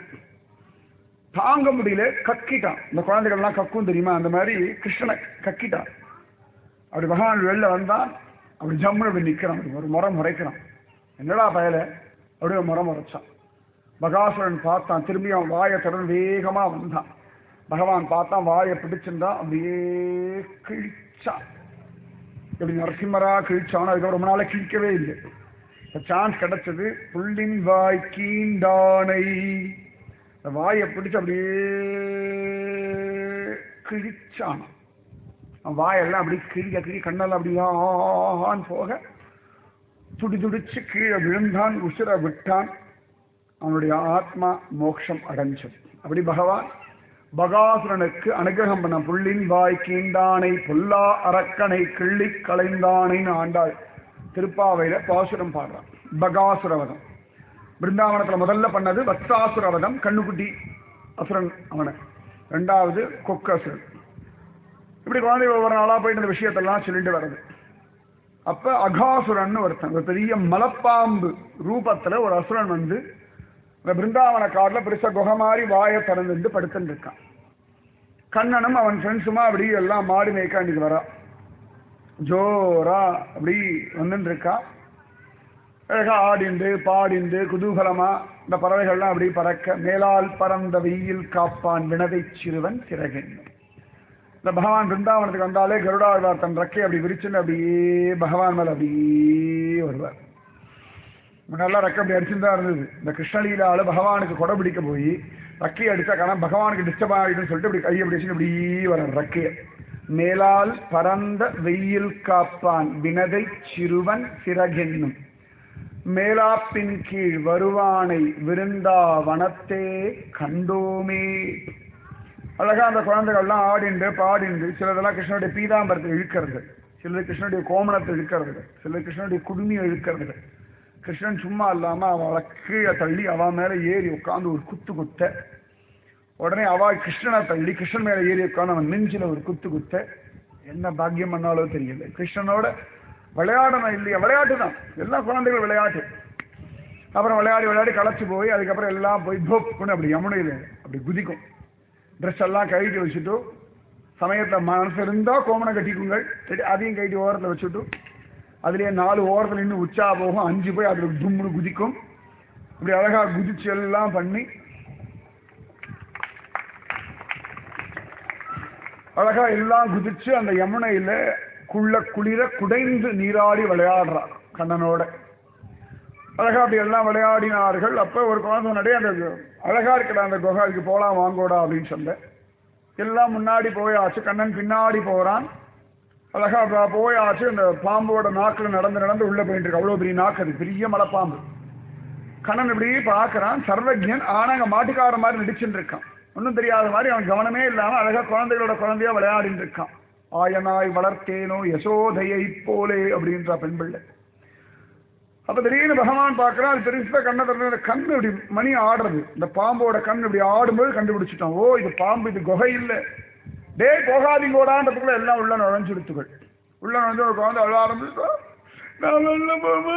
தாங்க முடியல கக்கிட்டான் இந்த குழந்தைகள்லாம் கக்கும் தெரியுமா அந்த மாதிரி கிருஷ்ணனை கக்கிட்டான் அப்படி பகவான் வெளில வந்தான் அப்படி ஜம்முன்னு அப்படி நிக்கிறான் அப்படி ஒரு முறை முறைக்கிறான் என்னடா பயல அப்படி ஒரு முறை முறைச்சான் பகாசுரன் பார்த்தான் திரும்பி அவன் வாயை திறந்து வேகமா வந்தான் பகவான் பார்த்தான் வாயை பிடிச்சிருந்தான் அப்படியே கிழிச்சான் இப்படி நரசிம்மரா கிழிச்சான் அதுக்கப்புறம் ரொம்ப நாளா கிழிக்கவே இல்லை சான்ஸ் கிடைச்சது புள்ளின் வாய் கீண்டானை இந்த வாயை பிடிச்சு அப்படியே கிழிச்சான் அவன் வாயெல்லாம் அப்படி கிழிக்க கிழி கண்ணெல்லாம் அப்படி ஆன்னு போக துடி துடிச்சு கீழே விழுந்தான் உசுர விட்டான் அவனுடைய ஆத்மா மோட்சம் அடைஞ்சது அப்படி பகவான் பகாசுரனுக்கு அனுகிரகம் பண்ண புள்ளின் வாய் கீண்டானை பொல்லா அரக்கனை கிள்ளி களைந்தானைன்னு ஆண்டாள் திருப்பாவையில பாசுரம் பாடுறான் பகாசுரவதம் பிருந்தாவனத்துல முதல்ல பண்ணது வத்சாசுரவதம் கண்ணுக்குட்டி அசுரன் அவனை ரெண்டாவது கொக்கு அசுரன் இப்படி குழந்தை ஒவ்வொரு நாளா போயிட்டு இந்த விஷயத்தெல்லாம் சொல்லிட்டு வர்றது அப்ப அகாசுரன் ஒருத்தன் ஒரு பெரிய மலப்பாம்பு ரூபத்துல ஒரு அசுரன் வந்து இந்த பிருந்தாவன காட்டுல பெருசா குகை மாதிரி வாயை திறந்துட்டு படுத்துட்டு இருக்கான் கண்ணனும் அவன் ஃப்ரெண்ட்ஸுமா அப்படி எல்லாம் மாடு மேய்க்க அன்னைக்கு வரா ஜோரா அப்படி வந்துட்டு இருக்கா அழகா ஆடிண்டு பாடிண்டு குதூகலமா இந்த பறவைகள்லாம் அப்படி பறக்க மேலால் பறந்த வெயில் காப்பான் வினதை சிறுவன் சிறகென்னும் இந்த பகவான் பிருந்தாவனத்துக்கு வந்தாலே கருடாழ்வார் தன் ரெக்கை அப்படி விரிச்சுன்னு அப்படியே பகவான் மேல அப்படியே வருவார் முன்னெல்லாம் ரெக்கை அப்படி அடிச்சுட்டு இருந்தது இந்த கிருஷ்ணலீலால பகவானுக்கு கொடை பிடிக்க போய் ரெக்கையை அடிச்சா காரணம் பகவானுக்கு டிஸ்டர்ப் ஆகிடுன்னு சொல்லிட்டு இப்படி கையை அப்படி வச்சுன்னு இப்படி வர ரெக்கையை மேலால் பரந்த வெயில் காப்பான் வினதை சிறுவன் சிறகென்னும் மேலாப்பின் கீழ் வருவானை விருந்தா வனத்தே கண்டோமே அழகா அந்த குழந்தைகள்லாம் ஆடிண்டு பாடிண்டு சிலதெல்லாம் கிருஷ்ணனுடைய பீதாம்பரத்தை இழுக்கிறது சிலது கிருஷ்ணனுடைய கோமணத்தை இழுக்கிறது சிலது கிருஷ்ணனுடைய குடுமியை இழுக்கிறது கிருஷ்ணன் சும்மா இல்லாம அவளை கீழே தள்ளி அவ மேல ஏறி உட்காந்து ஒரு குத்து குத்த உடனே அவ கிருஷ்ணனை தள்ளி கிருஷ்ணன் மேல ஏறி உட்காந்து அவன் நெஞ்சில ஒரு குத்து குத்த என்ன பாக்கியம் பண்ணாலோ தெரியல கிருஷ்ணனோட விளையாடணும் இல்லையா விளையாட்டு தான் எல்லா குழந்தைகளும் விளையாட்டு அப்புறம் விளையாடி விளையாடி களைச்சு போய் அதுக்கப்புறம் எல்லாம் போய் போப்புன்னு அப்படி யமுனையில் அப்படி குதிக்கும் ட்ரெஸ் எல்லாம் கழட்டி வச்சுட்டு சமயத்தில் மனசு இருந்தால் கோமணம் கட்டிக்குங்கள் சரி அதையும் கழட்டி ஓரத்தில் வச்சுட்டு அதுலேயே நாலு ஓரத்தில் நின்று உச்சா போகும் அஞ்சு போய் அதில் தும்முன்னு குதிக்கும் இப்படி அழகா குதிச்சு எல்லாம் பண்ணி அழகா எல்லாம் குதிச்சு அந்த யமுனையில குள்ள குளிர குடைந்து நீராடி விளையாடுறான் கண்ணனோட அழகா அப்படி எல்லாம் விளையாடினார்கள் அப்ப ஒரு குழந்தை முன்னாடி அந்த அழகா இருக்கடா அந்த குகைக்கு போலாம் வாங்கோடா அப்படின்னு சொன்னேன் எல்லாம் முன்னாடி போயாச்சு கண்ணன் பின்னாடி போறான் அழகா அப்ப போயாச்சு அந்த பாம்போட நாக்குல நடந்து நடந்து உள்ள போயிட்டு இருக்கு அவ்வளவு பெரிய நாக்கு அது பெரிய மலைப்பாம்பு கண்ணன் இப்படி பார்க்கறான் சர்வஜன் ஆனா அங்க மாட்டுக்கார மாதிரி நடிச்சுட்டு இருக்கான் ஒன்றும் தெரியாத மாதிரி அவன் கவனமே இல்லாம அழகா குழந்தைகளோட குழந்தையா விளையாடிட்டு இருக்கான் ஆயனாய் வளர்த்தேனோ யசோதையை போலே அப்படின்ற பெண் பிள்ளை அப்ப திடீர்னு பகவான் பார்க்கறான் அது பெருசா கண்ணை திறந்து கண் இப்படி மணி ஆடுறது இந்த பாம்போட கண் இப்படி ஆடும்போது கண்டுபிடிச்சிட்டோம் ஓ இது பாம்பு இது குகை இல்ல டேய் போகாதீங்கோடான்றதுக்குள்ள எல்லாம் உள்ள நுழைஞ்சுடுத்துகள் உள்ள நுழைஞ்சு ஒரு குழந்தை அழ ஆரம்பிச்சோம் நான் வெளில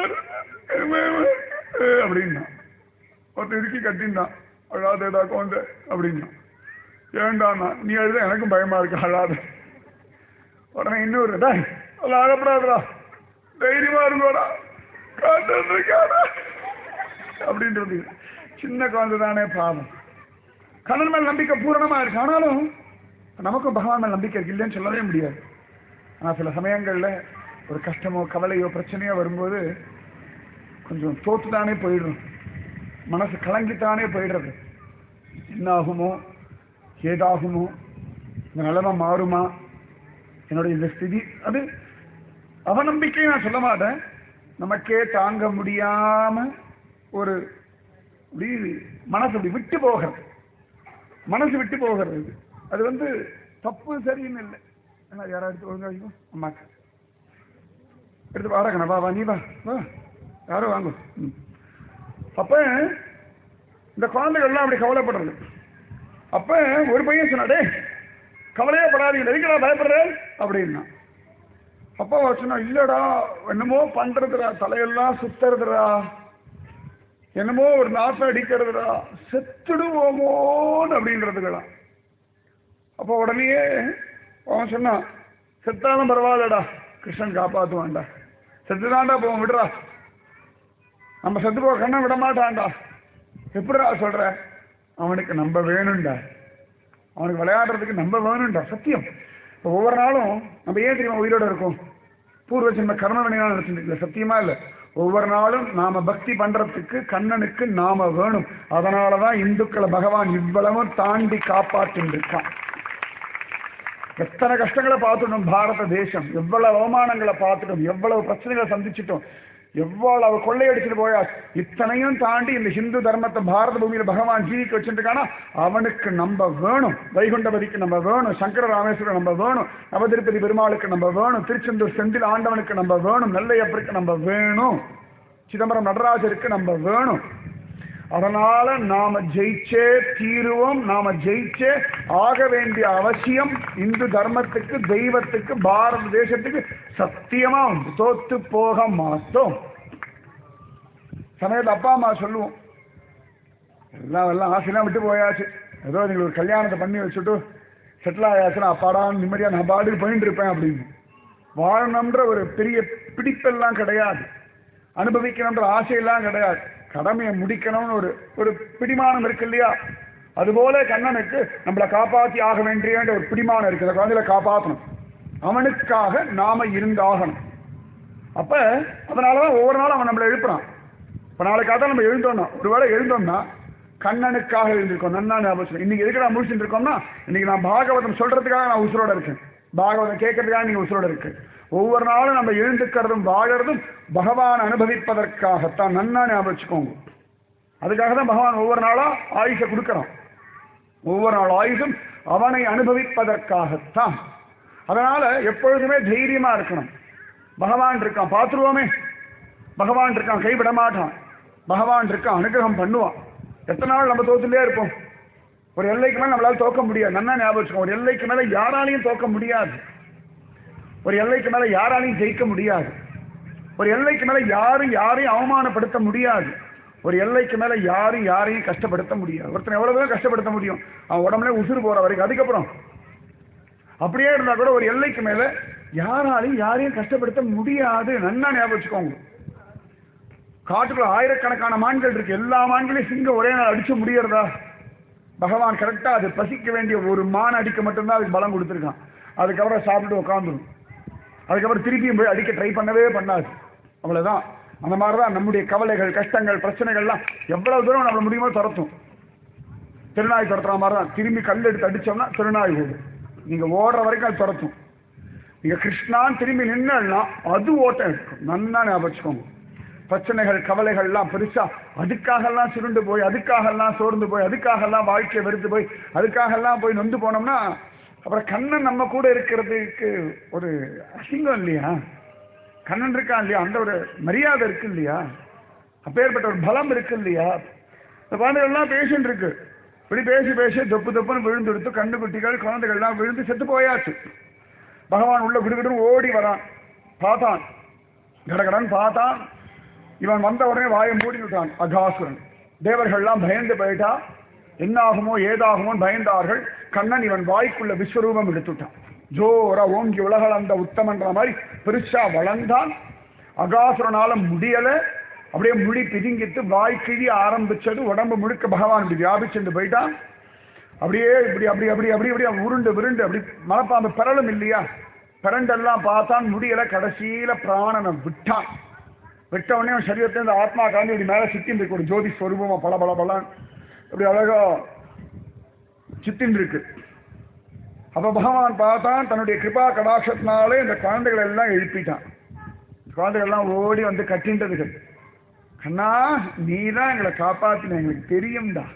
போக அப்படின்னா ஒருத்தன் இறுக்கி கட்டின்டான் அழாதேடா குழந்தை அப்படின்னா ஏண்டாண்ணா நீ அழுத எனக்கும் பயமா இருக்கு அழாத உடனே இன்னொரு டேய் அதெல்லாம் அழப்படாதடா தைரியமா இருங்கோடா காட்டுறதுக்காடா அப்படின்றது சின்ன குழந்தை தானே பாவம் கண்ணன் மேல் நம்பிக்கை பூரணமா இருக்கு ஆனாலும் நமக்கும் பகவான் மேல் நம்பிக்கை இருக்கு இல்லைன்னு சொல்லவே முடியாது ஆனா சில சமயங்கள்ல ஒரு கஷ்டமோ கவலையோ பிரச்சனையோ வரும்போது கொஞ்சம் தோத்துதானே போயிடுறோம் மனசு கலங்கித்தானே போயிடுறது என்ன ஆகுமோ ஏதாகுமோ இந்த நிலைமை மாறுமா என்னுடைய இந்த ஸ்திதி அது அவநம்பிக்கை நான் சொல்ல மாட்டேன் நமக்கே தாங்க முடியாம ஒரு இப்படி மனசு அப்படி விட்டு போகிறது மனசு விட்டு போகிறது அது வந்து தப்பு சரின்னு இல்லை என்ன யாரா எடுத்து ஒழுங்கா வைக்கோ அம்மாக்கு எடுத்து வாடகண்ணா வா வா நீ வா வா யாரும் வாங்க ம். அப்ப இந்த குழந்தைகள்லாம் அப்படி கவலைப்படுறது அப்ப ஒரு பையன் சொன்னாடே கவலையே படாதீங்க எதுக்குடா பயப்படுற அப்படின்னா அப்பா சொன்னா இல்லடா என்னமோ பண்றதுடா தலையெல்லாம் சுத்துறதுடா என்னமோ ஒரு நாட்டம் அடிக்கிறதுடா செத்துடுவோமோன்னு அப்படின்றதுக்கெல்லாம் அப்போ உடனேயே அவன் சொன்னான் செத்தாலும் பரவாயில்லடா கிருஷ்ணன் காப்பாத்துவான்டா செத்துதான்டா போவோம் விடுறா நம்ம செத்து போக கண்ணை விட மாட்டான்டா எப்படிடா சொல்ற அவனுக்கு நம்ம வேணும்டா அவனுக்கு விளையாடுறதுக்கு நம்ம வேணும்டா சத்தியம் இப்போ ஒவ்வொரு நாளும் நம்ம ஏன் தெரியுமா உயிரோட இருக்கோம் பூர்வ ஜென்ம கர்ம வினையா நினைச்சிட்டு சத்தியமா இல்ல ஒவ்வொரு நாளும் நாம பக்தி பண்றதுக்கு கண்ணனுக்கு நாம வேணும் அதனாலதான் இந்துக்களை பகவான் இவ்வளவும் தாண்டி காப்பாற்றின்னு இருக்கான் எத்தனை கஷ்டங்களை பார்த்துட்டோம் பாரத தேசம் எவ்வளவு அவமானங்களை பார்த்துட்டோம் எவ்வளவு பிரச்சனைகளை சந்திச்சிட்டோம் எவ்வளவு கொள்ளையடிச்சிட்டு போயா இத்தனையும் தாண்டி இந்த ஹிந்து தர்மத்தை பாரத பூமியில பகவான் ஜீவிக்க வச்சிருக்கானா அவனுக்கு நம்ம வேணும் வைகுண்டபதிக்கு நம்ம வேணும் சங்கர ராமேஸ்வரன் நம்ம வேணும் நவதிருப்பதி பெருமாளுக்கு நம்ம வேணும் திருச்செந்தூர் செந்தில் ஆண்டவனுக்கு நம்ம வேணும் நெல்லையப்பருக்கு நம்ம வேணும் சிதம்பரம் நடராஜருக்கு நம்ம வேணும் அதனால நாம ஜெயிச்சே தீருவோம் நாம ஜெயிச்சே ஆக வேண்டிய அவசியம் இந்து தர்மத்துக்கு தெய்வத்துக்கு பாரத தேசத்துக்கு சத்தியமா உண்டு தோத்து போக மாட்டோம் சமயத்தில் அப்பா அம்மா சொல்லுவோம் எல்லாம் எல்லாம் ஆசையெல்லாம் விட்டு போயாச்சு ஏதோ நீங்கள் ஒரு கல்யாணத்தை பண்ணி வச்சுட்டு செட்டில் ஆயாச்சுன்னா அப்பாடான்னு நிம்மதியா நான் பாட்டுக்கு போயிட்டு இருப்பேன் அப்படின்னு வாழணுன்ற ஒரு பெரிய பிடிப்பெல்லாம் கிடையாது அனுபவிக்கணுன்ற ஆசையெல்லாம் கிடையாது கடமையை முடிக்கணும்னு ஒரு ஒரு பிடிமானம் இருக்கு இல்லையா அதுபோல கண்ணனுக்கு நம்மளை காப்பாத்தி ஆக வேண்டிய ஒரு பிடிமானம் இருக்கு அந்த குழந்தைகளை காப்பாற்றணும் அவனுக்காக நாம இருந்தாகணும் அப்ப அதனாலதான் ஒவ்வொரு நாளும் அவன் நம்மளை எழுப்புறான் இப்ப நாளைக்காக நம்ம எழுந்தோம்னா ஒருவேளை எழுந்தோம்னா கண்ணனுக்காக எழுந்திருக்கோம் நன்னா ஞாபகம் இன்னைக்கு எதுக்கு நான் முடிச்சுட்டு இருக்கோம்னா இன்னைக்கு நான் பாகவதம் சொல்றதுக்காக நான் உசுரோட இருக்கேன் பாகவதம் கேட்கறதுக்காக நீங்க உசுரோட இருக்கு ஒவ்வொரு நாளும் நம்ம எழுந்துக்கிறதும் வாழறதும் பகவான் அனுபவிப்பதற்காகத்தான் நன்னா ஞாபகம் வச்சுக்கோங்க அதுக்காக தான் பகவான் ஒவ்வொரு நாளா ஆயுஷை கொடுக்கறான் ஒவ்வொரு நாள் ஆயுஷும் அவனை அனுபவிப்பதற்காகத்தான் அதனால எப்பொழுதுமே தைரியமா இருக்கணும் பகவான் இருக்கான் பார்த்துருவோமே பகவான் இருக்கான் கைவிட மாட்டான் பகவான் இருக்கான் அனுகிரகம் பண்ணுவான் எத்தனை நாள் நம்ம தோத்துட்டே இருப்போம் ஒரு எல்லைக்கு மேல நம்மளால தோக்க முடியாது நன்னா ஞாபகம் வச்சுக்கோங்க. ஒரு எல்லைக்கு மேல யாராலையும் தோக்க முடியாது ஒரு எல்லைக்கு மேல யாராலையும் ஜெயிக்க முடியாது ஒரு எல்லைக்கு மேல யாரும் யாரையும் அவமானப்படுத்த முடியாது ஒரு எல்லைக்கு மேல யாரும் யாரையும் கஷ்டப்படுத்த முடியாது ஒருத்தன் எவ்வளவு தூரம் கஷ்டப்படுத்த முடியும் அவன் உடம்புல உசுறு போற வரைக்கும் அதுக்கப்புறம் அப்படியே இருந்தா கூட ஒரு எல்லைக்கு மேல யாராலையும் யாரையும் கஷ்டப்படுத்த முடியாது நன்னா ஞாபகம் வச்சுக்கோங்க காட்டுக்குள்ள ஆயிரக்கணக்கான மான்கள் இருக்கு எல்லா மான்களையும் சிங்கம் ஒரே நாள் அடிச்சு முடியறதா பகவான் கரெக்டா அது பசிக்க வேண்டிய ஒரு மான் அடிக்க மட்டும்தான் அதுக்கு பலம் கொடுத்துருக்கான் அதுக்கப்புறம் சாப்பிட்டு உட்காந்துரும் அதுக்கப்புறம் திருப்பியும் போய் அடிக்க ட்ரை பண்ணவே பண்ணாது அவ்வளவுதான் அந்த மாதிரி தான் நம்முடைய கவலைகள் கஷ்டங்கள் பிரச்சனைகள்லாம் எவ்வளவு தூரம் நம்மள முடியுமோ துரத்தும் திருநாய் துரத்துற மாதிரி தான் திரும்பி கல் எடுத்து அடிச்சோம்னா திருநாய் ஓடும் நீங்க ஓடுற வரைக்கும் அது துரத்தும் நீங்க கிருஷ்ணான் திரும்பி நின்னா அது ஓட்டம் எடுக்கும் நன்னா ஞாபகம் வச்சுக்கோங்க பிரச்சனைகள் கவலைகள்லாம் பெருசா அதுக்காகலாம் சுருண்டு போய் அதுக்காகலாம் சோர்ந்து போய் அதுக்காகலாம் வாழ்க்கையை வெறுத்து போய் அதுக்காகலாம் போய் நொந்து போனோம்னா அப்புறம் கண்ணன் நம்ம கூட இருக்கிறதுக்கு ஒரு அசிங்கம் இல்லையா கண்ணன் இருக்கான் இல்லையா அந்த ஒரு மரியாதை இருக்கு இல்லையா அப்பேற்பட்ட ஒரு பலம் இருக்கு இல்லையா இந்த குழந்தைகள்லாம் பேஷண்ட் இருக்கு இப்படி பேசி பேசி தொப்பு தொப்புன்னு விழுந்து எடுத்து கண்ணு குட்டிகள் குழந்தைகள்லாம் விழுந்து செத்து போயாச்சு பகவான் உள்ள விடுவிடுன்னு ஓடி வரான் பார்த்தான் கடகடன் பார்த்தான் இவன் வந்த உடனே வாயை மூடி விட்டான் அகாசுரன் தேவர்கள்லாம் பயந்து போயிட்டா என்ன ஆகுமோ ஏதாகுமோ பயந்தார்கள் கண்ணன் இவன் வாய்க்குள்ள விஸ்வரூபம் எடுத்துட்டான் ஜோரா ஓங்கி உலகளந்த உத்தமன்ற மாதிரி பெருசா வளர்ந்தான் அகாசுரனால முடியல அப்படியே முடி பிதுங்கிட்டு வாய் கிழி ஆரம்பிச்சது உடம்பு முழுக்க பகவான் இப்படி வியாபிச்சுட்டு போயிட்டான் அப்படியே இப்படி அப்படி அப்படி அப்படி அப்படி அவன் உருண்டு விருண்டு அப்படி மலைப்பாம்பு பெறலும் இல்லையா பிறண்டெல்லாம் பார்த்தான் முடியல கடைசியில பிராணனை விட்டான் விட்ட உடனே அவன் சரீரத்திலிருந்து ஆத்மா காந்தி இப்படி மேல சுத்தின்னு இருக்கு ஒரு ஜோதி ஸ்வரூபமா பல பல பலன் இப்படி அழகா சுத்தின்னு இருக்கு அப்ப பகவான் பார்த்தான் தன்னுடைய கிருபா கடாட்சத்தினாலே இந்த குழந்தைகளை எல்லாம் எழுப்பிட்டான் குழந்தைகள் எல்லாம் ஓடி வந்து கட்டின்றதுகள் கண்ணா நீ தான் எங்களை காப்பாத்தின எங்களுக்கு தெரியும்டா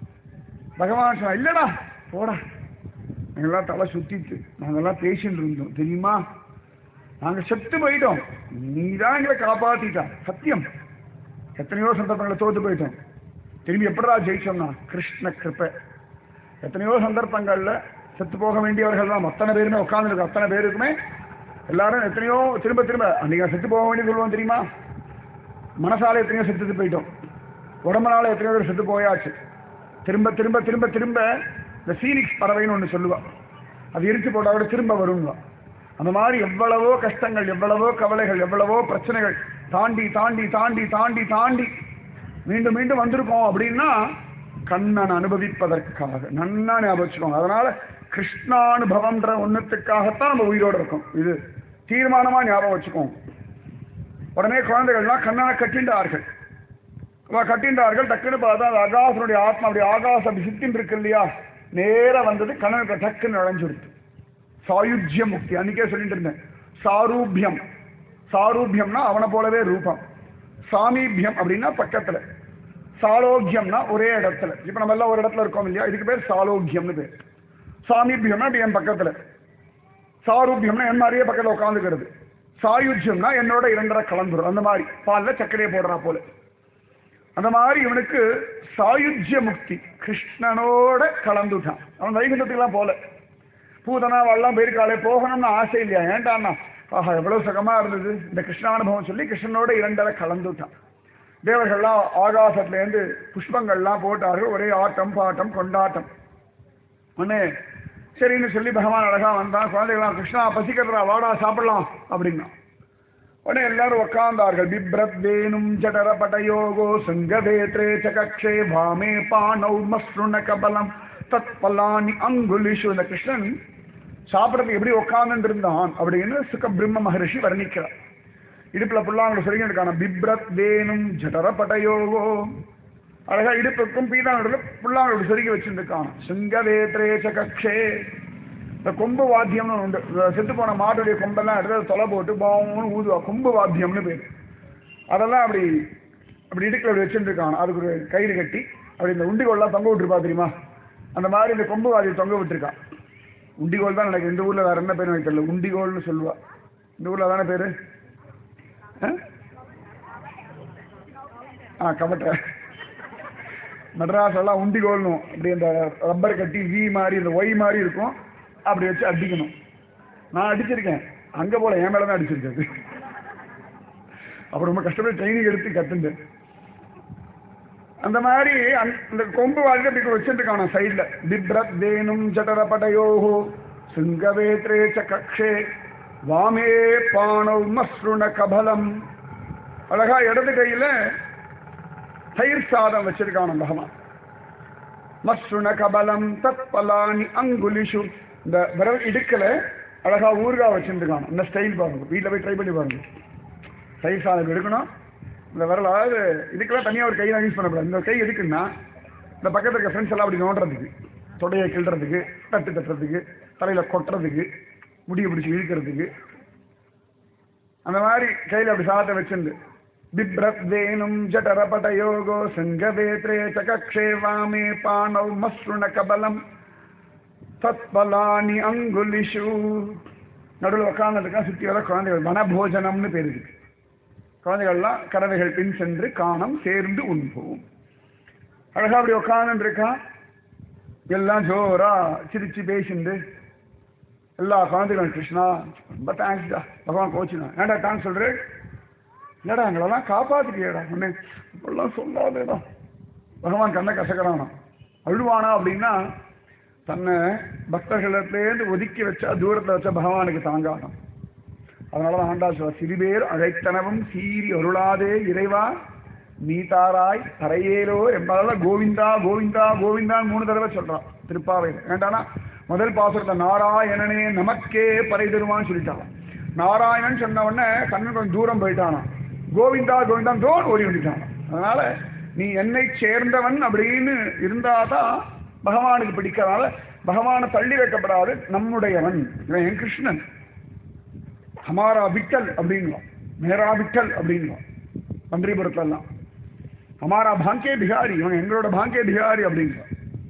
பகவான் சொன்னா இல்லடா போடா எங்கெல்லாம் தலை சுத்திட்டு நாங்கெல்லாம் பேசிட்டு இருந்தோம் தெரியுமா நாங்க செத்து போயிட்டோம் நீ தான் எங்களை காப்பாத்திட்டா சத்தியம் எத்தனையோ சந்தர்ப்பங்களை தோத்து போயிட்டோம் திரும்பி எப்படா ஜெயிச்சோம்னா கிருஷ்ண கிருப்பை எத்தனையோ சந்தர்ப்பங்கள்ல செத்து போக வேண்டியவர்கள் தான் அத்தனை பேருமே உட்கார்ந்துருக்கு அத்தனை பேருக்குமே எல்லாரும் எத்தனையோ திரும்ப திரும்ப அன்னைக்கு செத்து போக வேண்டிய சொல்லுவோம் தெரியுமா மனசால எத்தனையோ செத்துட்டு போயிட்டோம் உடம்புனால எத்தனையோ பேர் செத்து போயாச்சு திரும்ப திரும்ப திரும்ப திரும்ப இந்த சீனிக்ஸ் பறவைன்னு ஒன்று சொல்லுவா அது எரிச்சு போட்டா கூட திரும்ப வரும்வா அந்த மாதிரி எவ்வளவோ கஷ்டங்கள் எவ்வளவோ கவலைகள் எவ்வளவோ பிரச்சனைகள் தாண்டி தாண்டி தாண்டி தாண்டி தாண்டி மீண்டும் மீண்டும் வந்திருக்கோம் அப்படின்னா கண்ணன் அனுபவிப்பதற்காக நன்னா ஞாபகம் வச்சுக்கோங்க அதனால கிருஷ்ணானுபவம்ன்ற ஒன்றுத்துக்காகத்தான் நம்ம உயிரோடு இருக்கோம் இது தீர்மானமா ஞாபகம் வச்சுக்கோங்க உடனே குழந்தைகள்லாம் கண்ணனை கட்டின்றார்கள் அவ கட்டின்றார்கள் டக்குன்னு பார்த்தா அந்த அகாசனுடைய ஆத்மா அப்படி ஆகாச அப்படி சித்தின் இருக்கு இல்லையா நேரா வந்தது கண்ணனுக்கு டக்குன்னு நுழைஞ்சுடுது சாயுஜ்ய முக்தி அன்னைக்கே சொல்லிட்டு இருந்தேன் சாரூபியம் சாரூபியம்னா அவனை போலவே ரூபம் சாமீபியம் அப்படின்னா பக்கத்துல சாலோக்கியம்னா ஒரே இடத்துல இப்ப நம்ம எல்லாம் ஒரு இடத்துல இருக்கோம் இல்லையா இதுக்கு பேர் சாலோக்கியம்னு பேர் சாமீபியம்னா இப்படி என் பக்கத்துல சாரூபியம்னா என் மாதிரியே பக்கத்துல உட்காந்துக்கிறது சாயுஜ்யம்னா என்னோட இரண்டரை கலந்துரும் அந்த மாதிரி பால்ல சர்க்கரையை போடுறா போல அந்த மாதிரி இவனுக்கு சாயுஜ்ய முக்தி கிருஷ்ணனோட கலந்துட்டான் அவன் வைகுண்டத்துக்குலாம் போல பூதனாவெல்லாம் போயிருக்காளே போகணும்னு ஆசை இல்லையா ஏன்டான்னா ஆஹா எவ்வளவு சுகமா இருந்தது இந்த கிருஷ்ணானுபவம் சொல்லி கிருஷ்ணனோட இரண்டரை கலந்துட்டான் தேவர்கள்லாம் ஆகாசத்துலேருந்து புஷ்பங்கள்லாம் போட்டார்கள் ஒரே ஆட்டம் பாட்டம் கொண்டாட்டம் உடனே சரின்னு சொல்லி பகவான் அழகா வந்தான் குழந்தைகளாம் கிருஷ்ணா பசிக்கிறா வாடா சாப்பிடலாம் அப்படின்னா உடனே எல்லாரும் உட்கார்ந்தார்கள் பிப்ரத் வேணும் ஜடர படயோகோ சங்கவேத்ரே சகக்ஷே வாமே பானௌ மஸ்ருண கபலம் தத் பல்லானி அங்குலிஷு இந்த கிருஷ்ணன் சாப்பிடறதுக்கு எப்படி உட்கார்ந்து இருந்தான் அப்படின்னு சுக பிரம்ம மகரிஷி வர்ணிக்கிறார் இடுப்புல புல்லாங்களை சொல்லிட்டு இருக்கான பிப்ரத் வேணும் ஜடர படயோகோ அழகா இடுப்புக்கும் பீதானோட புல்லாங்களோட சொருகி வச்சிருக்கான் சிங்கவேத்ரே சகக்ஷே இந்த கொம்பு வாத்தியம்னு உண்டு இந்த செத்து போன மாட்டுடைய கொம்பெல்லாம் எடுத்து தொலை போட்டு பாவம்னு ஊதுவா கொம்பு வாத்தியம்னு பேர் அதெல்லாம் அப்படி அப்படி இடுக்கில் அப்படி வச்சுருக்கான் அதுக்கு ஒரு கயிறு கட்டி அப்படி இந்த உண்டிகோல்லாம் தொங்க விட்டுருப்பா தெரியுமா அந்த மாதிரி இந்த கொம்பு வாதியை தொங்க விட்டுருக்கான் உண்டிகோல் தான் எனக்கு இந்த ஊரில் வேற என்ன பேர் எனக்கு தெரியல உண்டிகோல்னு சொல்லுவா இந்த ஊரில் தானே பேர் ஆ கபட்டை மெட்ராஸ் எல்லாம் உண்டிகோல்னும் அப்படி அந்த ரப்பர் கட்டி வி மாதிரி இந்த ஒய் மாதிரி இருக்கும் அப்படி வச்சு அடிக்கணும் நான் அடிச்சிருக்கேன் அங்கே போல என் மேலே தான் அடிச்சிருக்காது அப்புறம் ரொம்ப கஷ்டப்பட்டு ட்ரைனிங் எடுத்து கத்துண்டேன் அந்த மாதிரி அந்த- இந்த கொம்பு வாழ்க்கை இப்படி வச்சுருக்கான சைடில் பிப்ரத் தேனும் ஜடர படயோஹோ சிங்கவேத்ரே ச கக்ஷே வாமே பாணௌ மஸ்ருண கபலம் அழகா இடது கையில தயிர் சாதம் வச்சிருக்கான பகவான் மஸ்ருண கபலம் தத் பலானி அங்குலிஷு இந்த விரல் இடுக்கல அழகா ஊறுகாய் வச்சிருக்கான் இந்த ஸ்டைல் பாருங்க வீட்டில் போய் ட்ரை பண்ணி பாருங்க தயிர் சாதம் எடுக்கணும் இந்த விரல் அதாவது இதுக்கெல்லாம் தனியாக ஒரு கையெல்லாம் யூஸ் பண்ணக்கூடாது இந்த கை எதுக்குன்னா இந்த பக்கத்தில் இருக்க ஃப்ரெண்ட்ஸ் எல்லாம் அப்படி நோண்டுறதுக்கு தொடையை கிள்றதுக்கு தட்டு தட்டுறதுக்கு தலையில் கொட்டுறதுக்கு முடியை பிடிச்சி இழுக்கிறதுக்கு அந்த மாதிரி கையில் அப்படி சாதத்தை வச்சிருந்து பிப்ரத்வேனும் ஜடரபட யோகோ சங்கவேத்ரே சகக்ஷே வாமே பாணவ் மஸ்ருண கபலம் தத்பலானி அங்குலிஷு நடுவில் உட்காந்துருக்கா சுற்றி வர குழந்தைகள் வனபோஜனம்னு பேர் இருக்கு குழந்தைகள்லாம் கறவைகள் பின் சென்று காணம் சேர்ந்து உண்போம் அழகா அப்படி உட்காந்து இருக்கான் எல்லாம் ஜோரா சிரிச்சு பேசிண்டு எல்லா குழந்தைகளும் கிருஷ்ணா ரொம்ப தேங்க்ஸ்டா பகவான் கோச்சுனா ஏன்டா தேங்க்ஸ் சொல்றேன் இல்லடா எங்களெல்லாம் காப்பாத்திட்டியடா உன்னை இப்படிலாம் சொல்லாதேடா பகவான் கண்ணை கசக்கிறானா அழுவானா அப்படின்னா தன்னை பக்தர்களிடத்துலேருந்து ஒதுக்கி வச்சா தூரத்தில் வச்ச பகவானுக்கு தாங்காதான் அதனால தான் ஆண்டா சொல்ல சிறுபேர் அழைத்தனவும் சீறி அருளாதே இறைவா நீ தாராய் தரையேலோ என்பதால கோவிந்தா கோவிந்தா கோவிந்தான் மூணு தடவை சொல்றான் திருப்பாவையில் வேண்டானா முதல் பாசுரத்தை நாராயணனே நமக்கே பறை தருவான்னு சொல்லிட்டான் நாராயணன் சொன்ன உடனே கண்ணன் கொஞ்சம் தூரம் போயிட்டானா கோவிந்தா கோவிந்தா தோன் ஓடி வந்துட்டான் அதனால நீ என்னை சேர்ந்தவன் அப்படின்னு இருந்தாதான் பகவானுக்கு பிடிக்கிறதுனால பகவானை தள்ளி வைக்கப்படாது நம்முடையவன் இவன் என் கிருஷ்ணன் ஹமாரா விட்டல் அப்படின்வான் மேரா விட்டல் அப்படின்வான் பன்றிபுரத்துல எல்லாம் ஹமாரா பாங்கே பிகாரி இவன் எங்களோட பாங்கே பிகாரி அப்படின்வான்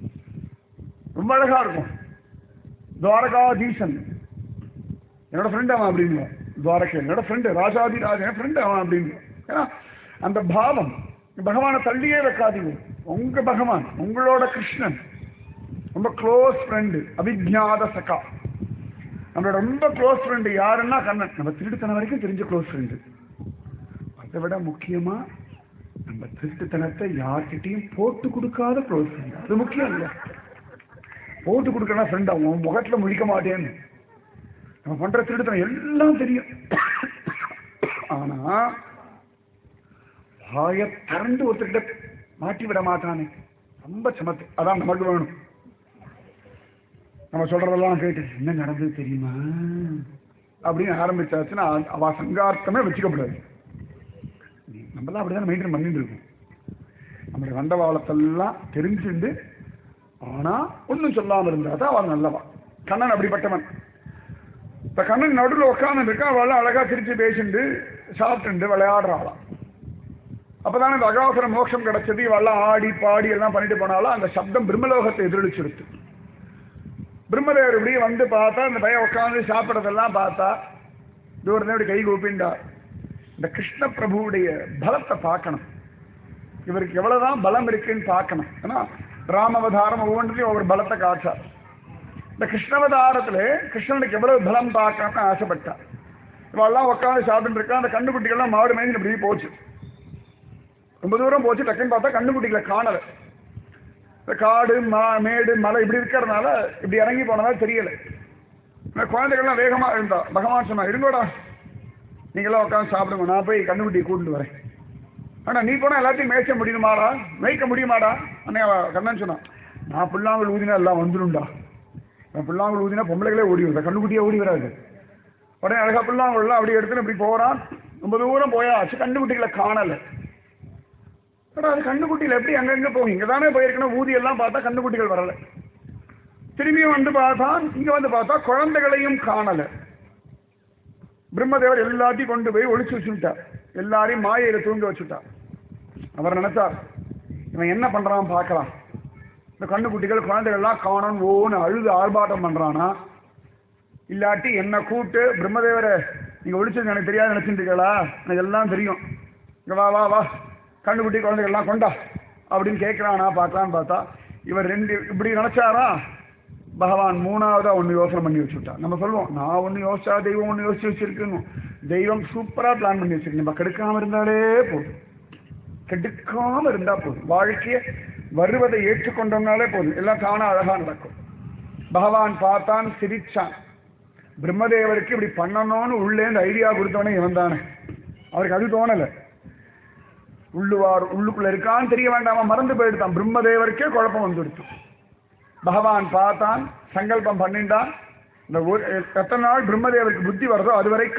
ரொம்ப அழகா இருக்கும் துவாரகாதீசன் என்னோட ஃப்ரெண்ட் அவன் அப்படின்வான் துவாரகை என்னோட ஃப்ரெண்டு ராஜாதி ராஜ என் ஃப்ரெண்டு அவன் அப்படின்வான் ஏன்னா அந்த பாவம் பகவானை தள்ளியே வைக்காதீங்க உங்க பகவான் உங்களோட கிருஷ்ணன் ரொம்ப க்ளோஸ் ஃப்ரெண்டு அபிஜாத சகா நம்மளோட ரொம்ப க்ளோஸ் ஃப்ரெண்டு யாருன்னா கண்ணன் நம்ம திருட்டுத்தனம் வரைக்கும் தெரிஞ்ச க்ளோஸ் ஃப்ரெண்டு அதை விட முக்கியமா நம்ம திருட்டுத்தனத்தை யார்கிட்டையும் போட்டு கொடுக்காத க்ளோஸ் ஃப்ரெண்ட் அது முக்கியம் இல்லை போட்டு கொடுக்கறனா ஃப்ரெண்ட் அவன் முகத்துல முழிக்க மாட்டேன்னு நம்ம பண்ற திருட்டுத்தனம் எல்லாம் தெரியும் ஆனா வாய திறந்து ஒருத்தர்கிட்ட மாட்டி விட மாட்டானே ரொம்ப சமத்து அதான் நமக்கு வேணும் நம்ம சொல்றதெல்லாம் கேட்டு என்ன நடந்தது தெரியுமா அப்படின்னு ஆரம்பிச்சாச்சுன்னா அவ சங்கார்த்தமே வச்சுக்கப்படாது நம்மளாம் அப்படிதான் மெயின்டைன் பண்ணிட்டு இருக்கோம் நம்மளுடைய வண்டவாளத்தெல்லாம் தெரிஞ்சுண்டு ஆனா ஒன்றும் சொல்லாம இருந்தா தான் அவன் நல்லவா கண்ணன் அப்படிப்பட்டவன் இப்ப கண்ணன் நடுவில் உட்காந்து இருக்கா அவள் அழகா சிரிச்சு பேசிண்டு சாப்பிட்டு விளையாடுறாளாம் அப்பதானே இந்த அகாசுர மோட்சம் கிடைச்சது இவெல்லாம் ஆடி பாடி எல்லாம் பண்ணிட்டு போனாலும் அந்த சப்தம் பிரம்மலோகத்தை எதிரொலிச்சிருத்து பிரம்மதேவர் இப்படி வந்து பார்த்தா இந்த பையன் உட்காந்து சாப்பிட்றதெல்லாம் பார்த்தா தூரத்தில் இப்படி கை கூப்பிண்டா இந்த கிருஷ்ண பிரபுவுடைய பலத்தை பார்க்கணும் இவருக்கு எவ்வளவுதான் பலம் இருக்குன்னு பார்க்கணும் ஏன்னா ராமவதாரம் ஒவ்வொன்றிலையும் ஒவ்வொரு பலத்தை காட்டார் இந்த கிருஷ்ணவதாரத்துல கிருஷ்ணனுக்கு எவ்வளவு பலம் பார்க்கணும்னு ஆசைப்பட்டார் இவெல்லாம் உட்காந்து சாப்பிட்டு இருக்கா அந்த கண்ணுக்குட்டிகள்லாம் மாடு மேய்ஞ்சு இப்படி போச்சு ரொம்ப தூரம் போச்சு டக்குன்னு பார்த்தா கண்ணுக்குட்டிகளை காணலை இந்த காடு மா மேடு மலை இப்படி இருக்கிறதுனால இப்படி இறங்கி போனதா தெரியல இந்த குழந்தைகள்லாம் வேகமா இருந்தா பகவான் சொன்னா இருங்கோடா நீங்களாம் உட்காந்து சாப்பிடுங்க நான் போய் கண்ணுக்குட்டியை கூட்டிட்டு வரேன் ஆனா நீ போனா எல்லாத்தையும் மேய்ச்ச முடியுமாடா மேய்க்க முடியுமாடா அண்ணே அவ கண்ணன் சொன்னான் நான் புல்லாங்குழல் ஊதினா எல்லாம் வந்துடும்டா நான் புல்லாங்குழல் ஊதினா பொம்பளைகளே ஓடி வருது கண்ணுக்குட்டியே ஓடி வராது உடனே அழகா புல்லாங்குழலாம் அப்படி எடுத்துன்னு இப்படி போறான் ரொம்ப தூரம் போயாச்சு கண்ணுக்குட்டிகளை காணலை ஆனா அது கண்ணுக்குட்டியில் எப்படி அங்கங்க போகும் இங்க தானே போயிருக்கணும் ஊதி எல்லாம் பார்த்தா கண்ணுக்குட்டிகள் வரல திரும்பியும் வந்து பார்த்தா இங்க வந்து பார்த்தா குழந்தைகளையும் காணல பிரம்மதேவர் எல்லாத்தையும் கொண்டு போய் ஒளிச்சு வச்சுட்டார் எல்லாரையும் மாயையில தூங்க வச்சுட்டார் அவர் நினைச்சார் இவன் என்ன பண்றான் பார்க்கலாம் இந்த கண்ணுக்குட்டிகள் குழந்தைகள்லாம் காணும் ஓன்னு அழுது ஆர்ப்பாட்டம் பண்றானா இல்லாட்டி என்ன கூட்டு பிரம்மதேவரை நீங்க ஒளிச்சது எனக்கு தெரியாது நினைச்சிட்டு இருக்கீங்களா எனக்கு எல்லாம் தெரியும் இங்க வா வா வா கண்ணுக்குட்டி குழந்தைகள்லாம் கொண்டா அப்படின்னு கேட்கிறானா பார்க்கலான்னு பார்த்தா இவர் ரெண்டு இப்படி நினைச்சாரா பகவான் மூணாவதா ஒன்று யோசனை பண்ணி வச்சுட்டான் நம்ம சொல்லுவோம் நான் ஒன்று யோசிச்சா தெய்வம் ஒன்று யோசிச்சு வச்சிருக்கணும் தெய்வம் சூப்பரா பிளான் பண்ணி வச்சிருக்கு நம்ம கெடுக்காம இருந்தாலே போதும் கெடுக்காம இருந்தா போதும் வாழ்க்கைய வருவதை ஏற்றுக்கொண்டோம்னாலே போதும் எல்லாம் தானா அழகா நடக்கும் பகவான் பார்த்தான் சிரிச்சான் பிரம்மதேவருக்கு இப்படி பண்ணணும்னு உள்ளே இந்த ஐடியா கொடுத்தவனே இவன் தானே அவருக்கு அது தோணலை உள்ளுவார் உள்ளுக்குள்ள இருக்கான்னு தெரிய வேண்டாமா மறந்து போயிடுதான் பிரம்மதேவருக்கே குழப்பம் வந்துடுச்சு பகவான் பார்த்தான் சங்கல்பம் பண்ணிட்டான் இந்த ஒரு எத்தனை நாள் பிரம்மதேவருக்கு புத்தி வருதோ அது வரைக்கும்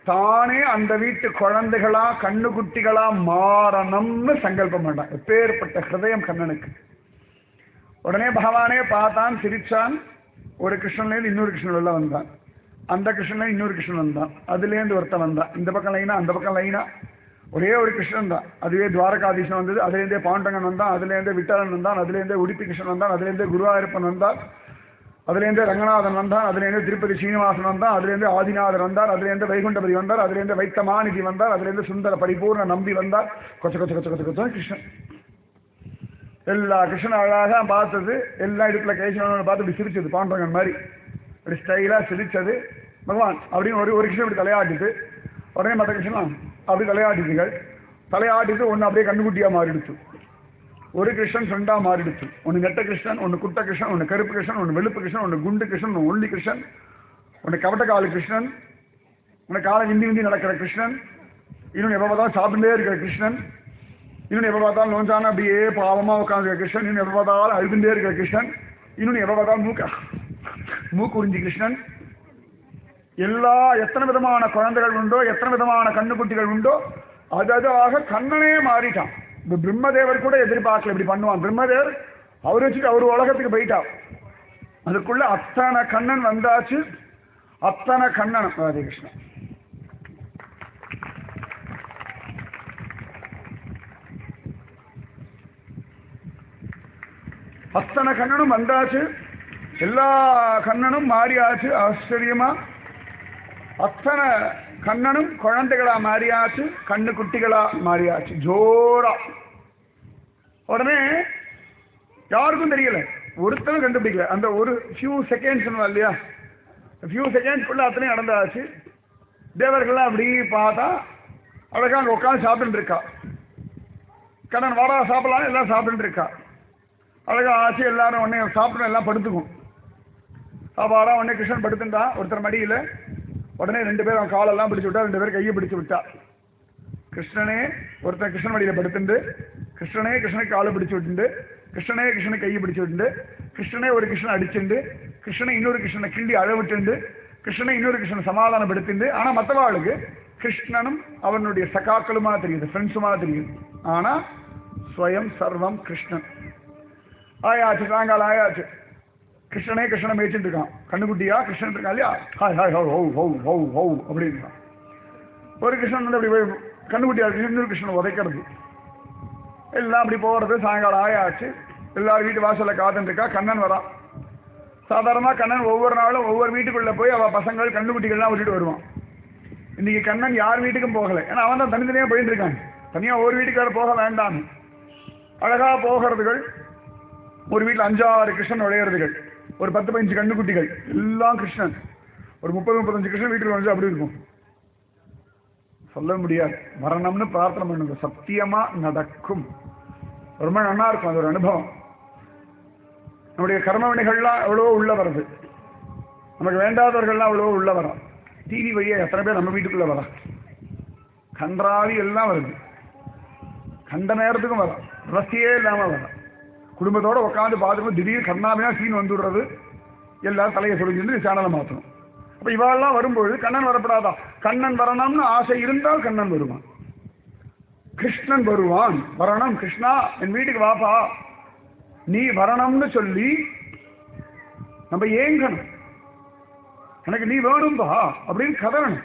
தானே அந்த வீட்டு குழந்தைகளா கண்ணுக்குட்டிகளா மாறணும்னு சங்கல்பம் பண்ணான் எப்பேற்பட்ட ஹிருதயம் கண்ணனுக்கு உடனே பகவானே பார்த்தான் சிரிச்சான் ஒரு கிருஷ்ணன்லேருந்து இன்னொரு கிருஷ்ணன் உள்ள வந்தான் அந்த கிருஷ்ணன் இன்னொரு கிருஷ்ணன் வந்தான் அதுலேருந்து ஒருத்தன் வந்தான் இந்த பக்கம் லைனா அந்த பக்கம் லைனா ஒரே ஒரு கிருஷ்ணன் தான் அதுவே துவாரகாதீசன் வந்தது அதுலேருந்தே பாண்டங்கன் வந்தான் அதுலேருந்தே விட்டலன் வந்தான் அதுலேருந்தே உடுப்பி கிருஷ்ணன் வந்தான் அதுலேருந்தே குருவாயூரப்பன் வந்தான் அதுலேருந்து ரங்கநாதன் வந்தான் அதுலேருந்து திருப்பதி ஸ்ரீனிவாசன் வந்தான் அதுலேருந்து ஆதிநாதர் வந்தார் அதுலேருந்து வைகுண்டபதி வந்தார் அதுலேருந்து வைத்தமாநிதி வந்தார் அதுலேருந்து சுந்தர பரிபூர்ண நம்பி வந்தார் கொச்ச கொச்ச கொச்ச கொச்ச கொச்ச கிருஷ்ணன் எல்லா கிருஷ்ணன் அழகாக பார்த்தது எல்லா இடுப்புல கேசவன் பார்த்து இப்படி சிரிச்சது பாண்டவன் மாதிரி இப்படி ஸ்டைலா சிரிச்சது பகவான் அப்படின்னு ஒரு ஒரு கிருஷ்ணன் இப்படி தலையாட்டிட்டு உடனே மற்ற கிருஷ்ணன் அப்படி தலையாட்டிட்டுகள் தலையாட்டிட்டு ஒன்று அப்படியே கண்ணுக்குட்டியா மாறிடுச்சு ஒரு கிருஷ்ணன் ரெண்டா மாறிடுச்சு ஒன்று நெட்ட கிருஷ்ணன் ஒன்று குட்ட கிருஷ்ணன் ஒன்று கருப்பு கிருஷ்ணன் ஒன்று வெளுப்பு கிருஷ்ணன் ஒன்று குண்டு கிருஷ்ணன் ஒன்று ஒல்லி கிருஷ்ணன் ஒன்று கவட்டக்காலு கிருஷ்ணன் ஒன்று காலை விந்தி விந்தி நடக்கிற கிருஷ்ணன் இன்னொன்று எப்போ பார்த்தாலும் சாப்பிட்டுட்டே இருக்கிற கிருஷ்ணன் இன்னொன்று எப்போ பார்த்தாலும் நோஞ்சான அப்படியே பாவமா உட்காந்துருக்க கிருஷ்ணன் இன்னும் எப்போ பார்த்தாலும் அழுதுண்டே இருக்கிற கிருஷ்ணன் இன்னொன்று எப்போ பார்த்தாலும் மூக்க மூக்கு உறிஞ்சி கிருஷ்ணன் எல்லா எத்தனை விதமான குழந்தைகள் உண்டோ எத்தனை விதமான கண்ணுக்குட்டிகள் உண்டோ அது அதாக கண்ணனே மாறிட்டான் இந்த பிரம்மதேவர் கூட எதிர்பார்க்கல இப்படி பண்ணுவான் பிரம்மதேவர் அவர் வச்சுட்டு அவர் உலகத்துக்கு போயிட்டார் அதுக்குள்ள அத்தனை கண்ணன் வந்தாச்சு அத்தனை கண்ணன் ராதே கிருஷ்ணன் அத்தனை கண்ணனும் வந்தாச்சு எல்லா கண்ணனும் மாறியாச்சு ஆச்சரியமா அத்தனை கண்ணனும் குழந்தைகளா மாறியாச்சு கண்ணு குட்டிகளா மாறியாச்சு ஜோரா உடனே யாருக்கும் தெரியல ஒருத்தனும் கண்டுபிடிக்கல அந்த ஒரு ஃபியூ செகண்ட்ஸ் இல்லையா ஃபியூ செகண்ட்ஸ்க்குள்ள அத்தனையும் நடந்தாச்சு தேவர்கள்லாம் அப்படி பார்த்தா அழகா அங்கே உட்காந்து சாப்பிட்டு இருக்கா கண்ணன் வாடா சாப்பிடலாம் எல்லாம் சாப்பிட்டு இருக்கா அழகா ஆச்சு எல்லாரும் உடனே சாப்பிடணும் எல்லாம் படுத்துக்கும் சாப்பாடா உடனே கிருஷ்ணன் படுத்துட்டா ஒருத்தர் மடியில் உடனே ரெண்டு பேரும் அவன் காலெல்லாம் பிடிச்சு விட்டா ரெண்டு பேரும் கையை பிடிச்சு விட்டா கிருஷ்ணனே ஒருத்தன் கிருஷ்ணன் மடியில் படுத்துண்டு கிருஷ்ணனே கிருஷ்ணனுக்கு காலை பிடிச்சு விட்டுண்டு கிருஷ்ணனே கிருஷ்ணனுக்கு கையை பிடிச்சு விட்டுண்டு கிருஷ்ணனே ஒரு கிருஷ்ணன் அடிச்சுண்டு கிருஷ்ணனை இன்னொரு கிருஷ்ணனை கிண்டி அழ விட்டுண்டு கிருஷ்ணனை இன்னொரு கிருஷ்ணன் சமாதானப்படுத்திண்டு ஆனா மற்றவாளுக்கு கிருஷ்ணனும் அவனுடைய சகாக்களுமா தெரியுது ஃப்ரெண்ட்ஸுமா தெரியுது ஆனா ஸ்வயம் சர்வம் கிருஷ்ணன் ஆயாச்சு சாயங்காலம் ஆயாச்சு கிருஷ்ணனே கிருஷ்ணனை மேய்ச்சிட்டு இருக்கான் கண்ணுக்குட்டியா கிருஷ்ணன் இருக்கான் இல்லையா ஹாய் ஹாய் ஹோ ஹோ ஹோ ஹோ ஹோ அப்படின்றான் ஒரு கிருஷ்ணன் வந்து அப்படி போய் கண்ணுக்குட்டியா இருக்கு இன்னொரு கிருஷ்ணன் உதைக்கிறது எல்லாம் அப்படி போகிறது சாயங்காலம் ஆயாச்சு எல்லாரும் வீட்டு வாசல்ல காத்துட்டு இருக்கா கண்ணன் வரான் சாதாரணமா கண்ணன் ஒவ்வொரு நாளும் ஒவ்வொரு வீட்டுக்குள்ள போய் அவ பசங்கள் கண்ணுக்குட்டிகள்லாம் விட்டுட்டு வருவான் இன்னைக்கு கண்ணன் யார் வீட்டுக்கும் போகல ஏன்னா அவன் தான் தனித்தனியா போயிட்டு இருக்கான் தனியா ஒரு வீட்டுக்கார போக வேண்டாம் அழகா போகிறதுகள் ஒரு வீட்டில் அஞ்சாறு கிருஷ்ணன் நுழையிறதுகள் ஒரு பத்து பதினஞ்சு கண்ணுக்குட்டிகள் எல்லாம் கிருஷ்ணன் ஒரு முப்பது முப்பத்தஞ்சு கிருஷ்ணன் வீட்டுக்கு வந்து அப்படி இருக்கும் சொல்ல முடியாது மரணம்னு பிரார்த்தனை பண்ணுங்க சத்தியமா நடக்கும் ரொம்ப நல்லா இருக்கும் அது ஒரு அனுபவம் நம்முடைய கர்மவினைகள்லாம் எவ்வளவோ உள்ள வருது நமக்கு வேண்டாதவர்கள்லாம் எவ்வளவோ உள்ள வரா டிவி வழியா எத்தனை பேர் நம்ம வீட்டுக்குள்ள வரா கன்றாவி எல்லாம் வருது கண்ட நேரத்துக்கும் வரா ரசியே இல்லாம வரா குடும்பத்தோட உட்காந்து பார்த்துட்டு திடீர்னு கண்ணாமையா சீன் வந்துடுறது எல்லாரும் தலையை சொல்லிட்டு சேனலை மாற்றணும் அப்ப இவாளெல்லாம் வரும்போது கண்ணன் வரப்படாதா கண்ணன் வரணும்னு ஆசை இருந்தால் கண்ணன் வருவான் கிருஷ்ணன் வருவான் வரணும் கிருஷ்ணா என் வீட்டுக்கு வாப்பா நீ வரணும்னு சொல்லி நம்ம ஏங்கணும் எனக்கு நீ வேணும்பா அப்படின்னு கதறணும்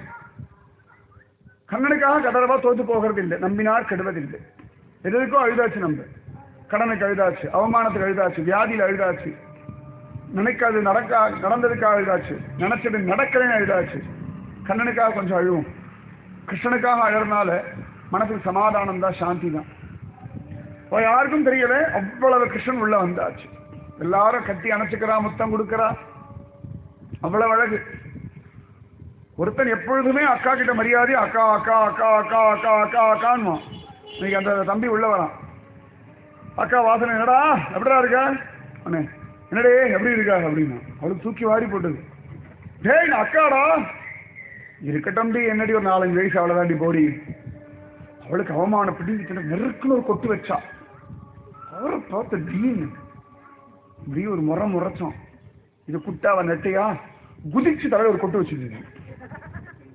கண்ணனுக்காக கதறவா தோத்து போகிறது இல்லை நம்பினார் கெடுவதில்லை எதுக்கோ அழுதாச்சு நம்ம கடனுக்கு அழுதாச்சு அவமானத்துக்கு அழுதாச்சு வியாதியில் அழுதாச்சு நினைக்காது நடக்கா நடந்ததுக்காக அழுதாச்சு நினைச்சது நடக்கிறேன்னு அழுதாச்சு கண்ணனுக்காக கொஞ்சம் அழுவும் கிருஷ்ணனுக்காக அழறனால மனசுக்கு சமாதானம் தான் சாந்தி தான் இப்போ யாருக்கும் தெரியல அவ்வளவு கிருஷ்ணன் உள்ள வந்தாச்சு எல்லாரும் கட்டி அணைச்சுக்கிறா முத்தம் கொடுக்கறா அவ்வளவு அழகு ஒருத்தன் எப்பொழுதுமே அக்கா கிட்ட மரியாதை அக்கா அக்கா அக்கா அக்கா அக்கா அக்கா அக்கான்னு இன்னைக்கு அந்த தம்பி உள்ள வரான் அக்கா வாசனை என்னடா எப்படிடா இருக்க அண்ணே என்னடே எப்படி இருக்கா அப்படின்னா அவளுக்கு தூக்கி வாரி போட்டது டேய் நான் அக்காடா இருக்கட்டும் டி என்னடி ஒரு நாலஞ்சு வயசு அவ்வளோதாண்டி போடி அவளுக்கு அவமானம் பிடிக்கிட்டு நெருக்குன்னு ஒரு கொட்டு வச்சா அவரை பார்த்த டீன் இப்படி ஒரு முறை முறைச்சோம் இது குட்டாவ நெட்டையா குதிச்சு தலையில ஒரு கொட்டு வச்சிருந்தது அவ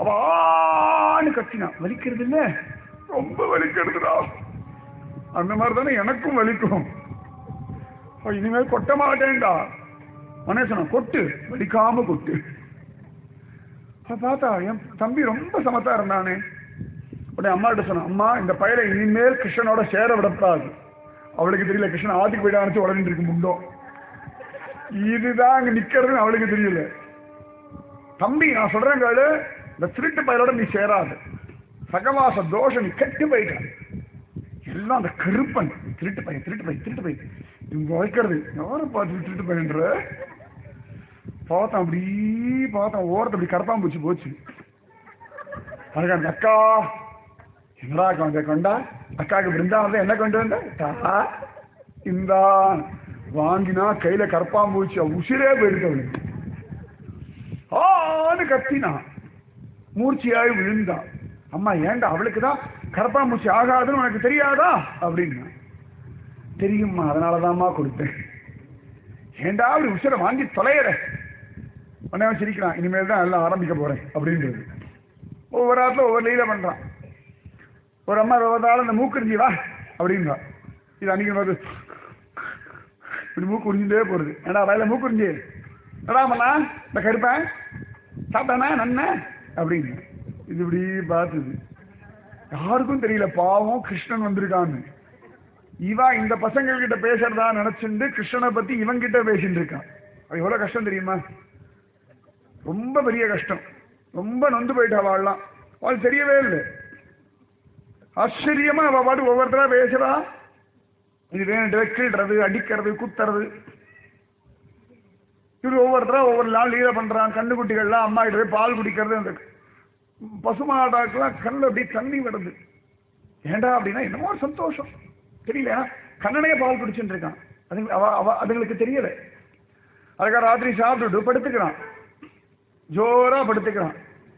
அவான்னு கத்தினா வலிக்கிறது இல்ல ரொம்ப வலிக்கிறதுடா அந்த மாதிரி தானே எனக்கும் வலிக்கும் அப்ப இனிமேல் கொட்ட மாட்டேன்டா மனேசனா கொட்டு வலிக்காம கொட்டு அப்ப பார்த்தா என் தம்பி ரொம்ப சமத்தா இருந்தானே உடனே அம்மா கிட்ட சொன்னான் அம்மா இந்த பையனை இனிமேல் கிருஷ்ணனோட சேர விடக்கூடாது அவளுக்கு தெரியல கிருஷ்ணன் ஆத்துக்கு போயிட்டு அனுப்பிச்சு உடனே இருக்கு முண்டோ இதுதான் அங்க நிக்கிறதுன்னு அவளுக்கு தெரியல தம்பி நான் சொல்றேன் கேளு இந்த திருட்டு பயலோட நீ சேராது சகவாச தோஷம் நீ கெட்டு போயிட்ட எல்லாம் அந்த கருப்பன் திருட்டு பையன் திருட்டு பையன் திருட்டு பையன் இவங்க வைக்கிறது யாரை பார்த்து திருட்டு பையன்ற பார்த்தேன் அப்படி பார்த்தேன் ஓரத்தை அப்படி கரப்பாம்பூச்சி போச்சு அதுக்கு அந்த அக்கா என்னடா கொண்ட கொண்டா அக்காவுக்கு பிருந்தாவன் என்ன கொண்டு வந்த தா இந்தா வாங்கினா கையில கரப்பாம்பூச்சி அவ உசிரே போயிருக்கு அவளுக்கு ஆன்னு கத்தினா மூர்ச்சியாய் விழுந்தான் அம்மா ஏன்டா அவளுக்கு தான் கரப்பாம்பூச்சி ஆகாதுன்னு உனக்கு தெரியாதா அப்படின்னா தெரியுமா அதனாலதாம்மா கொடுத்தேன் ஏன்டா அப்படி உசிரை வாங்கி தொலையிற உடனே அவன் சிரிக்கிறான் இனிமேல் தான் எல்லாம் ஆரம்பிக்க போறேன் அப்படின்றது ஒவ்வொரு ஆத்துல ஒவ்வொரு லீல பண்றான் ஒரு அம்மா ஒவ்வொரு நாள் இந்த மூக்குறிஞ்சி வா அப்படின்றா இது அன்னைக்கு வந்து இப்படி மூக்கு உறிஞ்சுட்டே போறது ஏடா வயல மூக்குறிஞ்சி என்னடா மண்ணா இந்த கருப்பேன் சாப்பிட்டானா நன்ன அப்படின்னு இது இப்படி பார்த்தது யாருக்கும் தெரியல பாவம் கிருஷ்ணன் வந்திருக்கான்னு இவா இந்த பசங்க கிட்ட பேசுறதா நினைச்சுட்டு கிருஷ்ணனை பத்தி இவன் கிட்ட பேசிட்டு இருக்கான் அது எவ்வளவு கஷ்டம் தெரியுமா ரொம்ப பெரிய கஷ்டம் ரொம்ப நொந்து போயிட்டா வாழலாம் அவள் தெரியவே இல்லை ஆச்சரியமா அவ பாட்டு ஒவ்வொருத்தரா பேசுறா இது வேணுட்டு கீழ்றது அடிக்கிறது குத்துறது இவர் ஒவ்வொருத்தரா ஒவ்வொரு நாள் லீல பண்றான் கண்ணுக்குட்டிகள்லாம் அம்மா கிட்ட போய் பால் குடிக்கிறது அந்த பசுமாடாக்கெல்லாம் கண்ணில் அப்படியே தண்ணி விடுது ஏண்டா அப்படின்னா என்னமோ ஒரு சந்தோஷம் தெரியல கண்ணனையே பால் குடிச்சுட்டு இருக்கான் அது அவ அவ அதுங்களுக்கு தெரியல அதுக்காக ராத்திரி சாப்பிட்டுட்டு படுத்துக்கிறான் ஜோரா படுத்துக்கிறான்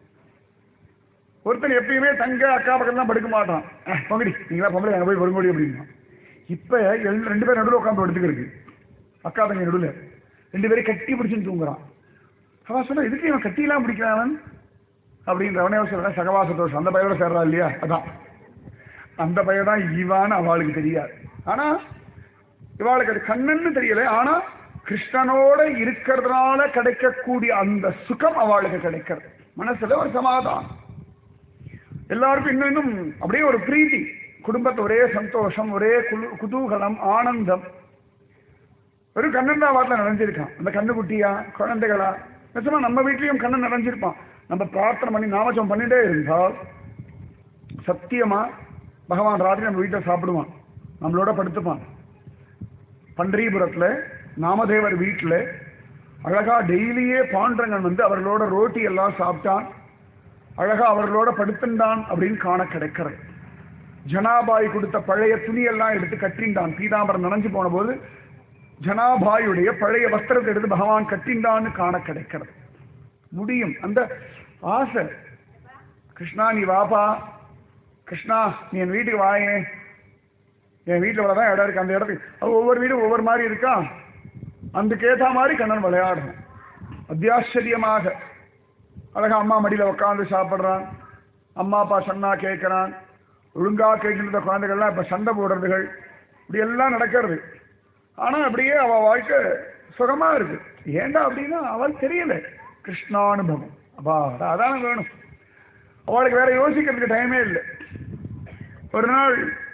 ஒருத்தன் எப்பயுமே தங்க அக்கா பக்கம் தான் படுக்க மாட்டான் அஹ், பொங்கடி நீங்களா பொங்கடி அங்கே போய் படுங்கடி அப்படின்னா இப்ப எல்~ ரெண்டு பேரும் நடுவில் உட்காந்து படுத்துக்கிறது அக்கா தங்க நடுவில் ரெண்டு பேரும் கட்டி பிடிச்சுன்னு தூங்குறான் அவன் சொன்னா இதுக்கு இவன் கட்டிலாம் பிடிக்கிறான் அவன் அப்படின்ற அவனே சொல்றேன் சகவாச தோஷம் அந்த பையனோட சேர்றா இல்லையா அதான் அந்த பையன் தான் இவான்னு அவளுக்கு தெரியாது ஆனா இவாளுக்கு அது கண்ணன்னு தெரியல ஆனா கிருஷ்ணனோட இருக்கிறதுனால கிடைக்கக்கூடிய அந்த சுகம் அவளுக்கு கிடைக்கிறது மனசுல ஒரு சமாதானம் எல்லாருக்கும் இன்னும் இன்னும் அப்படியே ஒரு பிரீத்தி குடும்பத்து ஒரே சந்தோஷம் ஒரே குலு- குதூகலம் ஆனந்தம் வெறும் கண்ணன் தான் வாட்டில் நிறைஞ்சிருக்கான் அந்த கண்ணுக்குட்டியா குழந்தைகளா நிச்சயமா நம்ம வீட்லயும் கண்ணன் நிறைஞ்சிருப்பான் நம்ம பிரார்த்தனை பண்ணி நாமஜம் பண்ணிட்டே இருந்தால் சத்தியமா பகவான் ராத்திரி நம்ம வீட்டில் சாப்பிடுவான் நம்மளோட படுத்துப்பான் பண்டரிபுரத்துல நாமதேவர் வீட்டுல அழகா டெய்லியே பாண்டரங்கன் வந்து அவர்களோட ரோட்டி எல்லாம் சாப்பிட்டான் அழகா அவர்களோட படுத்துண்டான் அப்படின்னு காண கிடைக்கிறது ஜனாபாய் கொடுத்த பழைய துணியெல்லாம் எடுத்து கட்டிண்டான் பீதாம்பரம் நனைஞ்சு போன போது ஜனாபாயுடைய பழைய வஸ்திரத்தை எடுத்து பகவான் கட்டிண்டான்னு காண கிடைக்கிறது முடியும் அந்த ஆசை கிருஷ்ணா நீ வாப்பா கிருஷ்ணா நீ என் வீட்டுக்கு வாயே என் வீட்டில் இவ்வளோதான் இடம் இருக்கு அந்த இடத்துக்கு அது ஒவ்வொரு வீடும் ஒவ்வொரு மாதிரி இருக்கா அதுக்கேற்ற மாதிரி கண்ணன் விளையாடணும் அத்தியாச்சரியமாக அழகா அம்மா மடியில் உட்காந்து சாப்பிட்றான் அம்மா அப்பா சொன்னா கேட்குறான் ஒழுங்கா கேட்கின்ற குழந்தைகள்லாம் இப்போ சண்டை போடுறதுகள் இப்படி எல்லாம் நடக்கிறது ஆனால் அப்படியே அவள் வாழ்க்கை சுகமா இருக்கு ஏண்டா அப்படின்னா அவள் தெரியல கிருஷ்ணானுபவம் அப்பா அதான் அதானே வேணும் அவளுக்கு வேற யோசிக்கிறதுக்கு டைமே இல்லை ஒரு நாள்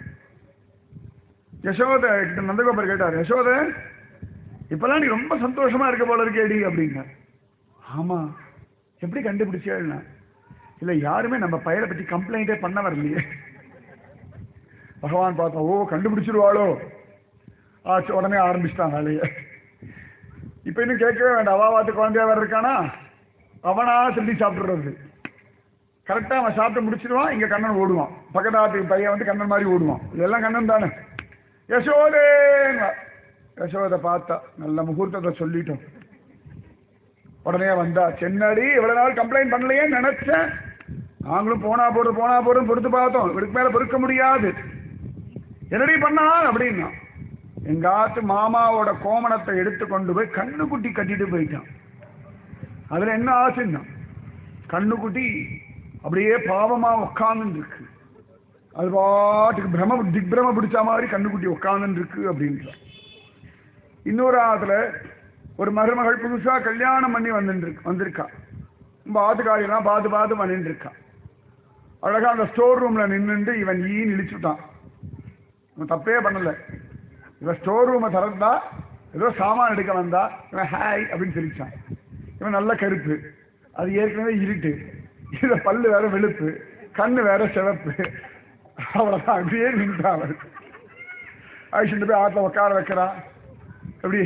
யசோத கிட்ட நந்தகோபர் கேட்டார் யசோத இப்பெல்லாம் நீ ரொம்ப சந்தோஷமா இருக்க போல இருக்கேடி அப்படின்னா ஆமா எப்படி கண்டுபிடிச்சேன்னா இல்ல யாருமே நம்ம பையனை பத்தி கம்ப்ளைண்டே பண்ண வரலையே பகவான் பார்த்தா ஓ கண்டுபிடிச்சிருவாளோ ஆச்சு உடனே ஆரம்பிச்சிட்டான் வேலையை இப்ப இன்னும் கேட்கவே வேண்டாம் அவாவாத்து குழந்தையா வேற இருக்கானா அவனா திருடி சாப்பிடுறது கரெக்டா அவன் சாப்பிட்டு முடிச்சிடுவான் இங்க கண்ணன் ஓடுவான் பக்கத்தாத்து பையன் வந்து கண்ணன் மாதிரி ஓடுவான் இதெல்லாம் கண்ணன் தானே யசோதே யசோதை பார்த்தா நல்ல முகூர்த்தத்தை சொல்லிட்டோம் உடனே வந்தா சென்னடி இவ்வளவு நாள் கம்ப்ளைண்ட் பண்ணலையே நினைச்சேன் நாங்களும் போனா போடு போனா போடும் பொறுத்து பார்த்தோம் இவருக்கு மேல பொறுக்க முடியாது என்னடி பண்ணா அப்படின்னா எங்க ஆத்து மாமாவோட கோமணத்தை எடுத்து கொண்டு போய் கண்ணுக்குட்டி கட்டிட்டு போயிட்டான் அதுல என்ன ஆச்சுன்னா கண்ணுக்குட்டி அப்படியே பாவமா உட்கார்ந்து இருக்கு அது பாட்டுக்கு பிரம திக்பிரம பிடிச்ச மாதிரி கண்ணுக்குட்டி உட்கார்ந்து இருக்கு அப்படின்ற இன்னொரு ஆத்துல ஒரு மருமகள் புதுசா கல்யாணம் பண்ணி வந்து வந்திருக்கா ரொம்ப ஆத்துக்காரியெல்லாம் பார்த்து பார்த்து பண்ணிட்டு இருக்கான் அழகா அந்த ஸ்டோர் ரூம்ல நின்னுட்டு இவன் ஈன்னு இழிச்சுட்டான் இவன் தப்பே பண்ணல இவன் ஸ்டோர் ரூமை திறந்தா ஏதோ சாமான் எடுக்க வந்தா இவன் ஹாய் அப்படின்னு சிரிச்சான் இவன் நல்ல கருப்பு அது ஏற்கனவே இருட்டு இத பல்லு வேற வெளுப்பு கண்ணு வேற சிவப்பு அவ்வளவுதான் அப்படியே நின்றான் அவன் அழிச்சுட்டு போய் ஆத்துல உட்கார வைக்கிறான் அப்படி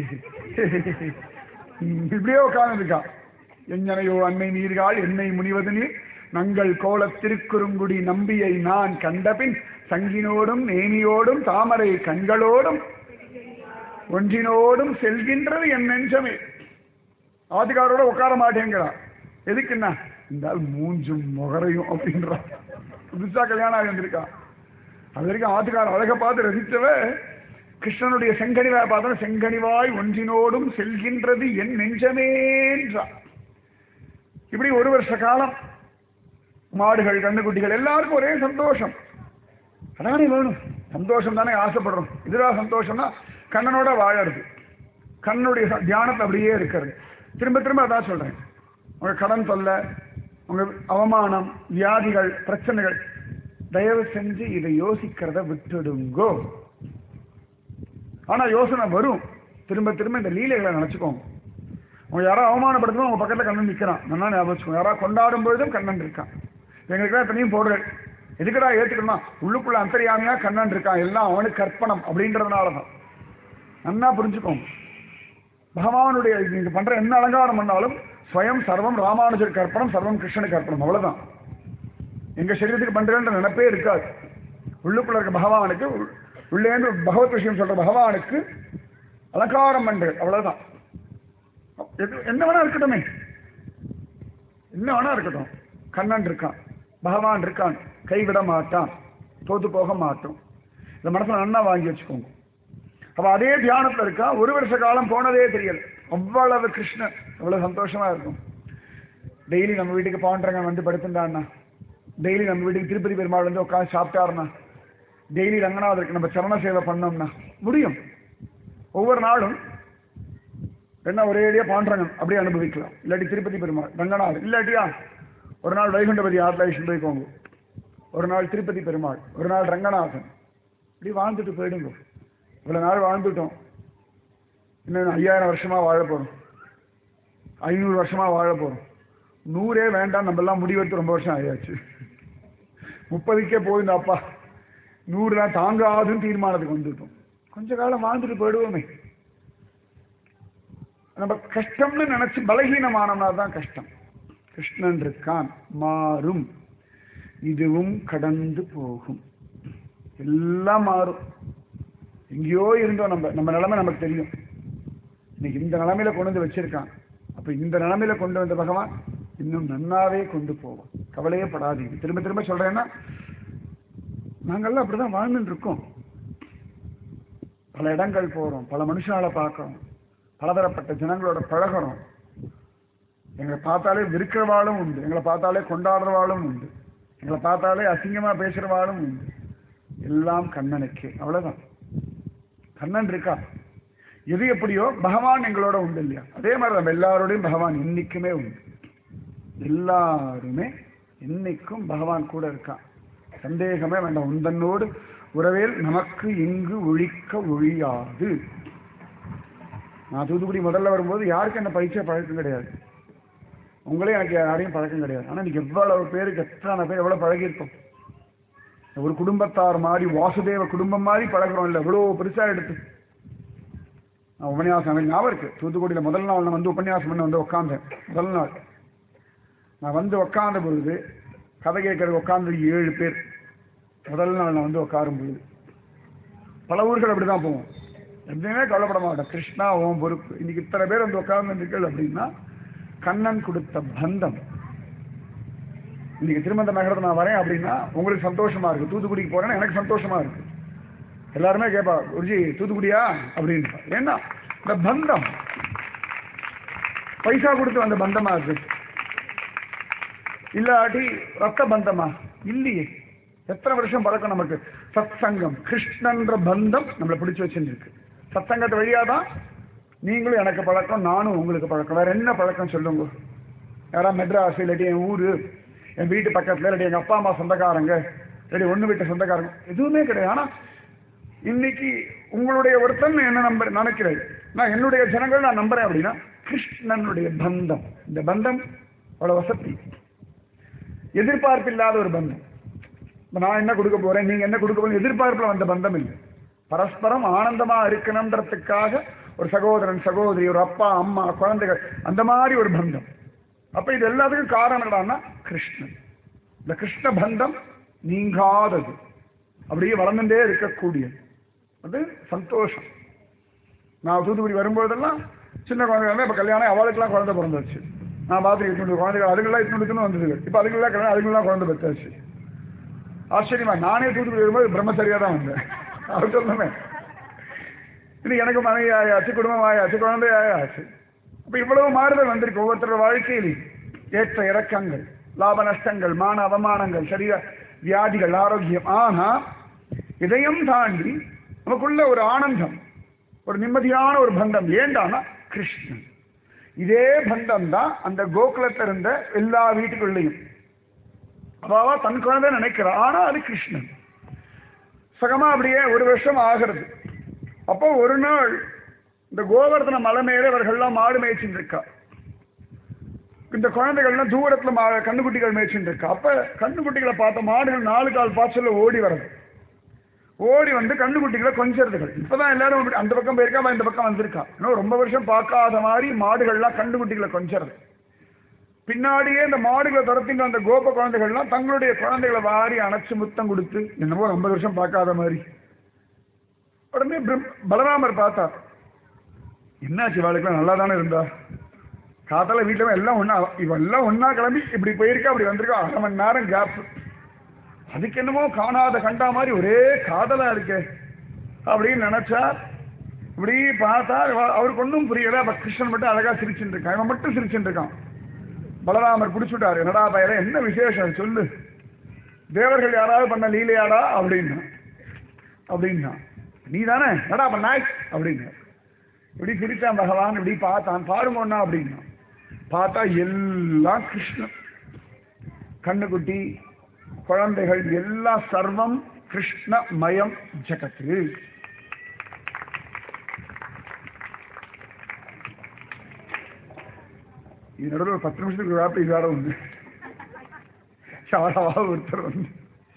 இப்படியே உட்கார்ந்து இருக்கான் எஞ்சனையோ அன்னை நீர்கால் என்னை முனிவது நீர் நங்கள் கோலத் திருக்குறுங்குடி நம்பியை நான் கண்டபின் சங்கினோடும் நேமியோடும் தாமரை கண்களோடும் ஒன்றினோடும் செல்கின்றது என் நெஞ்சமே ஆதிகாரோட உட்கார மாட்டேங்கிறான் எதுக்குன்னா இந்த ஆள் மூஞ்சும் முகரையும் அப்படின்றான் புதுசா கல்யாணம் ஆகி வந்திருக்கான் அது வரைக்கும் ஆத்துக்காரன் அழகை பார்த்து ரசித்தவ கிருஷ்ணனுடைய செங்கனிவாய் பார்த்தா செங்கனிவாய் ஒன்றினோடும் செல்கின்றது என் நெஞ்சமேன்றான் இப்படி ஒரு வருஷ காலம் மாடுகள் கண்ணுக்குட்டிகள் எல்லாருக்கும் ஒரே சந்தோஷம் அதானே வேணும் சந்தோஷம் தானே ஆசைப்படுறோம் இதுதான் சந்தோஷம்னா கண்ணனோட வாழறது கண்ணனுடைய ச- தியானத்தை அப்படியே இருக்கிறது திரும்ப திரும்ப அதான் சொல்றேன் உங்க கடன் தொல்லை உங்க அவமானம் வியாதிகள் பிரச்சனைகள் தயவு செஞ்சு இதை யோசிக்கிறத விட்டுடுங்கோ ஆனா யோசனை வரும் திரும்ப திரும்ப இந்த லீலைகளை நினைச்சுக்கோங்க உங்க யாரோ அவமானப்படுத்தணும் உங்க பக்கத்துல கண்ணன் நிக்கிறான் நல்லா ஞாபகம் வச்சுக்கோங்க யாரோ கொண்டாடும் பொழுதும் கண்ணன் இருக்கான் எங்களுக்கு எத்தனையும் போடுறேன் எதுக்குடா ஏத்துக்கணுமா உள்ளுக்குள்ள அந்தரியாமையா கண்ணன் இருக்கான் எல்லாம் அவனுக்கு கற்பனம் அப்படின்றதுனாலதான் நல்லா புரிஞ்சுக்கோங்க பகவானுடைய நீங்க பண்ற என்ன அலங்காரம் பண்ணாலும் ஸ்வயம் சர்வம் ராமானுஜர் கற்பனம் சர்வம் கிருஷ்ணனுக்கு கற்பனம் அவ்வளவுதான் எங்க சரீரத்துக்கு பண்றேன்ற நினைப்பே இருக்காது உள்ளுக்குள்ள இருக்க பகவானுக்கு உள்- உள்ளேந்து பகவத் விஷயம் சொல்ற பகவானுக்கு அலங்காரம் பண்றது அவ்வளவுதான் எது- என்ன வேணா இருக்கட்டுமே என்ன வேணா இருக்கட்டும் கண்ணன் இருக்கான் பகவான் இருக்கான் கைவிட மாட்டான் தோத்து போக மாட்டோம் இந்த மனசுல நன்னா வாங்கி வச்சுக்கோங்க அப்ப அதே தியானத்துல இருக்கா ஒரு வருஷ காலம் போனதே தெரியல அவ்வளவு கிருஷ்ணன் அவ்வளவு சந்தோஷமா இருக்கும் டெய்லி நம்ம வீட்டுக்கு பாண்டரங்க வந்து படுத்துட்டான்னா டெய்லி நம்ம வீட்டுக்கு திருப்பதி பெருமாள் வந்து உட்காந்து சாப்பிட்டாருன்னா டெய்லி ரங்கநாதருக்கு நம்ம சரண சேவை பண்ணோம்னா முடியும் ஒவ்வொரு நாளும் என்ன ஒரேடியா பாண்டரங்கன் அப்படியே அனுபவிக்கலாம் இல்லாட்டி திருப்பதி பெருமாள் ரங்கநாதர் இல்லாட்டியா ஒரு நாள் வைகுண்டபதி ஆத்ல ஐஷன் போய்க்கோங்க ஒரு நாள் திருப்பதி பெருமாள் ஒரு நாள் ரங்கநாதன் இப்படி வாழ்ந்துட்டு போயிடுங்க இவ்வளவு நாள் வாழ்ந்துட்டோம் இன்னும் ஐயாயிரம் வருஷமா வாழ போறோம் ஐநூறு வருஷமா வாழ போறோம் நூறே வேண்டாம் நம்ம எல்லாம் முடிவெடுத்து ரொம்ப வருஷம் ஆயாச்சு முப்பதுக்கே போயிருந்தா அப்பா நூறுலாம் தாங்காதுன்னு தீர்மானத்துக்கு வந்துட்டோம் கொஞ்ச காலம் வாழ்ந்துட்டு போயிடுவோமே நம்ம கஷ்டம்னு நினைச்சு பலகீனமானோம்னா தான் கஷ்டம் கிருஷ்ணன் இருக்கான் மாறும் இதுவும் கடந்து போகும் எல்லாம் மாறும் எங்கேயோ இருந்தோம் நம்ம நம்ம நிலைமை நமக்கு தெரியும் இன்னைக்கு இந்த நிலைமையில கொண்டு வந்து வச்சிருக்கான் அப்ப இந்த நிலைமையில கொண்டு வந்த பகவான் இன்னும் நன்னாவே கொண்டு போவோம் கவலையே படாதீங்க திரும்ப திரும்ப சொல்றேன்னா நாங்கெல்லாம் அப்படிதான் வாழ்ந்துட்டு இருக்கோம் பல இடங்கள் போறோம் பல மனுஷால பார்க்கறோம் பலதரப்பட்ட ஜனங்களோட பழகுறோம் எங்களை பார்த்தாலே வெறுக்கிறவாளும் உண்டு எங்களை பார்த்தாலே கொண்டாடுறவாளும் உண்டு எங்களை பார்த்தாலே அசிங்கமா பேசுறவாளும் உண்டு எல்லாம் கண்ணனுக்கு அவ்வளவுதான் கண்ணன் இருக்கா எது எப்படியோ பகவான் எங்களோட உண்டு இல்லையா அதே மாதிரி நம்ம எல்லாரோடையும் பகவான் என்னைக்குமே உண்டு எல்லாருமே என்னைக்கும் பகவான் கூட இருக்கான் சந்தேகமே வேண்டாம் உந்தன்னோடு உறவேல் நமக்கு இங்கு ஒழிக்க ஒழியாது நான் தூத்துக்குடி முதல்ல வரும்போது யாருக்கும் என்ன பயிற்சியா பழக்கம் கிடையாது உங்களே எனக்கு யாரையும் பழக்கம் கிடையாது ஆனா இன்னைக்கு எவ்வளவு பேருக்கு எத்தனை பேர் எவ்வளவு பழகியிருக்கோம் ஒரு குடும்பத்தார் மாதிரி வாசுதேவ குடும்பம் மாதிரி பழகுறோம் இல்லை எவ்வளவு பெருசா எடுத்து நான் உபன்யாசம் எனக்கு ஞாபகம் இருக்கு தூத்துக்குடியில முதல் நாள் நான் வந்து உபன்யாசம் பண்ண வந்து உட்காந்தேன் முதல் நாள் நான் வந்து உட்கார்ந்த பொழுது கதை கேட்கறது உட்கார்ந்து ஏழு பேர் முதல் நாள் நான் வந்து உட்காரும் பொழுது பல ஊர்கள் அப்படிதான் போவோம் எதுவுமே கவலைப்பட மாட்டேன் கிருஷ்ணா ஓம் பொறுப்பு இன்னைக்கு இத்தனை பேர் வந்து உட்கார்ந்து அப்படின்னா கண்ணன் கொடுத்த பந்தம் இன்னைக்கு திருமந்த நகரத்தை நான் வரேன் அப்படின்னா உங்களுக்கு சந்தோஷமா இருக்கு தூத்துக்குடிக்கு போறேன்னா எனக்கு சந்தோஷமா இருக்கு எல்லாருமே கேட்பா குருஜி தூத்துக்குடியா அப்படின்னு ஏன்னா இந்த பந்தம் பைசா கொடுத்து வந்த பந்தமா இருக்கு இல்லாட்டி ரத்த பந்தமா இல்லையே எத்தனை வருஷம் பழக்கம் நமக்கு சத் சங்கம் கிருஷ்ணன்ற பந்தம் நம்மளை பிடிச்சு வச்சுருக்கு சத் சங்கத்து வழியா தான் நீங்களும் எனக்கு பழக்கம் நானும் உங்களுக்கு பழக்கம் வேற என்ன பழக்கம் சொல்லுங்க யாரா மெட்ராஸ் இல்லாட்டி என் ஊரு என் வீட்டு பக்கத்துல இல்லாட்டி எங்க அப்பா அம்மா சொந்தக்காரங்க இல்லாட்டி ஒண்ணு வீட்டு சொந்தக்காரங்க எதுவுமே கிடையாது ஆனா இன்னைக்கு உங்களுடைய ஒருத்தன் என்ன நம்ப நினைக்கிறேன் நான் என்னுடைய ஜனங்கள் நான் நம்புறேன் அப்படின்னா கிருஷ்ணனுடைய பந்தம் இந்த பந்தம் அவ்வளவு வசதி எதிர்பார்ப்பு இல்லாத ஒரு பந்தம் இப்ப நான் என்ன கொடுக்க போறேன் நீங்க என்ன கொடுக்க போறீங்க எதிர்பார்ப்புல வந்த பந்தம் இல்லை பரஸ்பரம் ஆனந்தமா இருக்கணும்ன்றதுக்காக ஒரு சகோதரன் சகோதரி ஒரு அப்பா அம்மா குழந்தைகள் அந்த மாதிரி ஒரு பந்தம் அப்ப இது எல்லாத்துக்கும் காரணம் என்னடான்னா கிருஷ்ணன் இந்த கிருஷ்ண பந்தம் நீங்காதது அப்படியே வளர்ந்துட்டே இருக்கக்கூடியது அது சந்தோஷம் நான் தூத்துக்குடி வரும்போதெல்லாம் சின்ன குழந்தைங்க இப்ப கல்யாணம் அவளுக்கெல்லாம் குழந்தை பிறந்துச்சு நான் பார்த்து இட்டு குழந்தைகள் அதுக்கெல்லாம் இட்டு வந்தது இப்ப அதுக்கெல்லாம் கல்யாணம் அதுக்கெல்லாம் குழந்தை பெற்றாச்சு ஆச்சரியமா நானே தூத்துக்குடி வரும்போது பிரம்மச்சரியா தான் வந்தேன் அவர் சொன்னேன் இது எனக்கு மனைவி ஆயாச்சு குடும்பம் ஆயாச்சு குழந்தை ஆயாச்சு அப்ப இவ்வளவு மாறுதல் வந்திருக்கு ஒவ்வொருத்தரோட வாழ்க்கையிலும் ஏற்ற இறக்கங்கள் லாப நஷ்டங்கள் மான அவமானங்கள் சரீர வியாதிகள் ஆரோக்கியம் ஆனா இதையும் தாண்டி நமக்குள்ள ஒரு ஆனந்தம் ஒரு நிம்மதியான ஒரு பந்தம் ஏண்டானா கிருஷ்ணன் இதே பந்தம் தான் அந்த கோகுலத்துல இருந்த எல்லா வீட்டுக்குள்ளேயும் அவாவா தன் குழந்தை நினைக்கிறா ஆனா அது கிருஷ்ணன் சகமா அப்படியே ஒரு வருஷம் ஆகிறது அப்போ ஒரு நாள் இந்த கோவர்தன மலை மேலே இவர்கள்லாம் மாடு மேய்ச்சின்னு இருக்கா இந்த குழந்தைகள்லாம் தூரத்துல மா கண்ணுக்குட்டிகள் மேய்ச்சின்னு இருக்கா அப்ப கண்ணுக்குட்டிகளை பார்த்த மாடுகள் நாலு கால் பாய்ச்சல்ல ஓடி வருது ஓடி வந்து கண்ணுக்குட்டிகளை கொஞ்சறதுகள் இப்பதான் எல்லாரும் அப்படி அந்த பக்கம் போயிருக்கா அவன் இந்த பக்கம் வந்திருக்கா இன்னும் ரொம்ப வருஷம் பார்க்காத மாதிரி மாடுகள்லாம் கண்ணுக்குட்டிகளை கொஞ்சறது பின்னாடியே இந்த மாடுகளை துரத்திட்டு அந்த கோப குழந்தைகள்லாம் தங்களுடைய குழந்தைகளை வாரி அணைச்சு முத்தம் கொடுத்து என்னமோ ரொம்ப வருஷம் பார்க்காத மாதிரி உடனே பிரம்- பலராமர் பார்த்தார் என்னாச்சு இவாளுக்குலாம் நல்லா தானே இருந்தா காத்தால வீட்டுல எல்லாம் ஒண்ணா இவன் எல்லாம் ஒண்ணா கிளம்பி இப்படி போயிருக்கா அப்படி வந்திருக்கா அரை மணி நேரம் கேப் அதுக்கு என்னமோ காணாத கண்டா மாதிரி ஒரே காதலா இருக்கே அப்படின்னு நினைச்சா இப்படி பார்த்தா இவ- அவருக்கு ஒன்றும் புரியல அப்ப கிருஷ்ணன் மட்டும் அழகா சிரிச்சுட்டு இருக்கான் இவன் மட்டும் சிரிச்சுட்டு இருக்கான் பலராமர் பிடிச்சுட்டாரு என்னடா பயல என்ன விசேஷம் சொல்லு தேவர்கள் யாராவது பண்ண லீலையாடா அப்படின்னா அப்படின்னா நீ தானே என்னடா பண்ணாய் அப்படின்னு இப்படி சிரிச்சான் பகவான் இப்படி பார்த்தான் பாருங்கண்ணா அப்படின்னா பார்த்தா எல்லாம் கிருஷ்ணன் கண்ணுக்குட்டி குழந்தைகள் எல்லாம் சர்வம் கிருஷ்ணமயம் ஜகத்து இது நடுவில் ஒரு பத்து நிமிஷத்துக்கு வேப்ப இது வேற உண்டு யாராவது ஒருத்தர் வந்து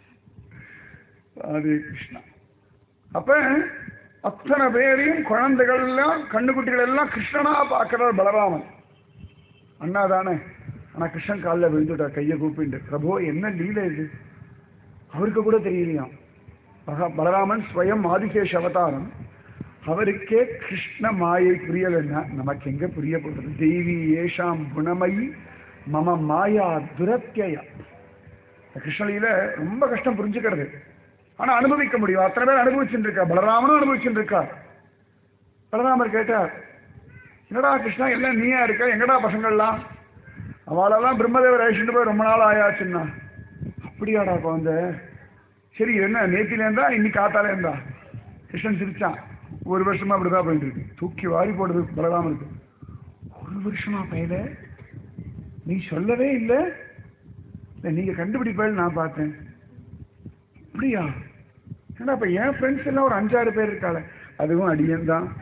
ராதே கிருஷ்ணா அப்ப அத்தனை பேரையும் குழந்தைகள் எல்லாம் கண்ணுக்குட்டிகள் எல்லாம் கிருஷ்ணனா பார்க்கிறார் பலராமன் அண்ணா தானே ஆனா கிருஷ்ணன் காலில் விழுந்துட்டார் கையை கூப்பிட்டு பிரபு என்ன லீலை இது அவருக்கு கூட தெரியலையாம் பக- பலராமன் ஸ்வயம் ஆதிசேஷ அவதாரம் அவருக்கே கிருஷ்ண மாயை புரியலைன்னா நமக்கு எங்க புரிய போகிறது தெய்வி ஏஷாம் குணமயி மம மாயா துரத்தியா கிருஷ்ணலீல ரொம்ப கஷ்டம் புரிஞ்சுக்கிறது ஆனா அனுபவிக்க முடியும் அத்தனை பேர் அனுபவிச்சுட்டு இருக்கா பலராமனும் அனுபவிச்சுட்டு இருக்கா பலராமர் கேட்டார் என்னடா கிருஷ்ணா எல்லாம் நீயா இருக்க எங்கடா பசங்கள்லாம் அவளெல்லாம் பிரம்மதேவர் அழிச்சுட்டு போய் ரொம்ப நாள் ஆயாச்சுன்னா அப்படியாடா குழந்தை சரி என்ன நேத்தில இருந்தா இன்னைக்கு காத்தால இருந்தா கிருஷ்ணன் சிரிச்சான் ஒரு வருஷமா அப்படிதான் போயிட்டு இருக்கு தூக்கி வாரி போடுது பலராமனுக்கு ஒரு வருஷமா பையல நீ சொல்லவே இல்லை இல்ல, நீங்க கண்டுபிடிப்பேன் நான் பார்த்தேன் அப்படியா ஏன்னா இப்ப என் ஃப்ரெண்ட்ஸ் எல்லாம் ஒரு அஞ்சாறு பேர் இருக்காளே அதுவும் அடியன் தான்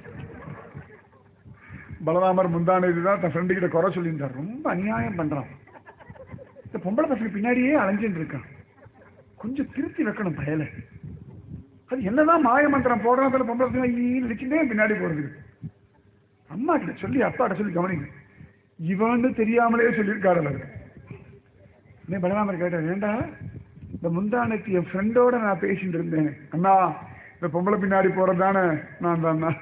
பலராமர் முந்தானது தான் தன் ஃப்ரெண்டு கிட்ட குறை சொல்லியிருந்தார் ரொம்ப அநியாயம் பண்றான் இந்த பொம்பளை பசங்க பின்னாடியே அலைஞ்சுட்டு இருக்கான் கொஞ்சம் திருத்தி வைக்கணும் பயலை அது என்னதான் மாய மந்திரம் போடுறோம் சில பொம்பளை பசங்க இடிச்சுட்டே பின்னாடி போறது அம்மா கிட்ட சொல்லி அப்பாட்ட சொல்லி கவனிங்க இவன்னு தெரியாமலே சொல்லியிருக்காரு அவர் என்ன பலராமர் கேட்டார் ஏண்டா இந்த முந்தானத்து என் ஃப்ரெண்டோட நான் பேசிட்டு இருந்தேன் அண்ணா இந்த பொம்பளை பின்னாடி போறது தானே நான் தான்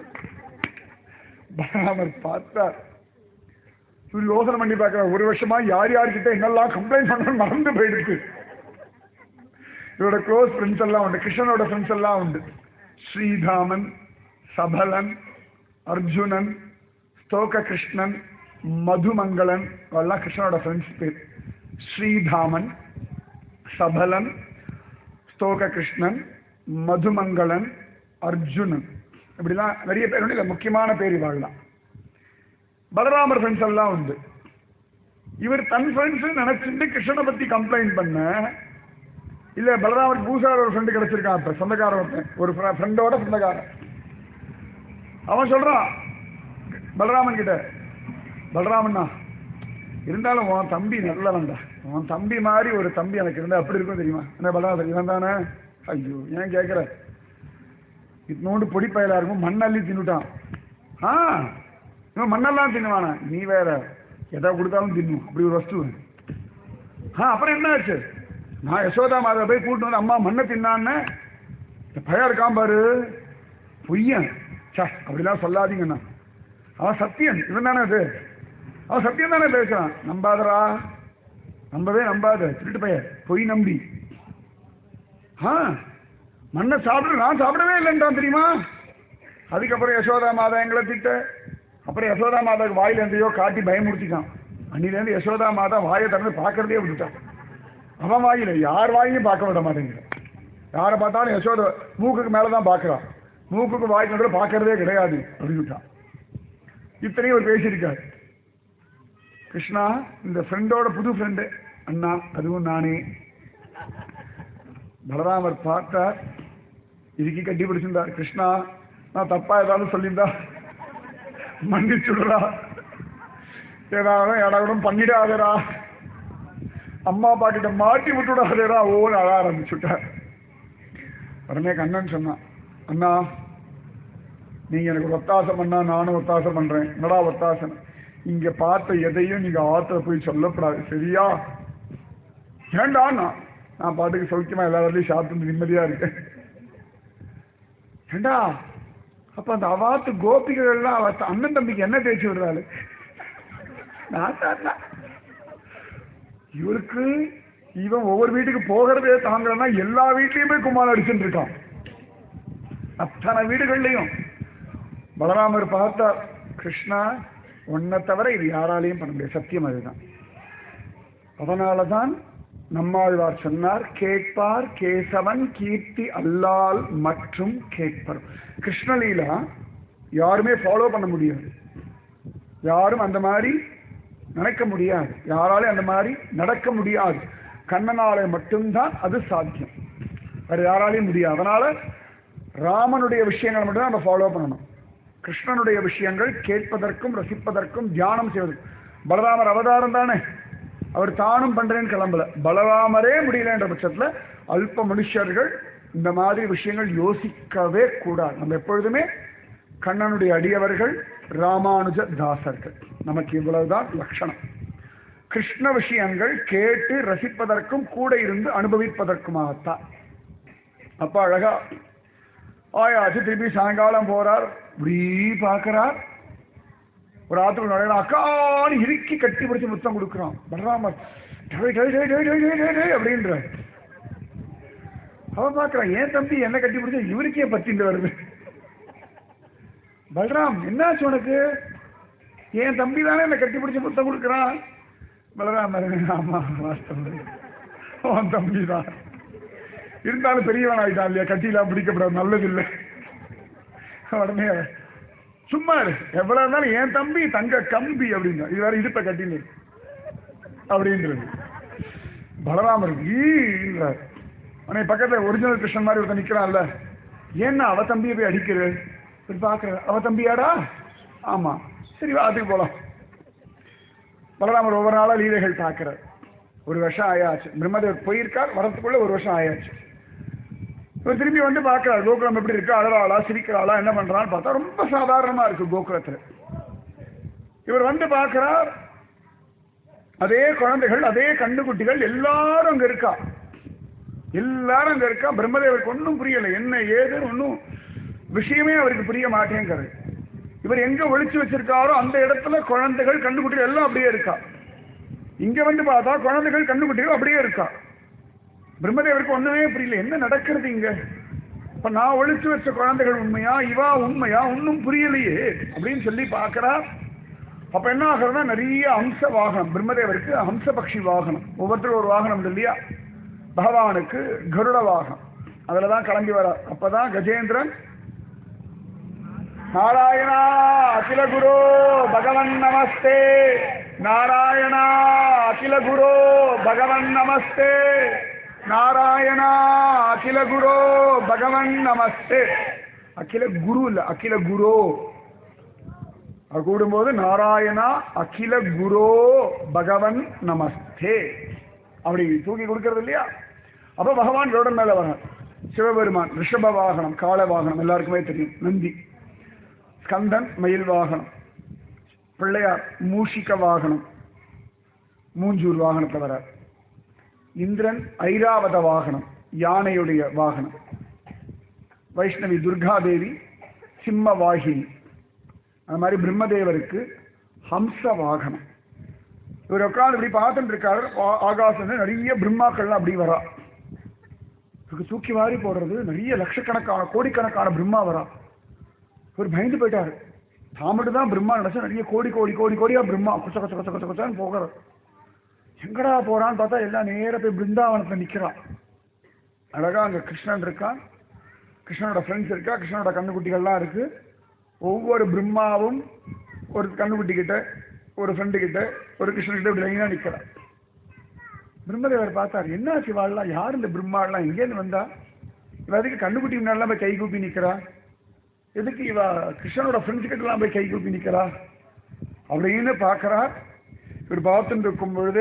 பலராமர் பார்த்தார் இவர் யோசனை பண்ணி பார்க்கிறார் ஒரு வருஷமா யார் யார்கிட்ட என்னெல்லாம் கம்ப்ளைண்ட் பண்ண மறந்து போயிடுச்சு இவரோட க்ளோஸ் ஃப்ரெண்ட்ஸ் எல்லாம் உண்டு கிருஷ்ணனோட ஃப்ரெண்ட்ஸ் எல்லாம் உண்டு ஸ்ரீதாமன் சபலன் அர்ஜுனன் ஸ்தோக கிருஷ்ணன் மதுமங்களன் எல்லாம் கிருஷ்ணனோட ஃப்ரெண்ட்ஸ் பேர் ஸ்ரீதாமன் சபலன் ஸ்தோக கிருஷ்ணன் மதுமங்களன் அர்ஜுனன் இப்படிலாம் நிறைய பேர் உண்டு. இதுல முக்கியமான பேர் இவாள்லாம் பலராமர் ஃப்ரெண்ட்ஸ் எல்லாம் உண்டு இவர் தன் ஃப்ரெண்ட்ஸ் நினைச்சிட்டு கிருஷ்ணனை பத்தி கம்ப்ளைண்ட் பண்ண இல்ல பலராமர் பூசார் ஒரு ஃப்ரெண்டு கிடைச்சிருக்கான் இப்ப சொந்தக்காரன் ஒருத்தன் ஒரு ஃப்ரெண்டோட சொந்தக்காரன் அவன் சொல்றான் பலராமன் கிட்ட பலராமண்ணா இருந்தாலும் உன் தம்பி நல்லவன்டா உன் தம்பி மாதிரி ஒரு தம்பி எனக்கு இருந்தா அப்படி இருக்கும் தெரியுமா என்ன பலராமன் இவன் தானே ஐயோ ஏன் கேட்குற இத்தனோண்டு பொடி பயலா இருக்கும் மண்ணள்ளி தின்னுட்டான் ஆ இவன் மண்ணெல்லாம் தின்னுவானா நீ வேற எதை கொடுத்தாலும் தின்னும் அப்படி ஒரு வஸ்து ஆ அப்புறம் என்ன ஆச்சு நான் யசோதா மாதா போய் கூட்டு வந்து அம்மா மண்ணை தின்னான்னு இந்த பையன் இருக்கான் பாரு பொய்யன் சே அப்படிலாம் சொல்லாதீங்கண்ணா அவன் சத்தியன் இவன் தானே அது அவன் சத்தியம் தானே பேசுறான் நம்பாதடா நம்பவே நம்பாத திருட்டு பையன் பொய் நம்பி ஆ மண்ணை சாப்பிடு நான் சாப்பிடவே இல்லைன்றான் தெரியுமா அதுக்கப்புறம் யசோதா மாதா எங்களை திட்ட அப்புறம் யசோதா மாதாவுக்கு வாயில இருந்தையோ காட்டி பயமுறுத்திட்டான் அன்னிலேருந்து யசோதா மாதா வாயை திறந்து பார்க்கறதே விட்டுட்டான் அவன் வாயில யார் வாயிலையும் பார்க்க விட மாட்டேங்கிற யாரை பார்த்தாலும் யசோதா மூக்குக்கு மேலே தான் பார்க்குறான் மூக்குக்கு வாய்க்கு நடுவில் பார்க்கறதே கிடையாது அப்படின்னுட்டான் இத்தனையும் ஒரு பேசியிருக்காரு கிருஷ்ணா இந்த ஃப்ரெண்டோட புது ஃப்ரெண்டு அண்ணா அதுவும் நானே பலராமர் பார்த்தார் இதுக்கு கட்டி பிடிச்சிருந்தார் கிருஷ்ணா நான் தப்பா ஏதாவது சொல்லியிருந்தா மன்னிச்சுடுறா ஏதாவது ஏடாவிடம் பண்ணிடாதரா அம்மா அப்பா கிட்ட மாட்டி விட்டுடாதேரா ஓன்னு அழ ஆரம்பிச்சுட்டார் உடனே கண்ணன் சொன்னான் அண்ணா நீங்க எனக்கு ஒரு ஒத்தாசம் பண்ணா நானும் ஒத்தாசம் பண்றேன் என்னடா ஒத்தாசம் இங்க பார்த்த எதையும் நீங்க ஆத்த போய் சொல்லப்படாது சரியா ஏண்டாண்ணா நான் பாட்டுக்கு சௌக்கியமா எல்லா வேலையும் சாப்பிட்டு நிம்மதியா இருக்கேன் ஏண்டா அப்ப அந்த அவாத்து கோபிகள் எல்லாம் அவ அண்ணன் தம்பிக்கு என்ன தேய்ச்சி விடுறாள் நான் தாத்தா இவருக்கு இவன் ஒவ்வொரு வீட்டுக்கு போகிறதே தாங்கலன்னா எல்லா வீட்லயுமே குமார் அடிச்சுட்டு இருக்கான் அத்தனை வீடுகள்லையும் பலராமர் பார்த்தா கிருஷ்ணா உன்னை தவிர இது யாராலையும் பண்ண முடியாது சத்தியம் அதுதான் அதனாலதான் நம்மாழ்வார் சொன்னார் கேட்பார் கேசவன் கீர்த்தி அல்லால் மற்றும் கேட்பர் கிருஷ்ணலீலா யாருமே ஃபாலோ பண்ண முடியாது யாரும் அந்த மாதிரி நினைக்க முடியாது யாராலையும் அந்த மாதிரி நடக்க முடியாது கண்ணனாலே மட்டும்தான் அது சாத்தியம் வேற யாராலையும் முடியாது அதனால ராமனுடைய விஷயங்களை மட்டும் நம்ம ஃபாலோ பண்ணணும் கிருஷ்ணனுடைய விஷயங்கள் கேட்பதற்கும் ரசிப்பதற்கும் தியானம் செய்வதற்கும் பலராமர் அவதாரம் தானே அவர் தானும் பண்றேன்னு கிளம்பல பலராமரே முடியலன்ற பட்சத்துல அல்ப மனுஷர்கள் இந்த மாதிரி விஷயங்கள் யோசிக்கவே கூடாது நம்ம எப்பொழுதுமே கண்ணனுடைய அடியவர்கள் ராமானுஜ தாசர்கள் நமக்கு இவ்வளவுதான் லட்சணம் கிருஷ்ண விஷயங்கள் கேட்டு ரசிப்பதற்கும் கூட இருந்து அனுபவிப்பதற்குமாகத்தான் அப்ப அழகா ஆயாச்சு திருப்பி சாயங்காலம் போறார் இப்படி பார்க்கிறார் ஒரு ஆத்துக்குள்ள நுழையிற அக்கான்னு இறுக்கி கட்டி பிடிச்சு முத்தம் கொடுக்குறான் பலராமர் டேய், டேய், டேய், டேய், டேய், டேய், டேய், டேய் அப்படின்ற அவன் பார்க்கறான் ஏன் தம்பி என்ன கட்டி பிடிச்ச இவருக்கே பத்திட்டு வருது பலராம் என்னாச்சு உனக்கு என் தம்பி தானே என்ன கட்டி பிடிச்சு முத்தம் கொடுக்குறான் பலராம் ஆமா வாஸ்தவம் அவன் தம்பி தான் இருந்தாலும் பெரியவன் ஆயிட்டான் இல்லையா கட்டிலாம் பிடிக்கப்படாது நல்லது இல்லை உடனே சும்மா இரு எவ்வளவு இருந்தாலும் என் தம்பி தங்க கம்பி அப்படிங்க இது வேற இடுப்ப கட்டினு அப்படின்றது பலராமர் ஈன்றார் உன்னை பக்கத்துல ஒரிஜினல் கிருஷ்ணன் மாதிரி ஒருத்தன் நிக்கிறான்ல ஏன்னா அவ தம்பியை போய் அடிக்கிற இப்படி பாக்குற அவ தம்பியாடா ஆமா சரி வா அதுக்கு போலாம் பலராமர் ஒவ்வொரு நாளா லீலைகள் பார்க்கிறார் ஒரு வருஷம் ஆயாச்சு பிரம்மதேவர் போயிருக்கார் வரத்துக்குள்ள ஒரு வருஷம் ஆயாச்சு இவர் திரும்பி வந்து பார்க்கிறார் கோகுலம் எப்படி இருக்கு அழறாளா சிரிக்கிறாளா என்ன பண்றான்னு பார்த்தா ரொம்ப சாதாரணமா இருக்கு கோகுலத்துல இவர் வந்து பார்க்கிறார் அதே குழந்தைகள் அதே கண்டுகுட்டிகள் எல்லாரும் அங்க இருக்கா எல்லாரும் அங்க இருக்கா பிரம்மதேவருக்கு ஒன்றும் புரியல என்ன ஏதுன்னு ஒன்றும் விஷயமே அவருக்கு புரிய மாட்டேங்கிறது இவர் எங்க ஒளிச்சு வச்சிருக்காரோ அந்த இடத்துல குழந்தைகள் கண்டுகுட்டிகள் எல்லாம் அப்படியே இருக்கா இங்க வந்து பார்த்தா குழந்தைகள் கண்டுகுட்டிகள் அப்படியே இருக்கா பிரம்மதேவருக்கு ஒண்ணுமே புரியல என்ன நடக்கிறது இங்க இப்ப நான் ஒளிச்சு வச்ச குழந்தைகள் உண்மையா இவா உண்மையா ஒன்னும் புரியலையே அப்படின்னு சொல்லி பார்க்கறா அப்ப என்ன ஆகுறதுன்னா நிறைய ஹம்ச வாகனம் பிரம்மதேவருக்கு ஹம்ச பக்ஷி வாகனம் ஒவ்வொருத்தரும் ஒரு வாகனம் உண்டு இல்லையா பகவானுக்கு கருட வாகனம் அதுலதான் கிளம்பி வர அப்பதான் கஜேந்திரன் நாராயணா அகில குரு பகவன் நமஸ்தே நாராயணா அகில குரு பகவன் நமஸ்தே நாராயணா அகில குரு பகவன் நமஸ்தே அகில குரு இல்ல அகில குரு அது கூடும்போது நாராயணா அகில குரோ பகவன் நமஸ்தே அப்படி தூக்கி கொடுக்கறது இல்லையா அப்ப பகவான் கருடன் மேல வரான் சிவபெருமான் ரிஷப வாகனம் காள வாகனம் எல்லாருக்குமே தெரியும் நந்தி ஸ்கந்தன் மயில் வாகனம் பிள்ளையார் மூஷிக வாகனம் மூஞ்சூர் வாகனத்தில் வரார் இந்திரன் ஐராவத வாகனம் யானையுடைய வாகனம் வைஷ்ணவி துர்காதேவி சிம்ம வாகினி அது மாதிரி பிரம்மதேவருக்கு ஹம்ச வாகனம் இவர் உட்காந்து இப்படி பார்த்துட்டு இருக்காரு ஆ- ஆகாசத்துல நிறைய பிரம்மாக்கள்லாம் அப்படி வரா இவருக்கு தூக்கி வாரி போடுறது நிறைய லட்சக்கணக்கான கோடிக்கணக்கான பிரம்மா வரா இவர் பயந்து போயிட்டாரு தாமட்டு தான் பிரம்மா நினைச்சா நிறைய கோடி கோடி கோடி கோடியா பிரம்மா கொச்ச கொச்ச கொச்ச கொச்ச கொச்சான்னு போகிறார் எங்கடா போறான்னு பார்த்தா எல்லாம் நேர போய் பிருந்தாவனத்துல நிக்கிறான் அழகா அங்க கிருஷ்ணன் இருக்கான் கிருஷ்ணனோட ஃப்ரெண்ட்ஸ் இருக்கா கிருஷ்ணனோட கண்ணுக்குட்டிகள்லாம் இருக்கு ஒவ்வொரு பிரம்மாவும் ஒரு கண்ணுக்குட்டி கிட்ட ஒரு ஃப்ரெண்டு கிட்ட ஒரு கிருஷ்ணன் கிட்ட இப்படி லைனா நிக்கிறான் பிரம்மதேவர் பார்த்தார் என்னாச்சு வாழலாம் யார் இந்த பிரம்மாலாம் எங்கேருந்து வந்தா இவ அதுக்கு கண்ணுக்குட்டி முன்னாடிலாம் போய் கை கூப்பி நிக்கிறா எதுக்கு இவ கிருஷ்ணனோட ஃப்ரெண்ட்ஸ் கிட்டலாம் போய் கை கூப்பி நிக்கிறா அப்படின்னு பார்க்கறா இவர் பார்த்துட்டு இருக்கும் பொழுதே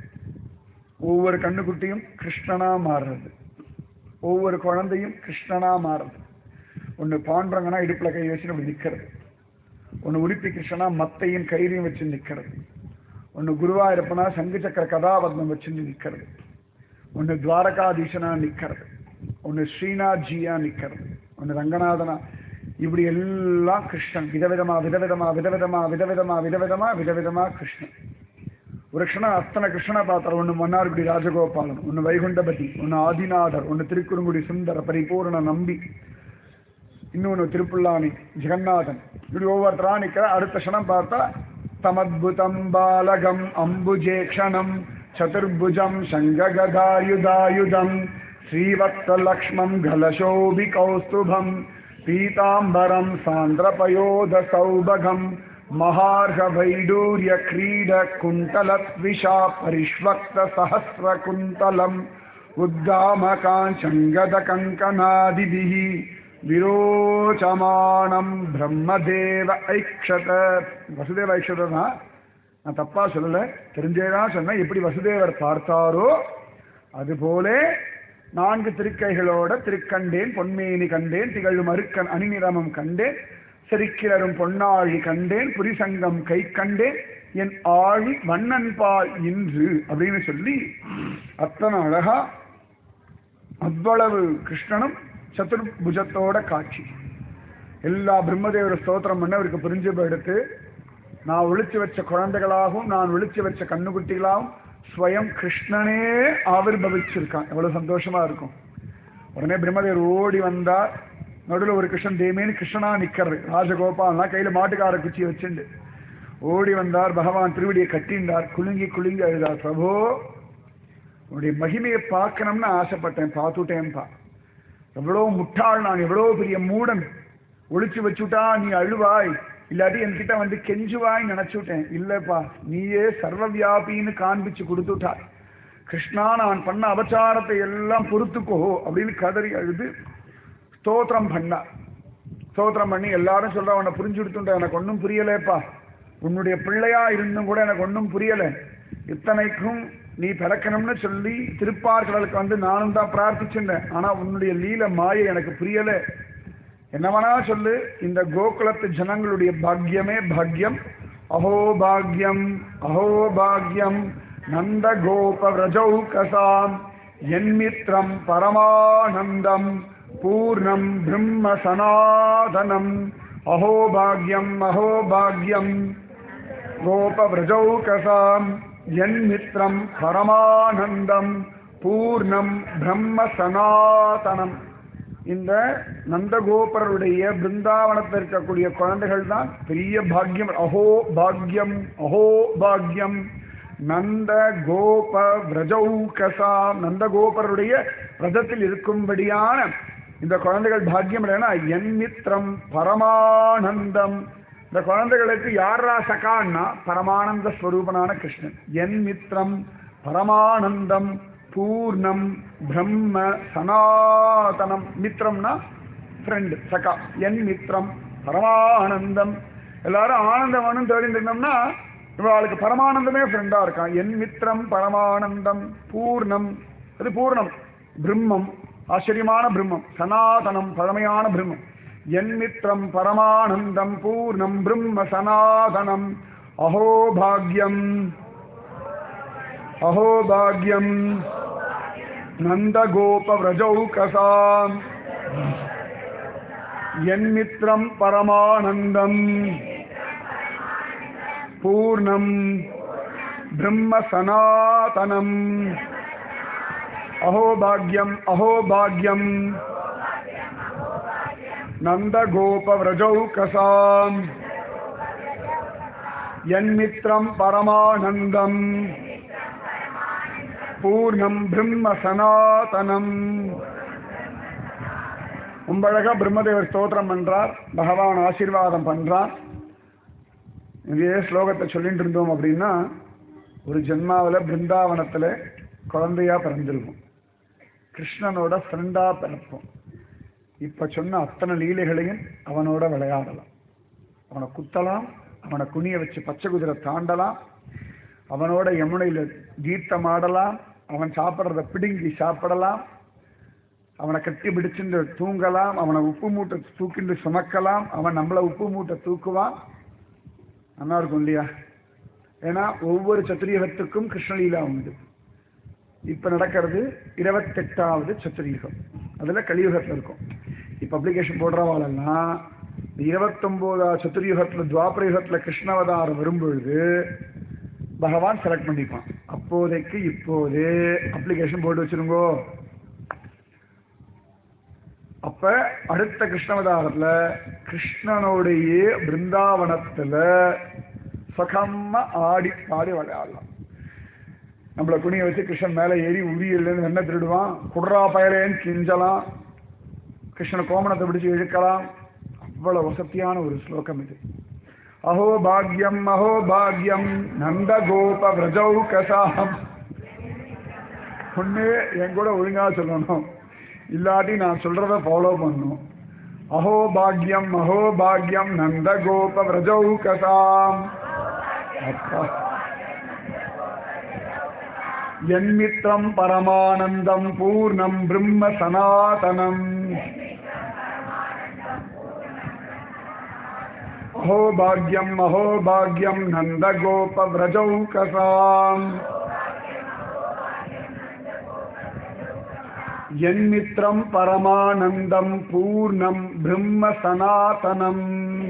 ஒவ்வொரு கண்ணுக்குட்டியும் கிருஷ்ணனா மாறுறது ஒவ்வொரு குழந்தையும் கிருஷ்ணனா மாறுறது ஒன்று பாண்டரங்கன்னா இடுப்புல கை வச்சுட்டு அப்படி நிக்கிறது ஒன்று உடுப்பி கிருஷ்ணனா மத்தையும் கயிறையும் வச்சு நிக்கிறது ஒன்று குருவாயிருப்பனா சங்கு சக்கர கதாபத்மம் வச்சு நிக்கிறது ஒன்று துவாரகாதீசனா நிக்கிறது ஒன்று ஸ்ரீநாத்ஜியா நிக்கிறது ஒன்று ரங்கநாதனா இப்படி எல்லாம் கிருஷ்ணன் விதவிதமா விதவிதமா விதவிதமா விதவிதமா விதவிதமா விதவிதமா கிருஷ்ணன் ஒரு க்ஷணம் அத்தனை கிருஷ்ணனை பார்த்தார் ஒன்று மன்னார்குடி ராஜகோபாலன் ஒன்று வைகுண்டபதி ஒன்று ஆதிநாதர் ஒன்று திருக்குறுங்குடி சுந்தர பரிபூர்ண நம்பி இன்னொன்று திருப்புல்லானி ஜெகநாதன் இப்படி ஒவ்வொருத்தரா நிக்கிற அடுத்த க்ஷணம் பார்த்தா தமத்புதம் பாலகம் அம்புஜேக்ஷணம் சதுர்புஜம் சங்ககதாயுதாயுதம் ஸ்ரீவத்ஸலக்ஷ்மம் கலசோபி கௌஸ்துபம் பீதாம்பரம் சாந்திரபயோத சௌபகம் மகார்க வைடூரிய கிரீட குண்டலத்விஷா பரிஷ்வக்த சஹஸ்ர குந்தலம் உத்தாமகாஞ்சங்கத கங்கனாதிபிஹி விரோச்சமானம் பிரம்மதேவ ஐக்ஷத வசுதேவ ஐக்ஷதனா நான் தப்பா சொல்லல தெரிஞ்சேதான் சொன்னேன் எப்படி வசுதேவர் பார்த்தாரோ அதுபோல நான்கு திருக்கைகளோட திருக்கண்டேன் பொன்மேனி கண்டேன் திகழும் அருக்கன் அணிநிறமம் கண்டேன் செரிக்கிளரும் பொன்னாழி கண்டேன் புரிசங்கம் கை கண்டேன் என் ஆழி வண்ணன் பால் இன்று அப்படின்னு சொல்லி அத்தனை அழகா அவ்வளவு கிருஷ்ணனும் சதுர்புஜத்தோட காட்சி எல்லா பிரம்மதேவர ஸ்தோத்திரம் பண்ண அவருக்கு புரிஞ்சு போயிடுத்து நான் ஒளிச்சு வச்ச குழந்தைகளாகவும் நான் ஒளிச்சு வச்ச கண்ணுக்குட்டிகளாகவும் ஸ்வயம் கிருஷ்ணனே ஆவிர்பவிச்சிருக்கான் எவ்வளவு சந்தோஷமா இருக்கும் உடனே பிரம்மதேவர் ஓடி வந்தார் நடுவில் ஒரு கிருஷ்ணன் தேமேனு கிருஷ்ணனா நிக்கிறது ராஜகோபால்லாம் கையில மாட்டுக்கார குச்சியை வச்சுண்டு ஓடி வந்தார் பகவான் திருவடியை கட்டிண்டார் குலுங்கி குலுங்கி அழுதார் பிரபோ உன்னுடைய மகிமையை பார்க்கணும்னு ஆசைப்பட்டேன் பார்த்துட்டேன்பா எவ்வளவு முட்டாள் நான் எவ்வளவு பெரிய மூடன் ஒளிச்சு வச்சுட்டா நீ அழுவாய் இல்லாட்டி என்கிட்ட வந்து கெஞ்சுவாய் நினைச்சுட்டேன் இல்லப்பா நீயே சர்வ வியாபின்னு காண்பிச்சு கொடுத்துட்டாய் கிருஷ்ணா நான் பண்ண அபச்சாரத்தை எல்லாம் பொறுத்துக்கோ அப்படின்னு கதறி அழுது ஸ்தோத்திரம் பண்ணா ஸ்தோத்திரம் பண்ணி எல்லாரும் சொல்ற உன்னை புரிஞ்சு கொடுத்துட்ட எனக்கு ஒன்றும் புரியலேப்பா உன்னுடைய பிள்ளையா இருந்தும் கூட எனக்கு ஒன்றும் புரியல இத்தனைக்கும் நீ பிறக்கணும்னு சொல்லி திருப்பார்கடலுக்கு வந்து நானும் தான் பிரார்த்திச்சுட்டேன் ஆனா உன்னுடைய லீல மாயை எனக்கு புரியல என்ன வேணா சொல்லு இந்த கோகுலத்து ஜனங்களுடைய பாக்யமே பாக்யம் அஹோ பாக்யம் அஹோ பாக்யம் நந்த கோப விரஜௌகசாம் என்மித்ரம் பரமானந்தம் பூர்ணம் பிரம்ம சனாதனம் அஹோ பாக்யம் அஹோ பாக்யம் கோபவிரஜௌகசாம் என்மித்ரம் பரமானந்தம் பூர்ணம் பிரம்ம சனாதனம் இந்த நந்தகோபருடைய பிருந்தாவனத்தில் இருக்கக்கூடிய குழந்தைகள் தான் பெரிய பாக்கியம் அஹோ பாக்யம் அஹோ பாக்யம் நந்த கோப விரஜௌகசா நந்தகோபருடைய விரதத்தில் இருக்கும்படியான இந்த குழந்தைகள் பாக்கியம் இல்லைன்னா என் மித்திரம் பரமானந்தம் இந்த குழந்தைகளுக்கு யாரா சகான்னா பரமானந்த ஸ்வரூபனான கிருஷ்ணன் என் மித்திரம் பரமானந்தம் பூர்ணம் பிரம்ம சனாதனம் மித்திரம்னா ஃப்ரெண்ட் சகா என் மித்திரம் பரமானந்தம் எல்லாரும் ஆனந்தம் வேணும் தேடிட்டு இருந்தோம்னா இவளுக்கு பரமானந்தமே ஃப்ரெண்டா இருக்கான் என் மித்திரம் பரமானந்தம் பூர்ணம் அது பூர்ணம் பிரம்மம் ஆச்சரியமான பிரம்மம் சனாதனம் பழமையான பிரம்மம் என் மித்திரம் பரமானந்தம் பூர்ணம் பிரம்ம சனாதனம் அஹோ பாக்யம் அஹோ பாக்யம் நந்தகோபவ்ரஜௌகசாம் என் மித்திரம் பரமானந்தம் பூர்ணம் பிரம்ம சனாதனம் அஹோ பாக்யம் அஹோ பாக்யம் நந்தகோபவ்ரஜௌகசாம் என் மித்திரம் பரமானந்தம் பூர்ணம் பிரம்ம சனாதனம் உம்பழகா பிரம்மதேவர் ஸ்தோத்திரம் பண்றார் பகவான் ஆசீர்வாதம் பண்றார் இதே ஸ்லோகத்தை சொல்லிட்டு இருந்தோம் அப்படின்னா ஒரு ஜென்மாவில் பிருந்தாவனத்தில் குழந்தையா பிறந்திருக்கும் கிருஷ்ணனோட ஃப்ரெண்டா பிறப்போம் இப்ப சொன்ன அத்தனை லீலைகளையும் அவனோட விளையாடலாம் அவனை குத்தலாம் அவனை குனிய வச்சு பச்சை குதிரை தாண்டலாம் அவனோட யமுனையில தீர்த்தம் ஆடலாம் அவன் சாப்பிட்றத பிடுங்கி சாப்பிடலாம் அவனை கட்டி பிடிச்சிட்டு தூங்கலாம் அவனை உப்பு மூட்டை தூக்கிண்டு சுமக்கலாம் அவன் நம்மளை உப்பு மூட்டை தூக்குவான் நல்லா இருக்கும் இல்லையா ஏன்னா ஒவ்வொரு சத்திரியகத்துக்கும் கிருஷ்ணலீலா உண்டு இப்ப நடக்கிறது இருபத்தெட்டாவது சத்துரயுகம் அதுல கலியுகத்துல இருக்கும் இப்ப அப்ளிகேஷன் போடுறவாளெல்லாம் இருபத்தொன்பதாவது சத்துரயுகத்துல துவாபர யுகத்துல கிருஷ்ணவதாரம் வரும்பொழுது பகவான் செலக்ட் பண்ணிப்பான் அப்போதைக்கு இப்போதே அப்ளிகேஷன் போட்டு வச்சிருங்கோ அப்ப அடுத்த கிருஷ்ணவதாரத்துல கிருஷ்ணனுடைய பிருந்தாவனத்துல சுகமா ஆடி பாடி விளையாடலாம் நம்மள குனிய வச்சு கிருஷ்ணன் மேல ஏறி உரியலேருந்து என்ன திருடுவான் குட்ரா பயலேன்னு கிஞ்சலாம் கிருஷ்ண கோமணத்தை பிடிச்சு இழுக்கலாம் அவ்வளவு வசத்தியான ஒரு ஸ்லோகம் இது அஹோ பாக்யம் அஹோ பாக்யம் நந்த கோப விரஜௌகசாம் ஒண்ணு என் கூட ஒழுங்கா சொல்லணும் இல்லாட்டி நான் சொல்றத ஃபாலோ பண்ணும் அஹோ பாக்யம் அஹோ பாக்யம் நந்த கோப விரஜௌகசாம் அப்பா என்மித்திரம் பரமானந்தம் பூர்ணம் பிரம்ம சனாதனம் அஹோ பாக்யம் அஹோ பாக்யம் நந்த கோப விரஜௌகசாம் என்மித்திரம் பரமானந்தம் பூர்ணம் பிரம்ம சனாதனம்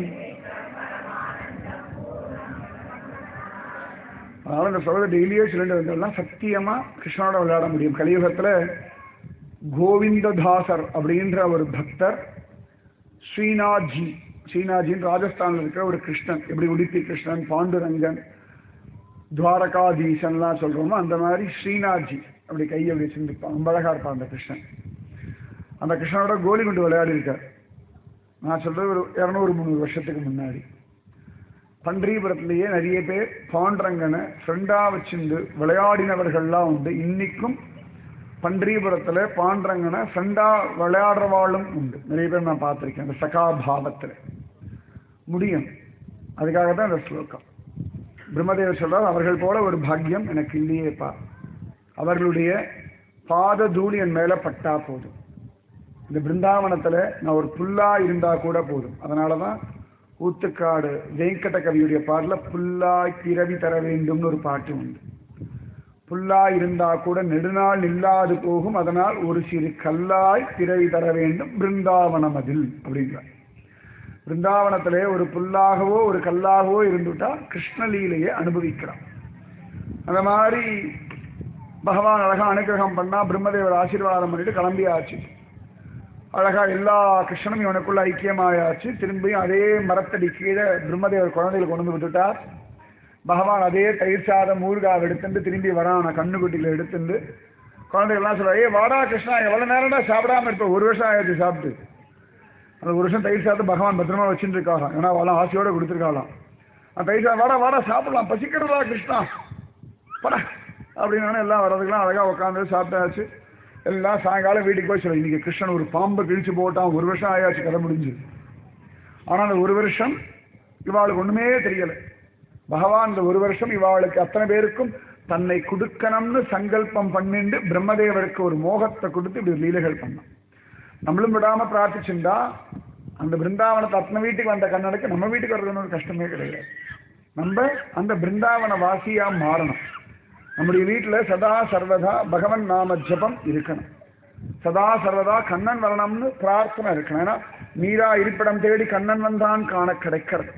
அதனால இந்த சொல்ற டெய்லியே சொல்லிட்டு வந்தோம்னா சத்தியமா கிருஷ்ணனோட விளையாட முடியும் கலியுகத்துல கோவிந்ததாசர் அப்படின்ற ஒரு பக்தர் ஸ்ரீநாத்ஜி ஸ்ரீநாத்ஜின்னு ராஜஸ்தான்ல இருக்கிற ஒரு கிருஷ்ணன் எப்படி உடுப்பி கிருஷ்ணன் பாண்டுரங்கன் துவாரகாதீசன்லாம் சொல்றோமோ அந்த மாதிரி ஸ்ரீநாத்ஜி அப்படி கையை அப்படி வச்சுருப்பான் ரொம்ப அழகா இருப்பான் அந்த கிருஷ்ணன் அந்த கிருஷ்ணனோட கோலி குண்டு விளையாடி இருக்கார் நான் சொல்றது ஒரு இரநூறு முந்நூறு வருஷத்துக்கு முன்னாடி பன்றிபுரத்திலேயே நிறைய பேர் பாண்டரங்கனை ஃப்ரெண்டா வச்சிருந்து விளையாடினவர்கள்லாம் உண்டு இன்னைக்கும் பன்றிபுரத்துல பாண்டரங்கனை ஃப்ரெண்டா விளையாடுறவாளும் உண்டு நிறைய பேர் நான் பார்த்திருக்கேன் அந்த சகாபாவத்துல முடியும் அதுக்காக தான் இந்த ஸ்லோகம் பிரம்மதேவர் சொல்றார் அவர்கள் போல ஒரு பாக்கியம் எனக்கு இல்லையேப்பா அவர்களுடைய பாத தூளி என் மேல பட்டா போதும் இந்த பிருந்தாவனத்துல நான் ஒரு புல்லா இருந்தா கூட போதும் அதனாலதான் ஊத்துக்காடு வெங்கட கவியுடைய பாடல புல்லாய் பிறவி தர வேண்டும்னு ஒரு பாட்டு உண்டு புல்லாய் இருந்தா கூட நெடுநாள் நில்லாது போகும் அதனால் ஒரு சிறு கல்லாய் பிறவி தர வேண்டும் பிருந்தாவனம் அதில் அப்படிங்கிறார் பிருந்தாவனத்திலே ஒரு புல்லாகவோ ஒரு கல்லாகவோ இருந்துட்டா கிருஷ்ணலீலையை அனுபவிக்கிறான் அந்த மாதிரி பகவான் அழகா அனுகிரகம் பண்ணா பிரம்மதேவர் ஆசீர்வாதம் பண்ணிட்டு கிளம்பியாச்சு அழகா எல்லா கிருஷ்ணனும் இவனுக்குள்ள ஐக்கியமாயாச்சு திரும்பியும் அதே மரத்தடி கீழே பிரம்மதேவர் குழந்தைகளை கொண்டு வந்து விட்டுட்டார் பகவான் அதே தயிர் சாதம் ஊறுகாவை எடுத்துட்டு திரும்பி வரான் கண்ணுக்குட்டிகளை எடுத்துட்டு குழந்தைகள்லாம் சொல்ல ஏ வாடா கிருஷ்ணா எவ்வளவு நேரம்டா சாப்பிடாம இருப்ப ஒரு வருஷம் ஆயாச்சு சாப்பிட்டு அந்த ஒரு வருஷம் தயிர் சாதம் பகவான் பத்திரமா வச்சுட்டு இருக்காளாம் ஏன்னா அவெல்லாம் ஆசையோட கொடுத்துருக்காளாம் அந்த தயிர் சாதம் வாடா வாடா சாப்பிடலாம் பசிக்கிறதா கிருஷ்ணா படா அப்படின்னு எல்லாம் வர்றதுக்கெல்லாம் அழகா உட்காந்து சாப்பிட்டாச்சு எல்லாம் சாயங்காலம் வீட்டுக்கு போய் சொல்ல இன்னைக்கு கிருஷ்ணன் ஒரு பாம்பை கிழிச்சு போட்டான் ஒரு வருஷம் ஆயாச்சு கதை முடிஞ்சு ஆனா அந்த ஒரு வருஷம் இவாளுக்கு ஒண்ணுமே தெரியல பகவான் இந்த ஒரு வருஷம் இவாளுக்கு அத்தனை பேருக்கும் தன்னை கொடுக்கணும்னு சங்கல்பம் பண்ணிண்டு பிரம்மதேவருக்கு ஒரு மோகத்தை கொடுத்து இப்படி லீலைகள் பண்ணான் நம்மளும் விடாம பிரார்த்திச்சுண்டா அந்த பிருந்தாவனத்தை அத்தனை வீட்டுக்கு வந்த கண்ணனுக்கு நம்ம வீட்டுக்கு வர்றதுன்னு ஒரு கஷ்டமே கிடையாது நம்ம அந்த பிருந்தாவன வாசியா மாறணும் நம்முடைய வீட்டுல சதா சர்வதா பகவன் நாம ஜபம் இருக்கணும் சதா சர்வதா கண்ணன் வரணும்னு பிரார்த்தனை இருக்கணும் ஏன்னா மீரா இருப்பிடம் தேடி கண்ணன் வந்தான் காண கிடைக்கிறது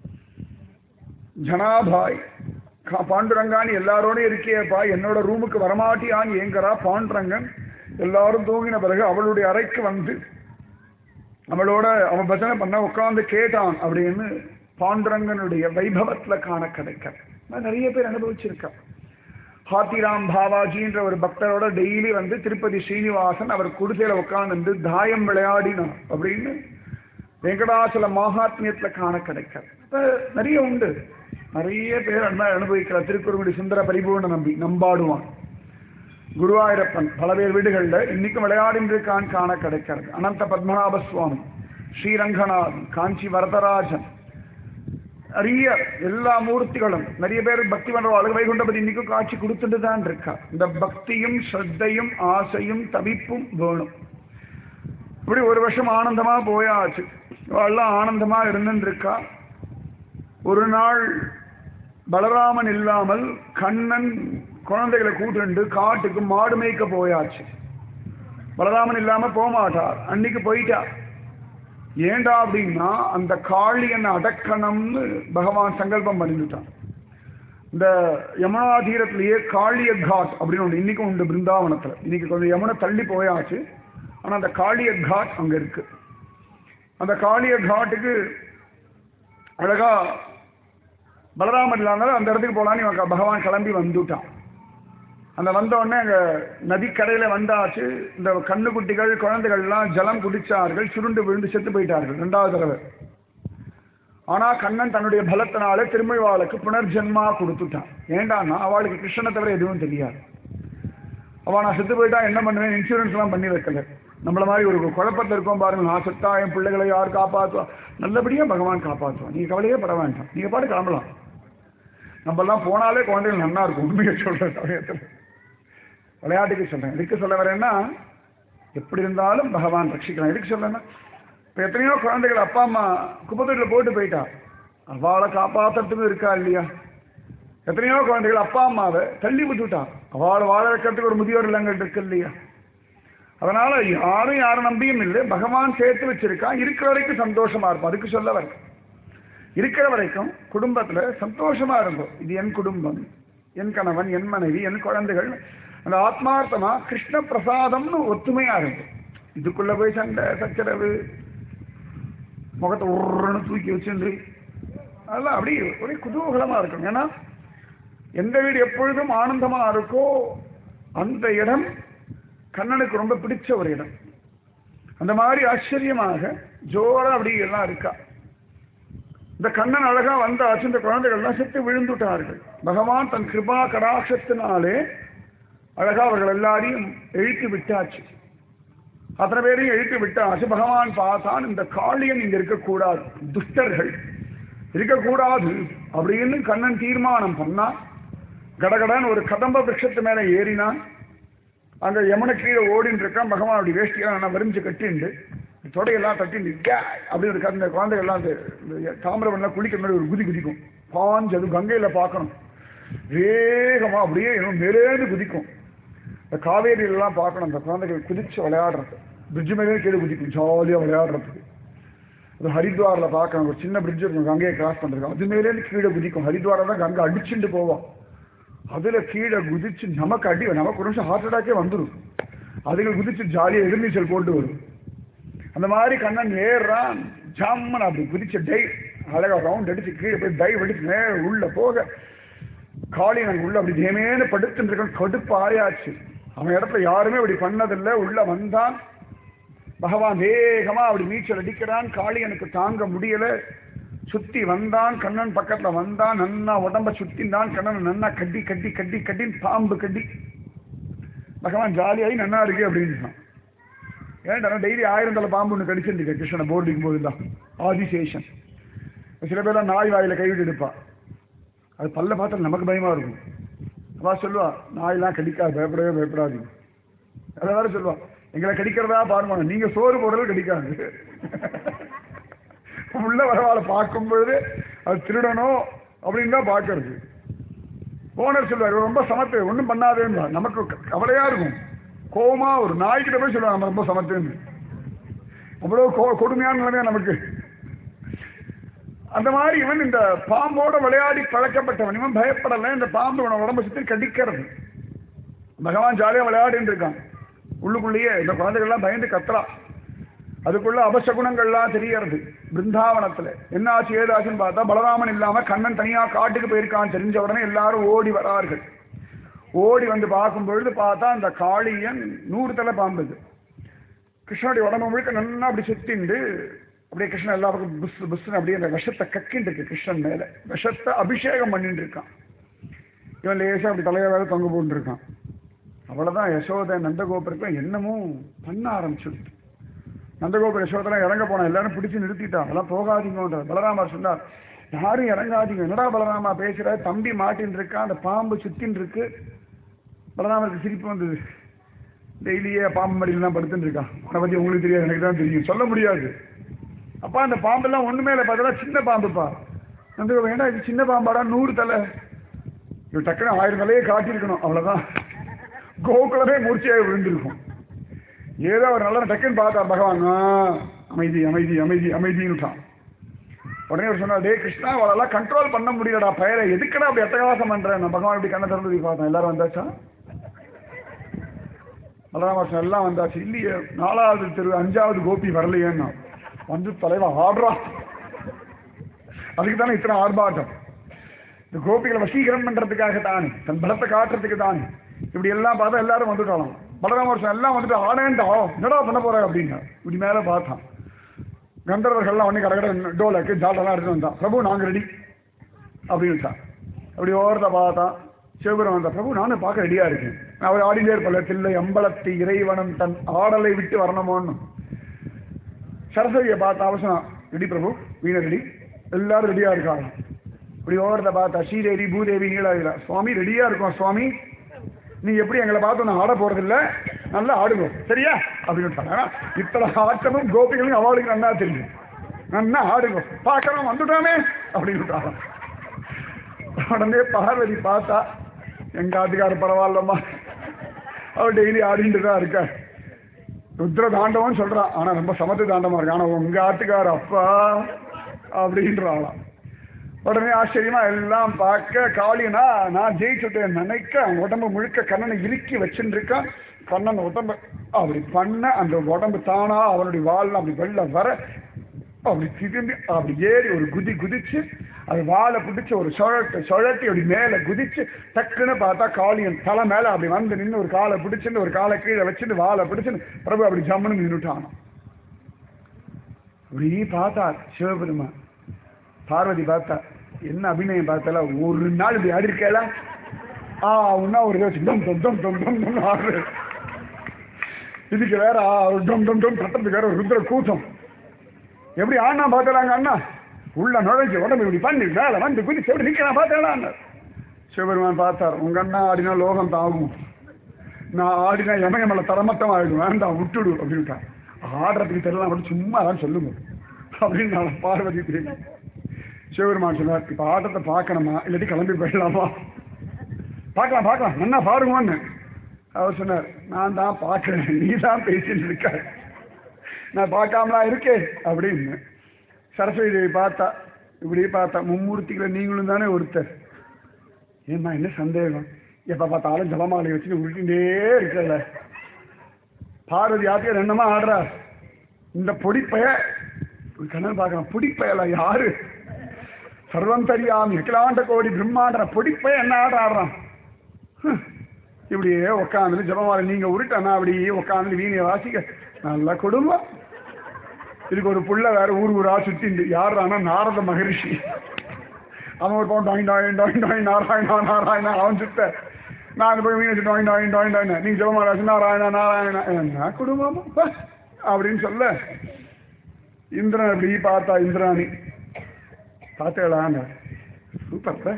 ஜனாபாய் கா- பாண்டுரங்கான்னு எல்லாரோடையும் இருக்கியேப்பா என்னோட ரூமுக்கு வரமாட்டியான்னு ஏங்கறா பாண்டுரங்கன் எல்லாரும் தூங்கின பிறகு அவளுடைய அறைக்கு வந்து அவளோட அவன் பஜனை பண்ண உட்கார்ந்து கேட்டான் அப்படின்னு பாண்டுரங்கனுடைய வைபவத்துல காண கிடைக்க நான் நிறைய பேர் அனுபவிச்சிருக்கா ஹாத்திராம் பாவாஜின்ற ஒரு பக்தரோட டெய்லி வந்து திருப்பதி ஸ்ரீனிவாசன் அவர் குடிசையில உட்கார்ந்து தாயம் விளையாடினார் அப்படின்னு வெங்கடாச்சல மகாத்மியத்துல காண கிடைக்க இப்ப நிறைய உண்டு நிறைய பேர் அந்த மாதிரி அனுபவிக்கிறார் திருக்குறுங்குடி சுந்தர பரிபூர்ண நம்பி நம்பாடுவான் குருவாயூரப்பன் பல பேர் வீடுகள்ல இன்னைக்கும் விளையாடின்றிருக்கான் காண கிடைக்கிறது அனந்த பத்மநாப சுவாமி ஸ்ரீரங்கநாதன் காஞ்சி வரதராஜன் நிறைய எல்லா மூர்த்திகளும் நிறைய பேர் பக்தி பண்றவாளுக்கு வைகுண்டபதி இன்னைக்கும் காட்சி கொடுத்துட்டு தான் இருக்கா இந்த பக்தியும் ஸ்ரத்தையும் ஆசையும் தவிப்பும் வேணும் இப்படி ஒரு வருஷம் ஆனந்தமா போயாச்சு எல்லாம் ஆனந்தமா இருந்துட்டு இருக்கா ஒரு நாள் பலராமன் இல்லாமல் கண்ணன் குழந்தைகளை கூட்டுண்டு காட்டுக்கு மாடு மேய்க்க போயாச்சு பலராமன் இல்லாம போக மாட்டார் அன்னைக்கு போயிட்டார் ஏண்டா அப்படின்னா அந்த காளியனை அடக்கணும்னு பகவான் சங்கல்பம் பண்ணிவிட்டான் இந்த யமுனா தீரத்திலேயே காளிய காட் அப்படின்னு ஒன்று இன்னைக்கும் உண்டு பிருந்தாவனத்துல இன்னைக்கு கொஞ்சம் யமுனை தள்ளி போயாச்சு ஆனா அந்த காளிய காட் அங்க இருக்கு அந்த காளிய காட்டுக்கு அழகா பலராமர் இல்லாமல் அந்த இடத்துக்கு போலான்னு இவன் க- பகவான் கிளம்பி வந்துட்டான் அந்த வந்த உடனே அங்க நதிக்கரையில வந்தாச்சு இந்த கண்ணுக்குட்டிகள் குழந்தைகள்லாம் ஜலம் குடிச்சார்கள் சுருண்டு விழுந்து செத்து போயிட்டார்கள் ரெண்டாவது தடவை ஆனா கண்ணன் தன்னுடைய பலத்தினால திருமழிவாளுக்கு புனர்ஜென்மா கொடுத்துட்டான் ஏண்டான்னா அவளுக்கு கிருஷ்ணனை தவிர எதுவும் தெரியாது அவ நான் செத்து போயிட்டா என்ன பண்ணுவேன் இன்சூரன்ஸ் எல்லாம் பண்ணி வைக்கல நம்மள மாதிரி ஒரு குழப்பத்தில் இருக்கோம் பாருங்க நான் செத்தா என் பிள்ளைகளை யார் காப்பாற்றுவா நல்லபடியா பகவான் காப்பாற்றுவான் நீங்க கவலையே பட வேண்டாம் நீங்க பாட்டு கிளம்பலாம் நம்ம எல்லாம் போனாலே குழந்தைகள் நன்னா இருக்கும் உண்மையை சொல்ற சமயத்தில் விளையாட்டுக்கு சொல்றேன் எதுக்கு சொல்ல வரேன்னா எப்படி இருந்தாலும் பகவான் ரட்சிக்கலாம் எதுக்கு சொல்றேன்னா இப்ப எத்தனையோ குழந்தைகள் அப்பா அம்மா குப்பத்தொட்டில் போட்டு போயிட்டா அவளை காப்பாத்துறதுக்கும் இருக்கா இல்லையா எத்தனையோ குழந்தைகள் அப்பா அம்மாவை தள்ளி விட்டுட்டா அவளை வாழ வைக்கிறதுக்கு ஒரு முதியோர் இல்லங்கள் இருக்கு இல்லையா அதனால யாரும் யாரும் நம்பியும் இல்லை பகவான் சேர்த்து வச்சிருக்கான் இருக்கிற வரைக்கும் சந்தோஷமா இருப்போம் அதுக்கு சொல்ல வரேன் இருக்கிற வரைக்கும் குடும்பத்துல சந்தோஷமா இருக்கும் இது என் குடும்பம் என் கணவன் என் மனைவி என் குழந்தைகள் அந்த ஆத்மார்த்தமா கிருஷ்ண பிரசாதம்னு ஒத்துமையா இருக்கும் இதுக்குள்ள போய் சண்டை சச்சரவு முகத்தை உருன்னு தூக்கி வச்சுட்டு அதெல்லாம் அப்படி ஒரே குதூகலமா இருக்கும் ஏன்னா எந்த வீடு எப்பொழுதும் ஆனந்தமா இருக்கோ அந்த இடம் கண்ணனுக்கு ரொம்ப பிடிச்ச ஒரு இடம் அந்த மாதிரி ஆச்சரியமாக ஜோரா அப்படி எல்லாம் இருக்கா இந்த கண்ணன் அழகா வந்தாச்சு இந்த குழந்தைகள்லாம் செத்து விழுந்துட்டார்கள் பகவான் தன் கிருபா கடாட்சத்தினாலே அழகா அவர்கள் எல்லாரையும் எழுப்பி விட்டாச்சு அத்தனை பேரையும் எழுப்பி விட்டாச்சு பகவான் பார்த்தான் இந்த காளியன் இங்க இருக்கக்கூடாது துஷ்டர்கள் இருக்கக்கூடாது அப்படின்னு கண்ணன் தீர்மானம் பண்ணா கடகடன்னு ஒரு கதம்ப விருட்சத்து மேல ஏறினான் அங்க யமுனை கீழே ஓடின்னு இருக்கான் பகவான் அப்படி வேஷ்டியெல்லாம் நல்லா வரிஞ்சு கட்டிண்டு தொடையெல்லாம் தட்டிண்டு கே அப்படி ஒரு அந்த குழந்தைகள்லாம் அந்த இந்த தாமிரவன்லாம் குளிக்கிற மாதிரி ஒரு குதி குதிக்கும் பாஞ்சு அது கங்கையில பார்க்கணும் வேகமா அப்படியே இன்னும் மேலேந்து குதிக்கும் இந்த காவேரியிலலாம் பார்க்கணும் அந்த குழந்தைகள் குதிச்சு விளையாடுறது பிரிட்ஜ் மேலே கீழே குதிக்கும் ஜாலியா விளையாடுறதுக்கு அது ஹரித்வார்ல பார்க்கணும் ஒரு சின்ன பிரிட்ஜ் இருக்கும் கங்கையை கிராஸ் பண்றது அது மேலேருந்து கீழே குதிக்கும் ஹரித்வாரில் தான் கங்கை அடிச்சுட்டு போவோம் அதுல கீழே குதிச்சு நமக்கு அடி நமக்கு ஒரு நிமிஷம் ஹார்ட் அட்டாக்கே வந்துடும் அதுகள் குதிச்சு ஜாலியா எதிர்நீச்சல் போட்டு வரும் அந்த மாதிரி கண்ணன் ஏறான் ஜாமன் அப்படி குதிச்சு டை அழகா ரவுண்ட் அடிச்சு கீழே போய் டை அடிச்சு நேர உள்ள போக காளி நாங்க உள்ள அப்படி தேமேன்னு படுத்துட்டு இருக்கோம் கடுப்பு ஆயாச்சு அவன் இடத்துல யாருமே அப்படி பண்ணதில்லை உள்ள வந்தான் பகவான் வேகமா அப்படி நீச்சல் அடிக்கிறான் காளி எனக்கு தாங்க முடியல சுத்தி வந்தான் கண்ணன் பக்கத்துல வந்தான் நன்னா உடம்ப சுத்தினான் கண்ணன் நன்னா கட்டி கட்டி கட்டி கட்டி பாம்பு கட்டி பகவான் ஜாலியாகி நன்னா இருக்கு அப்படின்னு ஏன்டா டெய்லி ஆயிரம் தலை பாம்பு ஒன்று கடிச்சிருந்துருக்க கிருஷ்ணனை போர்டிக்கும் போதெல்லாம் ஆதிசேஷன் சில பேர்லாம் நாய் வாயில கைவிட்டு எடுப்பா அது பல்ல பார்த்தா நமக்கு பயமா இருக்கும் அவா சொல்லுவா நாயெல்லாம் கடிக்காது பயப்படவே பயப்படாதீங்க அதை வேற சொல்லுவா எங்களை கடிக்கிறதா பாருங்க நீங்க சோறு போடுறது கடிக்காது உள்ள வரவாளை பார்க்கும் பொழுது அது திருடணும் அப்படின்னு தான் பார்க்கறது ஓனர் சொல்லுவார் "இவன் ரொம்ப சமத்து ஒன்றும் பண்ணாதேன்னு நமக்கு கவலையா இருக்கும் கோமா ஒரு நாய்கிட்ட போய் சொல்லுவாங்க நம்ம ரொம்ப சமத்துன்னு அவ்வளவு கொ- கொடுமையான நிலைமையா நமக்கு அந்த மாதிரி இவன் இந்த பாம்போட விளையாடி பழக்கப்பட்டவன் இவன் பயப்படல இந்த பாம்பு இவனை உடம்ப சுத்தி கடிக்கிறது பகவான் ஜாலியா விளையாடிட்டு இருக்கான் உள்ளுக்குள்ளேயே இந்த குழந்தைகள்லாம் பயந்து கத்துறா அதுக்குள்ள அபசகுணங்கள்லாம் தெரியறது பிருந்தாவனத்துல என்ன ஆச்சு ஏதாச்சுன்னு பார்த்தா பலராமன் இல்லாம கண்ணன் தனியா காட்டுக்கு போயிருக்கான்னு தெரிஞ்ச உடனே எல்லாரும் ஓடி வரார்கள் ஓடி வந்து பார்க்கும் பொழுது பார்த்தா அந்த காளியன் நூறு தலை பாம்பு இது கிருஷ்ணனுடைய உடம்பு முழுக்க நல்லா அப்படி சுத்திண்டு அப்படியே கிருஷ்ணன் எல்லா பக்கம் புஸ் புஸ்ன்னு அப்படியே அந்த விஷத்தை கக்கின்னு இருக்கு கிருஷ்ணன் மேல விஷத்தை அபிஷேகம் பண்ணிட்டு இருக்கான் இவன் லேசா அப்படி தலையை வேற தொங்க போட்டு இருக்கான் அவ்வளவுதான் யசோதை நந்தகோபுரத்துல என்னமும் பண்ண ஆரம்பிச்சுடுது நந்தகோபுர யசோதெல்லாம் இறங்க போனா எல்லாரும் பிடிச்சு நிறுத்திட்டான் அதெல்லாம் போகாதீங்கன்ற பலராமர் சொன்னார் யாரும் இறங்காதீங்க என்னடா பலராமா பேசுற தம்பி மாட்டின்னு இருக்கான் அந்த பாம்பு சுத்தின்னு இருக்கு பலராமருக்கு சிரிப்பு வந்தது டெய்லியே பாம்பு மடியில் தான் படுத்துட்டு இருக்கான் அதை பத்தி உங்களுக்கு தெரியாது எனக்கு தான் தெரியும் சொல்ல முடியாது அப்பா அந்த பாம்பெல்லாம் ஒண்ணுமே இல்லை பார்த்தா சின்ன பாம்புப்பா நந்தகோபுரம் வேண்டாம் இது சின்ன பாம்பாடா நூறு தலை இவன் டக்குனு ஆயிரம் தலையே காட்டியிருக்கணும் அவ்வளவுதான் கோகுலமே மூர்ச்சியாக விழுந்திருக்கும் ஏதோ ஒரு நல்ல டக்குன்னு பார்த்தா பகவான் ஆ, அமைதி அமைதி அமைதி அமைதின்னுட்டான் உடனே அவர் சொன்னா டே கிருஷ்ணா அவளெல்லாம் கண்ட்ரோல் பண்ண முடியலடா பயரை எதுக்குடா அப்படி அட்டகாசம் பண்றேன் நான் பகவான் இப்படி கண்ணை திறந்து போய் பார்த்தேன் எல்லாரும் வந்தாச்சா பலராமகிருஷ்ணன் எல்லாம் வந்தாச்சு இல்லையே நாலாவது தெரு அஞ்சாவது கோபி வரலையேன்னா வந்து தலைவா ஆடுறான் அதுக்கு தானே இத்தனை ஆர்ப்பாட்டம் இந்த கோபிகளை வசீகரம் பண்றதுக்காக தானே தன் பலத்தை காட்டுறதுக்கு தானே இப்படி எல்லாம் பார்த்தா எல்லாரும் வந்துட்டாலும் பலராமகிருஷ்ணன் எல்லாம் வந்துட்டு ஆடேண்டா என்னடா பண்ண போற அப்படின்னு இப்படி மேல பார்த்தான் கந்தர்வர்கள்லாம் உடனே கடகட டோலக்கு ஜாலெல்லாம் எடுத்து வந்தான் பிரபு நாங்க ரெடி அப்படின்ட்டான் அப்படி ஓரத்தை பார்த்தான் சிவபுரம் வந்தா பிரபு நானும் பார்க்க ரெடியா இருக்கேன் அவர் ஆடிட்டே இருப்பல தில்லை அம்பலத்து இறைவனம் தன் ஆடலை விட்டு வரணுமோன்னு சரஸ்வதியை பார்த்த அவசரம் ரெடி பிரபு வீண ரெடி எல்லாரும் ரெடியா இருக்காங்க இப்படி ஓரத்தை பார்த்தா ஸ்ரீதேவி பூதேவி நீலாதிரா சுவாமி ரெடியா இருக்கோம் சுவாமி நீ எப்படி எங்களை பார்த்து நான் ஆட போறதில்ல நல்லா ஆடுங்க சரியா அப்படின்னு இத்தனை ஆட்டமும் கோபிகளும் அவளுக்கு நன்னா தெரியும் நன்னா ஆடுங்க பார்க்கலாம் வந்துட்டானே அப்படின்னு உடனே பார்வதி பார்த்தா எங்க ஆட்டுக்கார பரவாயில்லம்மா அவள் டெய்லி ஆடிட்டு தான் இருக்க ருத்ர தாண்டவம் சொல்றான் ஆனா ரொம்ப சமத்து தாண்டமா இருக்கு ஆனா உங்க ஆட்டுக்கார அப்பா அப்படின்றாளாம் உடனே ஆச்சரியமா எல்லாம் பார்க்க காளினா நான் ஜெயிச்சுட்டேன் நினைக்க அவன் உடம்பு முழுக்க கண்ணனை இறுக்கி வச்சுட்டு இருக்கான் கண்ணன் உடம்பு அப்படி பண்ண அந்த உடம்பு தானா அவனுடைய வால் அப்படி வெளில வர அப்படி திரும்பி அப்படி ஏறி ஒரு குதி குதிச்சு அது வாழை பிடிச்சு ஒரு சுழட்டு சுழட்டி அப்படி மேல குதிச்சு டக்குன்னு பார்த்தா காளியன் தலை மேல அப்படி வந்து நின்று ஒரு காலை பிடிச்சுன்னு ஒரு காலை கீழே வச்சுட்டு வாழை பிடிச்சுன்னு பிரபு அப்படி ஜம்முன்னு நின்றுட்டான் அப்படி பார்த்தா சிவபெருமான் பார்வதி பார்த்தா என்ன அபிநயம் பார்த்தால ஒரு நாள் இப்படி ஆடி இருக்கல ஆ உன்னா ஒரு இதை வச்சு டம் டம் டம் டம் டம் டம் ஆடுறது இதுக்கு வேற ஆ, ஒரு டம் டம் டம் கட்டுறதுக்கு வேற ஒரு ருத்ர கூட்டம் எப்படி ஆனா பார்த்துறாங்க அண்ணா உள்ள நுழைஞ்சு உடம்பு இப்படி பண்ணி வேலை வந்து குதிச்சு எப்படி நிற்கிறான் பார்த்தேன் சிவபெருமான் பார்த்தார் உங்க அண்ணா ஆடினா லோகம் தாகும் நான் ஆடினா எமயமலை தரமட்டம் ஆயிடும் வேண்டாம் விட்டுடு அப்படின்ட்டான் ஆடுறதுக்கு தெரியலாம் மட்டும் சும்மா தான் சொல்லுங்க அப்படின்னு நான் பார்வதி தெரியும் சிவபெருமான் சொன்னார் இப்ப ஆட்டத்தை பார்க்கணுமா இல்லாட்டி கிளம்பி போயிடலாமா பார்க்கலாம் பார்க்கலாம் என்ன பாருங்கன்னு அவர் சொன்னார் நான் தான் பார்க்கிறேன் நீ தான் பேசிட்டு இருக்க நான் பார்க்காமலாம் இருக்கேன் அப்படின்னு சரஸ்வதி தேவி பார்த்தா இப்படி பார்த்தா மும்மூர்த்திகளை நீங்களும் தானே ஒருத்தர் ஏம்மா என்ன சந்தேகம் எப்ப பார்த்தாலும் ஜலமாலை வச்சுட்டு உருட்டிகிட்டே இருக்கல பார்வதி ஆத்தியார் என்னமா ஆடுறா இந்த பொடிப்பைய கண்ணன் பார்க்கலாம் பொடிப்பயல யாரு சர்வம் தெரியாம அகிலாண்ட கோடி பிரம்மாண்ட பொடிப்பைய என்ன ஆட ஆடுறான் ஹம். இப்படியே உட்காந்து ஜபமாலை நீங்க உருட்டனா அப்படியே உட்காந்து வீணிய வாசிக்க நல்ல குடும்பம் இதுக்கு ஒரு புள்ள வேற ஊர் ஊரா சுத்திண்டு யாருன்னா நாரத மகரிஷி அவன் ஒரு பவுன் டாயின் டாயின் டாயின் டாயின் நாராயணா நாராயணா அவன் சுத்த நான் போய் மீன் டாயின் டாயின் டாயின் டாயின் நீ ஜபமாராஜ் நாராயணா நாராயணா என்ன குடும்பம் அப்பா? அப்படின்னு சொல்ல இந்திரன் அப்படி பார்த்தா இந்திராணி பார்த்தேளாங்க சூப்பர் சார்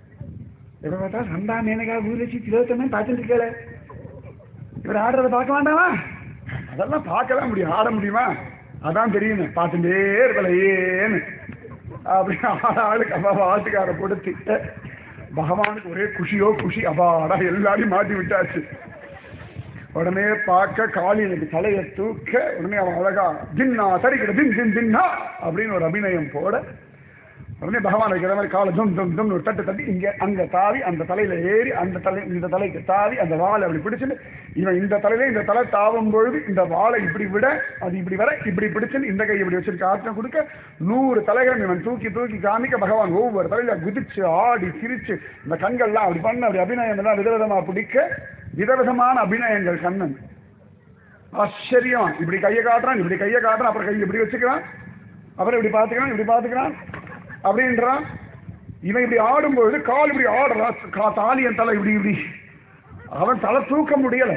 எப்ப பார்த்தா சந்தா மேனகா ஊரட்சி திலோத்தமே பார்த்துட்டு இருக்கல இவர் ஆடுறத பார்க்க வேண்டாமா அதெல்லாம் பார்க்கலாம் முடியும் ஆட முடியுமா அதான் தெரியுமே பார்த்துட்டே இருக்கல ஏன்னு அப்படி ஆட ஆளுக்கு அப்பா ஆட்டுக்கார கொடுத்து பகவானுக்கு ஒரே குஷியோ குஷி அபாடா எல்லாரையும் மாட்டி விட்டாச்சு உடனே பார்க்க காளி எனக்கு தலையை தூக்க உடனே அவன் அழகா தின்னா சரிக்கிட தின் தின் தின்னா அப்படின்னு ஒரு அபிநயம் போட உடனே பகவான் வைக்கிற மாதிரி காலை தும் தும் தும் ஒரு தட்டு தட்டி இங்க அங்க தாவி அந்த தலையில ஏறி அந்த தலை இந்த தலைக்கு தாவி அந்த வாளை அப்படி பிடிச்சுட்டு இவன் இந்த தலையில இந்த தலை தாவும் பொழுது இந்த வாளை இப்படி விட அது இப்படி வர இப்படி பிடிச்சுன்னு இந்த கை இப்படி வச்சிருக்க ஆட்டம் கொடுக்க நூறு தலைகள் இவன் தூக்கி தூக்கி காமிக்க பகவான் ஒவ்வொரு தலையில குதிச்சு ஆடி சிரிச்சு இந்த கண்கள்லாம் அப்படி பண்ண அப்படி அபிநயம் எல்லாம் விதவிதமா பிடிக்க விதவிதமான அபிநயங்கள் கண்ணன் ஆச்சரியம் இப்படி கையை காட்டுறான் இப்படி கையை காட்டுறான் அப்புறம் கை இப்படி வச்சுக்கிறான் அப்புறம் இப்படி பார்த்துக்கிறான் இப்படி பார்த்துக்கிறான் அப்படின்றான் இவன் இப்படி ஆடும்பொழுது கால் இப்படி ஆடுறான் கா- தாலியன் தலை இப்படி இப்படி அவன் தலை தூக்க முடியல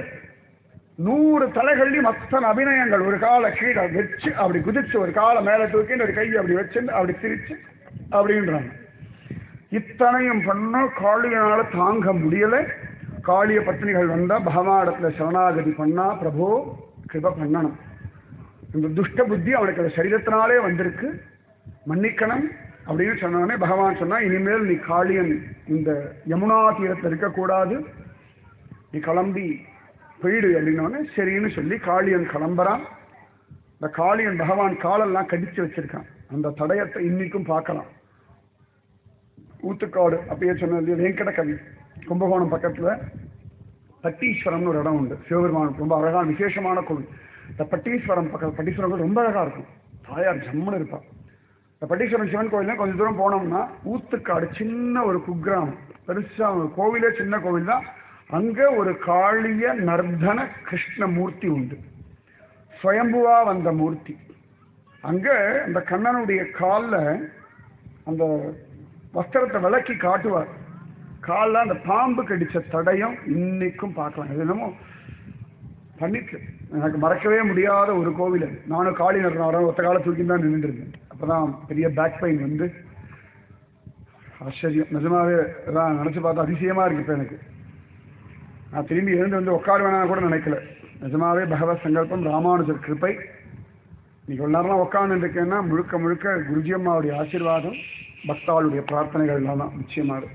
நூறு தலைகள்லையும் அத்தனை அபிநயங்கள் ஒரு காலை கீழே வச்சு அப்படி குதிச்சு ஒரு காலை மேலே தூக்கி ஒரு கையை அப்படி வச்சு அப்படி சிரிச்சு அப்படின்றான் இத்தனையும் பண்ண காளியனால தாங்க முடியல காளிய பத்னிகள் வந்தா பகவானிடத்துல சரணாகதி பண்ணா பிரபு கிருப பண்ணணும் இந்த துஷ்ட புத்தி அவனுக்கு அந்த சரீரத்தினாலே வந்திருக்கு மன்னிக்கணும் அப்படின்னு சொன்னோடனே பகவான் சொன்னா இனிமேல் நீ காளியன் இந்த யமுனா தீரத்தில் இருக்கக்கூடாது நீ கிளம்பி போயிடு அப்படின்னோடனே சரின்னு சொல்லி காளியன் கிளம்புறான் இந்த காளியன் பகவான் காலெல்லாம் கடிச்சு வச்சிருக்கான் அந்த தடயத்தை இன்னைக்கும் பார்க்கலாம் ஊத்துக்காடு அப்படியே சொன்னது வெங்கட கவி கும்பகோணம் பக்கத்துல பட்டீஸ்வரம்னு ஒரு இடம் உண்டு சிவபெருமானுக்கு ரொம்ப அழகான விசேஷமான கோவில் இந்த பட்டீஸ்வரம் பக்கம் பட்டீஸ்வரம் கோவில் ரொம்ப அழகா இருக்கும் தாயார் ஜம்முன்னு இருப்பா இந்த பட்டீஸ்வரம் சிவன் கோயில் கொஞ்சம் தூரம் போனோம்னா ஊத்துக்காடு சின்ன ஒரு குக்கிராமம் பெருசா ஒரு கோவிலே சின்ன கோவில் தான் அங்க ஒரு காளிய நர்தன கிருஷ்ணமூர்த்தி உண்டு சுயம்புவா வந்த மூர்த்தி அங்க அந்த கண்ணனுடைய கால்ல அந்த வஸ்திரத்தை விளக்கி காட்டுவார் காலில் அந்த பாம்பு கடிச்ச தடயம் இன்னைக்கும் பார்க்கலாம் இது என்னமோ பண்ணிட்டு எனக்கு மறக்கவே முடியாத ஒரு கோவில் அது. நானும் காளி நடனம் ஒத்த கால தூக்கி தான் நின்றுட்டு இருந்தேன் அப்பதான் பெரிய பேக் பெயின் வந்து ஆச்சரியம் நிஜமாவே அதான் நினைச்சு பார்த்தா அதிசயமா இருக்கு இப்ப எனக்கு நான் திரும்பி எழுந்து வந்து உட்கார வேணாம் கூட நினைக்கல நிஜமாவே பகவத் சங்கல்பம் ராமானுஜர் கிருப்பை இன்னைக்கு ஒரு நேரம் உட்கார்ந்து இருக்கேன்னா முழுக்க முழுக்க குருஜி அம்மாவுடைய ஆசீர்வாதம் பக்தாளுடைய பிரார்த்தனைகள் தான் நிச்சயமா இருக்கு.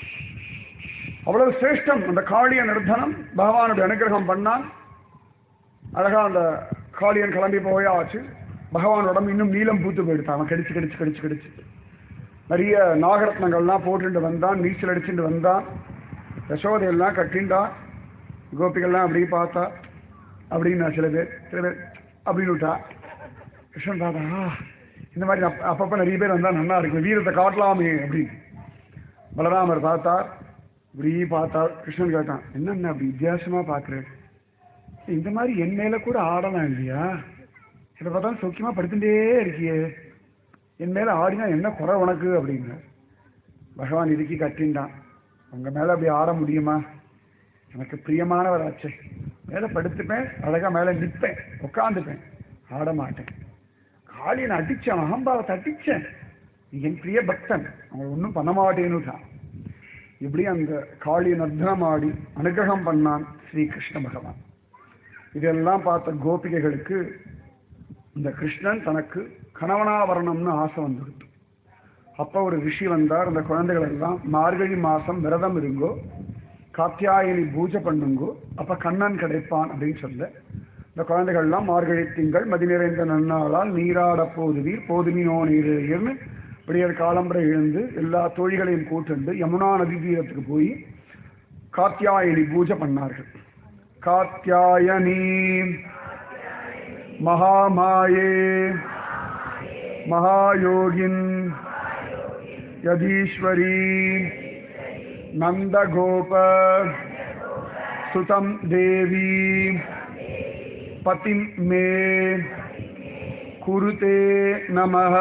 அவ்வளவு சிரேஷ்டம் அந்த காளிய நிர்தனம் பகவானுடைய அனுகிரகம் பண்ணான் அழகா அந்த காளியன் கிளம்பி போயாச்சு பகவான் உடம்பு இன்னும் நீளம் பூத்து போயிடுத்தான் அவன் கடிச்சு கடிச்சு கடிச்சு கடிச்சு நிறைய நாகரத்னங்கள்லாம் போட்டுட்டு வந்தான் நீச்சல் அடிச்சுட்டு வந்தான் யசோதையெல்லாம் கட்டின்டான் கோபிகள்லாம் அப்படி பார்த்தா அப்படின்னு சில பேர் சில பேர் அப்படின்னு விட்டா கிருஷ்ணன் பார்த்தா "ஆ, இந்த மாதிரி அப்ப- அப்பப்ப நிறைய பேர் வந்தா நல்லா இருக்கும் வீரத்தை காட்டலாமே அப்படின்னு பலராமர் பார்த்தார் இப்படி பார்த்தார் கிருஷ்ணன் கேட்டான் என்னென்ன அப்படி வித்தியாசமா பார்க்குறேன் இந்த மாதிரி என் மேல கூட ஆடலாம் இல்லையா இதை பார்த்தா சௌக்கியமா படுத்துட்டே இருக்கியே என் மேல ஆடினா என்ன குறை உனக்கு அப்படின்னு பகவான் இறுக்கி கட்டின்டான் உங்க மேல அப்படி ஆட முடியுமா எனக்கு பிரியமானவராச்சே மேல படுத்துப்பேன் அழகா மேல நிற்பேன் உட்காந்துப்பேன் ஆட மாட்டேன் காளியனை அடிச்சேன் அகம்பாவத்தை அடிச்சேன் நீ என் பிரிய பக்தன் அவங்களை ஒன்றும் பண்ண மாட்டேன்னுட்டான் இப்படி அந்த காளிய நர்த்தனம் ஆடி அனுகிரகம் பண்ணான் ஸ்ரீ கிருஷ்ண பகவான் இதெல்லாம் பார்த்த கோபிகைகளுக்கு இந்த கிருஷ்ணன் தனக்கு கணவனா வரணும்னு ஆசை வந்துடுது அப்ப ஒரு ரிஷி வந்தார் அந்த குழந்தைகள் எல்லாம் மார்கழி மாசம் விரதம் இருங்கோ காத்தியாயனி பூஜை பண்ணுங்கோ அப்ப கண்ணன் கிடைப்பான் அப்படின்னு சொல்ல இந்த குழந்தைகள் எல்லாம் மார்கழி திங்கள் மதி நிறைந்த நன்னாளால் நீராட போதுவீர் போதுமினோ நீர்னு விடியற் காலம்பரை எழுந்து எல்லா தோழிகளையும் கூட்டுண்டு யமுனா நதி தீரத்துக்கு போய் காத்தியாயனி பூஜை பண்ணார்கள் காத்தியாயனி महामाये महायोगिन् यदीश्वरी नन्दगोप सुतं देवी पतिं मे குருதே நமஹ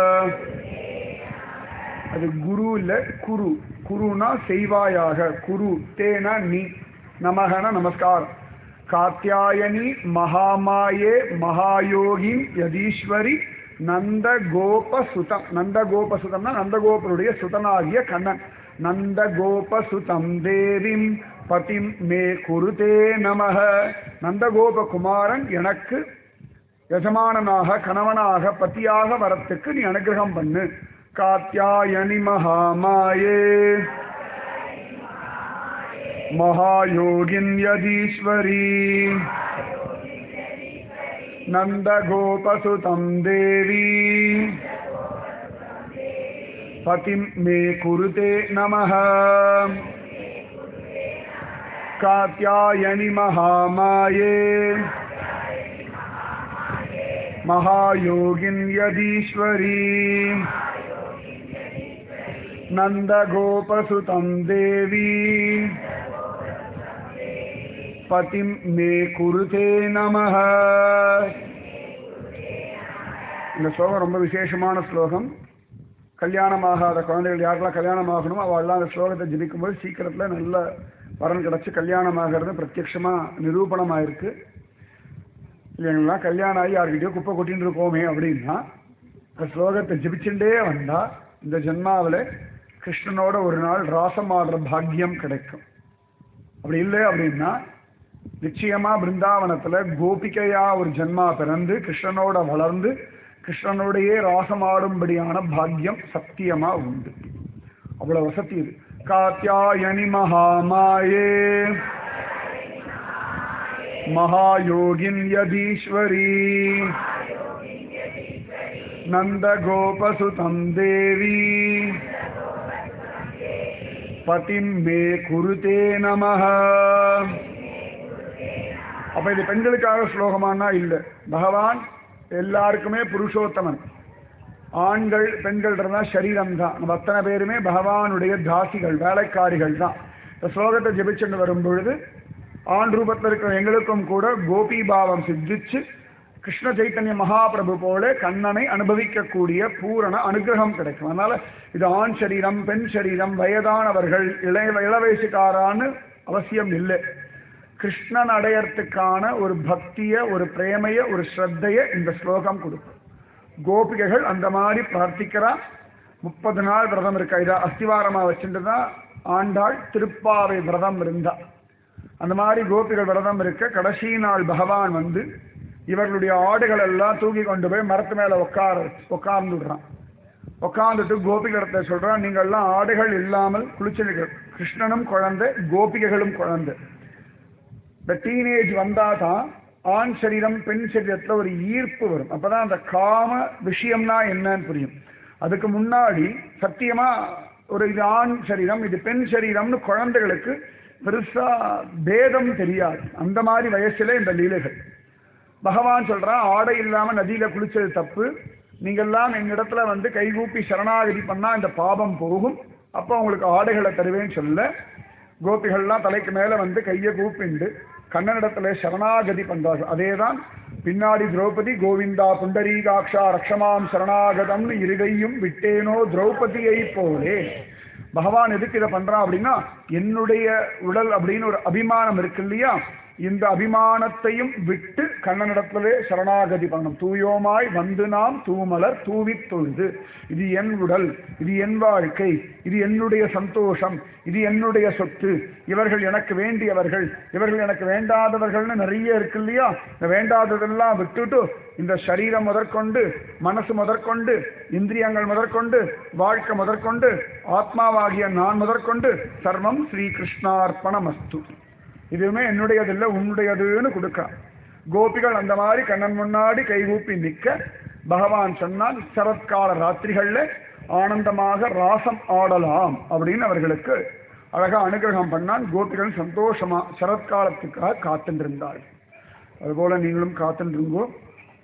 அது குரு இல்ல குரு குருனா செய்வாயாக குரு தேனா நீ நமகன நமஸ்காரம் காத்தியாயனி மகாமாயே மகாயோகின் யதீஸ்வரி நந்த கோபசுதம் நந்த கோபசுதம்னா நந்தகோபருடைய சுதனாகிய கண்ணன் நந்த கோபசுதம் தேவிம் பதிம் மே குருதே நமக நந்தகோப குமாரன் எனக்கு எஜமானனாக கணவனாக பத்தியாக வரத்துக்கு நீ அனுகிரகம் பண்ணு காத்தியாயனி மகாமாயே மகாயோகின் யதீஸ்வரி நந்தகோபசுதம் தேவி பதிம் மே குருதே நமः காத்தியாயனி மகாமாயே महायोगिन् यदीश्वरी नन्दगोपसुतं देवी पतिं मे कुरुते நமः இந்த ஸ்லோகம் ரொம்ப விசேஷமான ஸ்லோகம் கல்யாணமாகாத குழந்தைகள் யாருக்கெல்லாம் கல்யாணம் ஆகணும் அவள்லாம் அந்த ஸ்லோகத்தை ஜபிக்கும்போது சீக்கிரத்தில் நல்ல வரன் கிடச்சி கல்யாணம் ஆகிறது பிரத்யட்சமாக நிரூபணமாயிருக்கு இல்லைங்களா கல்யாணம் ஆகி யார்கிட்டயோ குப்பை கொட்டின்னு இருக்கோமே அப்படின்னா அந்த ஸ்லோகத்தை ஜபிச்சுட்டே வந்தா இந்த ஜென்மாவில் கிருஷ்ணனோட ஒரு நாள் ராசம் ஆடுற பாக்கியம் கிடைக்கும் அப்படி இல்லை அப்படின்னா நிச்சயமா பிருந்தாவனத்துல கோபிகையா ஒரு ஜென்மா பிறந்து கிருஷ்ணனோட வளர்ந்து கிருஷ்ணனோடையே ராசமாடும்படியான பாக்கியம் சத்தியமா உண்டு அவ்வளவு வசதி இது காத்தியாயனி மகாமாயே महायोगिन् यदीश्वरी नन्दगोपसुतं देवी पतिं मे குருதே நமः அப்ப இது பெண்களுக்காக ஸ்லோகமானா இல்லை பகவான் எல்லாருக்குமே புருஷோத்தமன் ஆண்கள் பெண்கள் இருந்தா சரீரம் தான் நம்ம அத்தனை பேருமே பகவானுடைய தாசிகள் வேலைக்காரிகள் தான் இந்த ஸ்லோகத்தை ஜெபிச்சுட்டு வரும் பொழுது ஆண் ரூபத்தில் இருக்கிற எங்களுக்கும் கூட கோபி பாவம் சித்திச்சு கிருஷ்ண சைத்தன்ய மகாபிரபு போல கண்ணனை அனுபவிக்கக்கூடிய பூரண அனுகிரகம் கிடைக்கும் அதனால இது ஆண் சரீரம் பெண் சரீரம் வயதானவர்கள் இளைய இளவயசுக்காரான்னு அவசியம் இல்லை கிருஷ்ணன் அடையறதுக்கான ஒரு பக்திய ஒரு பிரேமைய ஒரு ஸ்ரத்தைய இந்த ஸ்லோகம் கொடுக்கும் கோபிகைகள் அந்த மாதிரி பிரார்த்திக்கிறா முப்பது நாள் விரதம் இருக்கா இதை அஸ்திவாரமா வச்சுட்டு தான் ஆண்டாள் திருப்பாவை விரதம் இருந்தா அந்த மாதிரி கோபிகள் விரதம் இருக்க கடைசி நாள் பகவான் வந்து இவர்களுடைய ஆடுகள் எல்லாம் தூக்கி கொண்டு போய் மரத்து மேல உட்கார உட்கார்ந்து விடுறான் உட்கார்ந்துட்டு கோபிகளிடத்தை சொல்றான் நீங்கள்லாம் ஆடுகள் இல்லாமல் குளிச்சிருக்க கிருஷ்ணனும் குழந்தை கோபிகைகளும் குழந்தை இந்த டீனேஜ் வந்தா தான் ஆண் சரீரம் பெண் சரீரத்துல ஒரு ஈர்ப்பு வரும் அப்பதான் அந்த காம விஷயம்னா என்னன்னு புரியும் அதுக்கு முன்னாடி சத்தியமா ஒரு இது ஆண் சரீரம் இது பெண் சரீரம்னு குழந்தைகளுக்கு பெருசா பேதம் தெரியாது அந்த மாதிரி வயசுல இந்த லீலைகள் பகவான் சொல்றான் ஆடை இல்லாம நதியில குளிச்சது தப்பு நீங்கெல்லாம் என்னிடத்துல வந்து கைகூப்பி சரணாகதி பண்ணா இந்த பாபம் போகும் அப்போ உங்களுக்கு ஆடைகளை தருவேன்னு சொல்ல கோபிகள்லாம் தலைக்கு மேல வந்து கையை கூப்பிண்டு கண்ணனிடத்துல சரணாகதி பண்றார்கள் அதேதான் பின்னாடி திரௌபதி கோவிந்தா புண்டரீகாட்சா ரக்ஷமாம் சரணாகதம்னு இருகையும் விட்டேனோ திரௌபதியை போலே பகவான் எதுக்கு இதை பண்றான் அப்படின்னா என்னுடைய உடல் அப்படின்னு ஒரு அபிமானம் இருக்கு இல்லையா இந்த அபிமானத்தையும் விட்டு கண்ணனிடத்திலே சரணாகதி பண்ணணும் தூயோமாய் வந்து நாம் தூமலர் தூவித் தொழுது இது என் உடல் இது என் வாழ்க்கை இது என்னுடைய சந்தோஷம் இது என்னுடைய சொத்து இவர்கள் எனக்கு வேண்டியவர்கள் இவர்கள் எனக்கு வேண்டாதவர்கள்னு நிறைய இருக்கு இல்லையா இந்த வேண்டாததெல்லாம் விட்டுட்டு இந்த சரீரம் முதற்கொண்டு மனசு முதற்கொண்டு இந்திரியங்கள் முதற்கொண்டு வாழ்க்கை முதற்கொண்டு ஆத்மாவாகிய நான் முதற்கொண்டு சர்வம் ஸ்ரீ கிருஷ்ணார்ப்பணமஸ்து இதுவுமே என்னுடையதில்லை உன்னுடையதுன்னு கொடுக்கிறான் கோபிகள் அந்த மாதிரி கண்ணன் முன்னாடி கைகூப்பி நிற்க பகவான் சொன்னால் சரத்கால ராத்திரிகள்ல ஆனந்தமாக ராசம் ஆடலாம் அப்படின்னு அவர்களுக்கு அழகா அனுகிரகம் பண்ணான் கோபிகள் சந்தோஷமா சரத்காலத்துக்காக காத்துருந்தாள் அதுபோல நீங்களும் காத்துருங்கோ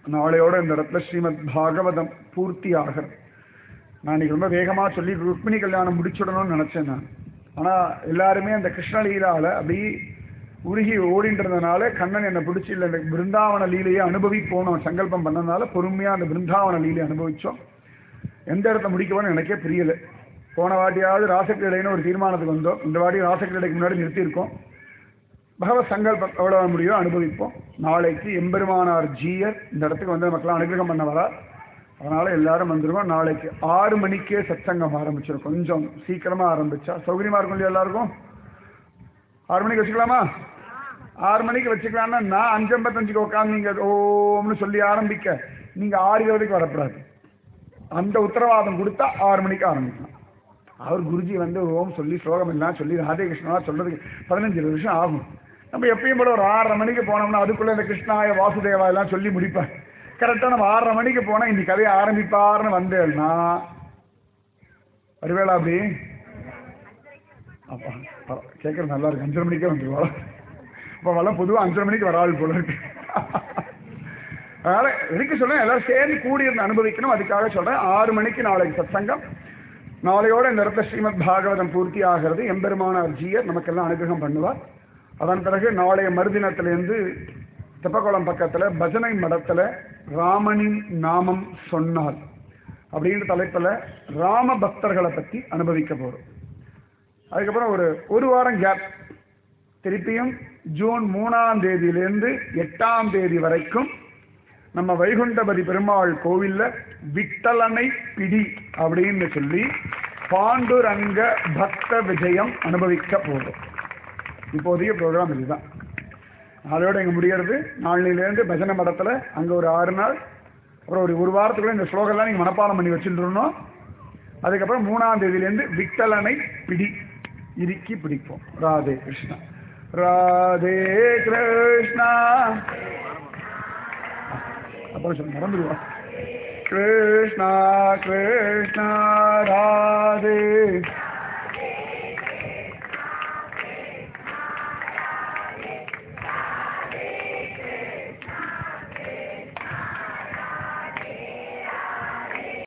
நாளையோட இந்த இடத்துல ஸ்ரீமத் பாகவதம் பூர்த்தி ஆகிறது நான் இன்னைக்கு ரொம்ப வேகமாக சொல்லி ருக்மிணி கல்யாணம் முடிச்சுடணும்னு நினச்சேன் நான் ஆனால் எல்லாருமே அந்த கிருஷ்ணலீலாவில் அப்படி உருகி ஓடின்றதுனால கண்ணன் என்னை பிடிச்சி இல்லை இந்த பிருந்தாவன லீலையை அனுபவிப்போம் சங்கல்பம் பண்ணதுனால பொறுமையாக அந்த பிருந்தாவன லீலையை அனுபவித்தோம் எந்த இடத்த முடிக்கணும்னு எனக்கே புரியல போன வாட்டியாவது ராசக்கிரடைன்னு ஒரு தீர்மானத்துக்கு வந்தோம் இந்த வாட்டி ராசக்கிரடைக்கு முன்னாடி நிறுத்தியிருக்கோம் பகவத் சங்கல்பம் எவ்வளவு முடியும் அனுபவிப்போம் நாளைக்கு எம்பெருமானார் ஜீயர் இந்த இடத்துக்கு வந்து நமக்கெல்லாம் அனுகிரகம் பண்ண வரா அதனால எல்லாரும் வந்துருவோம் நாளைக்கு ஆறு மணிக்கே சத்சங்கம் ஆரம்பிச்சிடும் கொஞ்சம் சீக்கிரமா ஆரம்பிச்சா சௌகரியமா இருக்கும் இல்லையா எல்லாருக்கும் ஆறு மணிக்கு வச்சுக்கலாமா ஆறு மணிக்கு வச்சுக்கலாம்னா நான் அஞ்சு ஐம்பத்தஞ்சுக்கு உட்காந்து நீங்க ஓம்னு சொல்லி ஆரம்பிக்க நீங்க ஆறு இருபதுக்கு வரக்கூடாது அந்த உத்தரவாதம் கொடுத்தா ஆறு மணிக்கு ஆரம்பிக்கலாம் அவர் குருஜி வந்து ஓம் சொல்லி ஸ்லோகம் எல்லாம் சொல்லி ராதே கிருஷ்ணா சொல்றதுக்கு பதினஞ்சு இருபது வருஷம் ஆகும் நம்ம எப்பயும் போல ஒரு ஆறரை மணிக்கு போனோம்னா அதுக்குள்ள இந்த கிருஷ்ணாய வாசுதேவா எல்லாம் சொல்லி முடிப்பேன் கரெக்டாக நம்ம ஆறரை மணிக்கு போனால் இந்த கதையை ஆரம்பிப்பார்னு வந்தேன்னா வருவேளா அப்படி அப்பா கேட்கறது நல்லா இருக்கு அஞ்சரை மணிக்கே வந்துருவா அப்போ வளம் பொதுவாக அஞ்சரை மணிக்கு வர ஆள் போல இருக்கு அதனால எதுக்கு சொல்றேன் எல்லாரும் சேர்ந்து கூடியிருந்து அனுபவிக்கணும் அதுக்காக சொல்றேன் ஆறு மணிக்கு நாளைக்கு சத்சங்கம் நாளையோட இந்த இடத்துல ஸ்ரீமத் பாகவதம் பூர்த்தி ஆகிறது எம்பெருமானார் ஜீயர் நமக்கெல்லாம் அனுகிரகம் பண்ணுவார் அதன் பிறகு நாளைய மறுதினத்திலேருந்து தெப்பக்குளம் பக்கத்துல பஜனை மடத்துல ராமனின் நாமம் சொன்னால் அப்படின்ற தலைப்புல ராம பக்தர்களை பத்தி அனுபவிக்க போறோம் அதுக்கப்புறம் ஒரு ஒரு வாரம் கேப் திருப்பியும் ஜூன் மூணாம் தேதியிலேருந்து எட்டாம் தேதி வரைக்கும் நம்ம வைகுண்டபதி பெருமாள் கோவில்ல விட்டலனை பிடி அப்படின்னு சொல்லி பாண்டுரங்க பக்த விஜயம் அனுபவிக்க போறோம் இப்போதைய ப்ரோக்ராம் இதுதான் நாளையோட இங்க முடியறது நாளையிலேருந்து பஜனை மடத்துல அங்க ஒரு ஆறு நாள் அப்புறம் ஒரு ஒரு வாரத்துக்குள்ள இந்த ஸ்லோகம்லாம் நீங்க மனப்பாடம் பண்ணி வச்சுருந்தோம் அதுக்கப்புறம் மூணாம் தேதியிலேருந்து விட்டலனை பிடி இறுக்கி பிடிப்போம் ராதே கிருஷ்ணா ராதே கிருஷ்ணா அப்புறம் சொல்ல மறந்துடுவா கிருஷ்ணா கிருஷ்ணா ராதே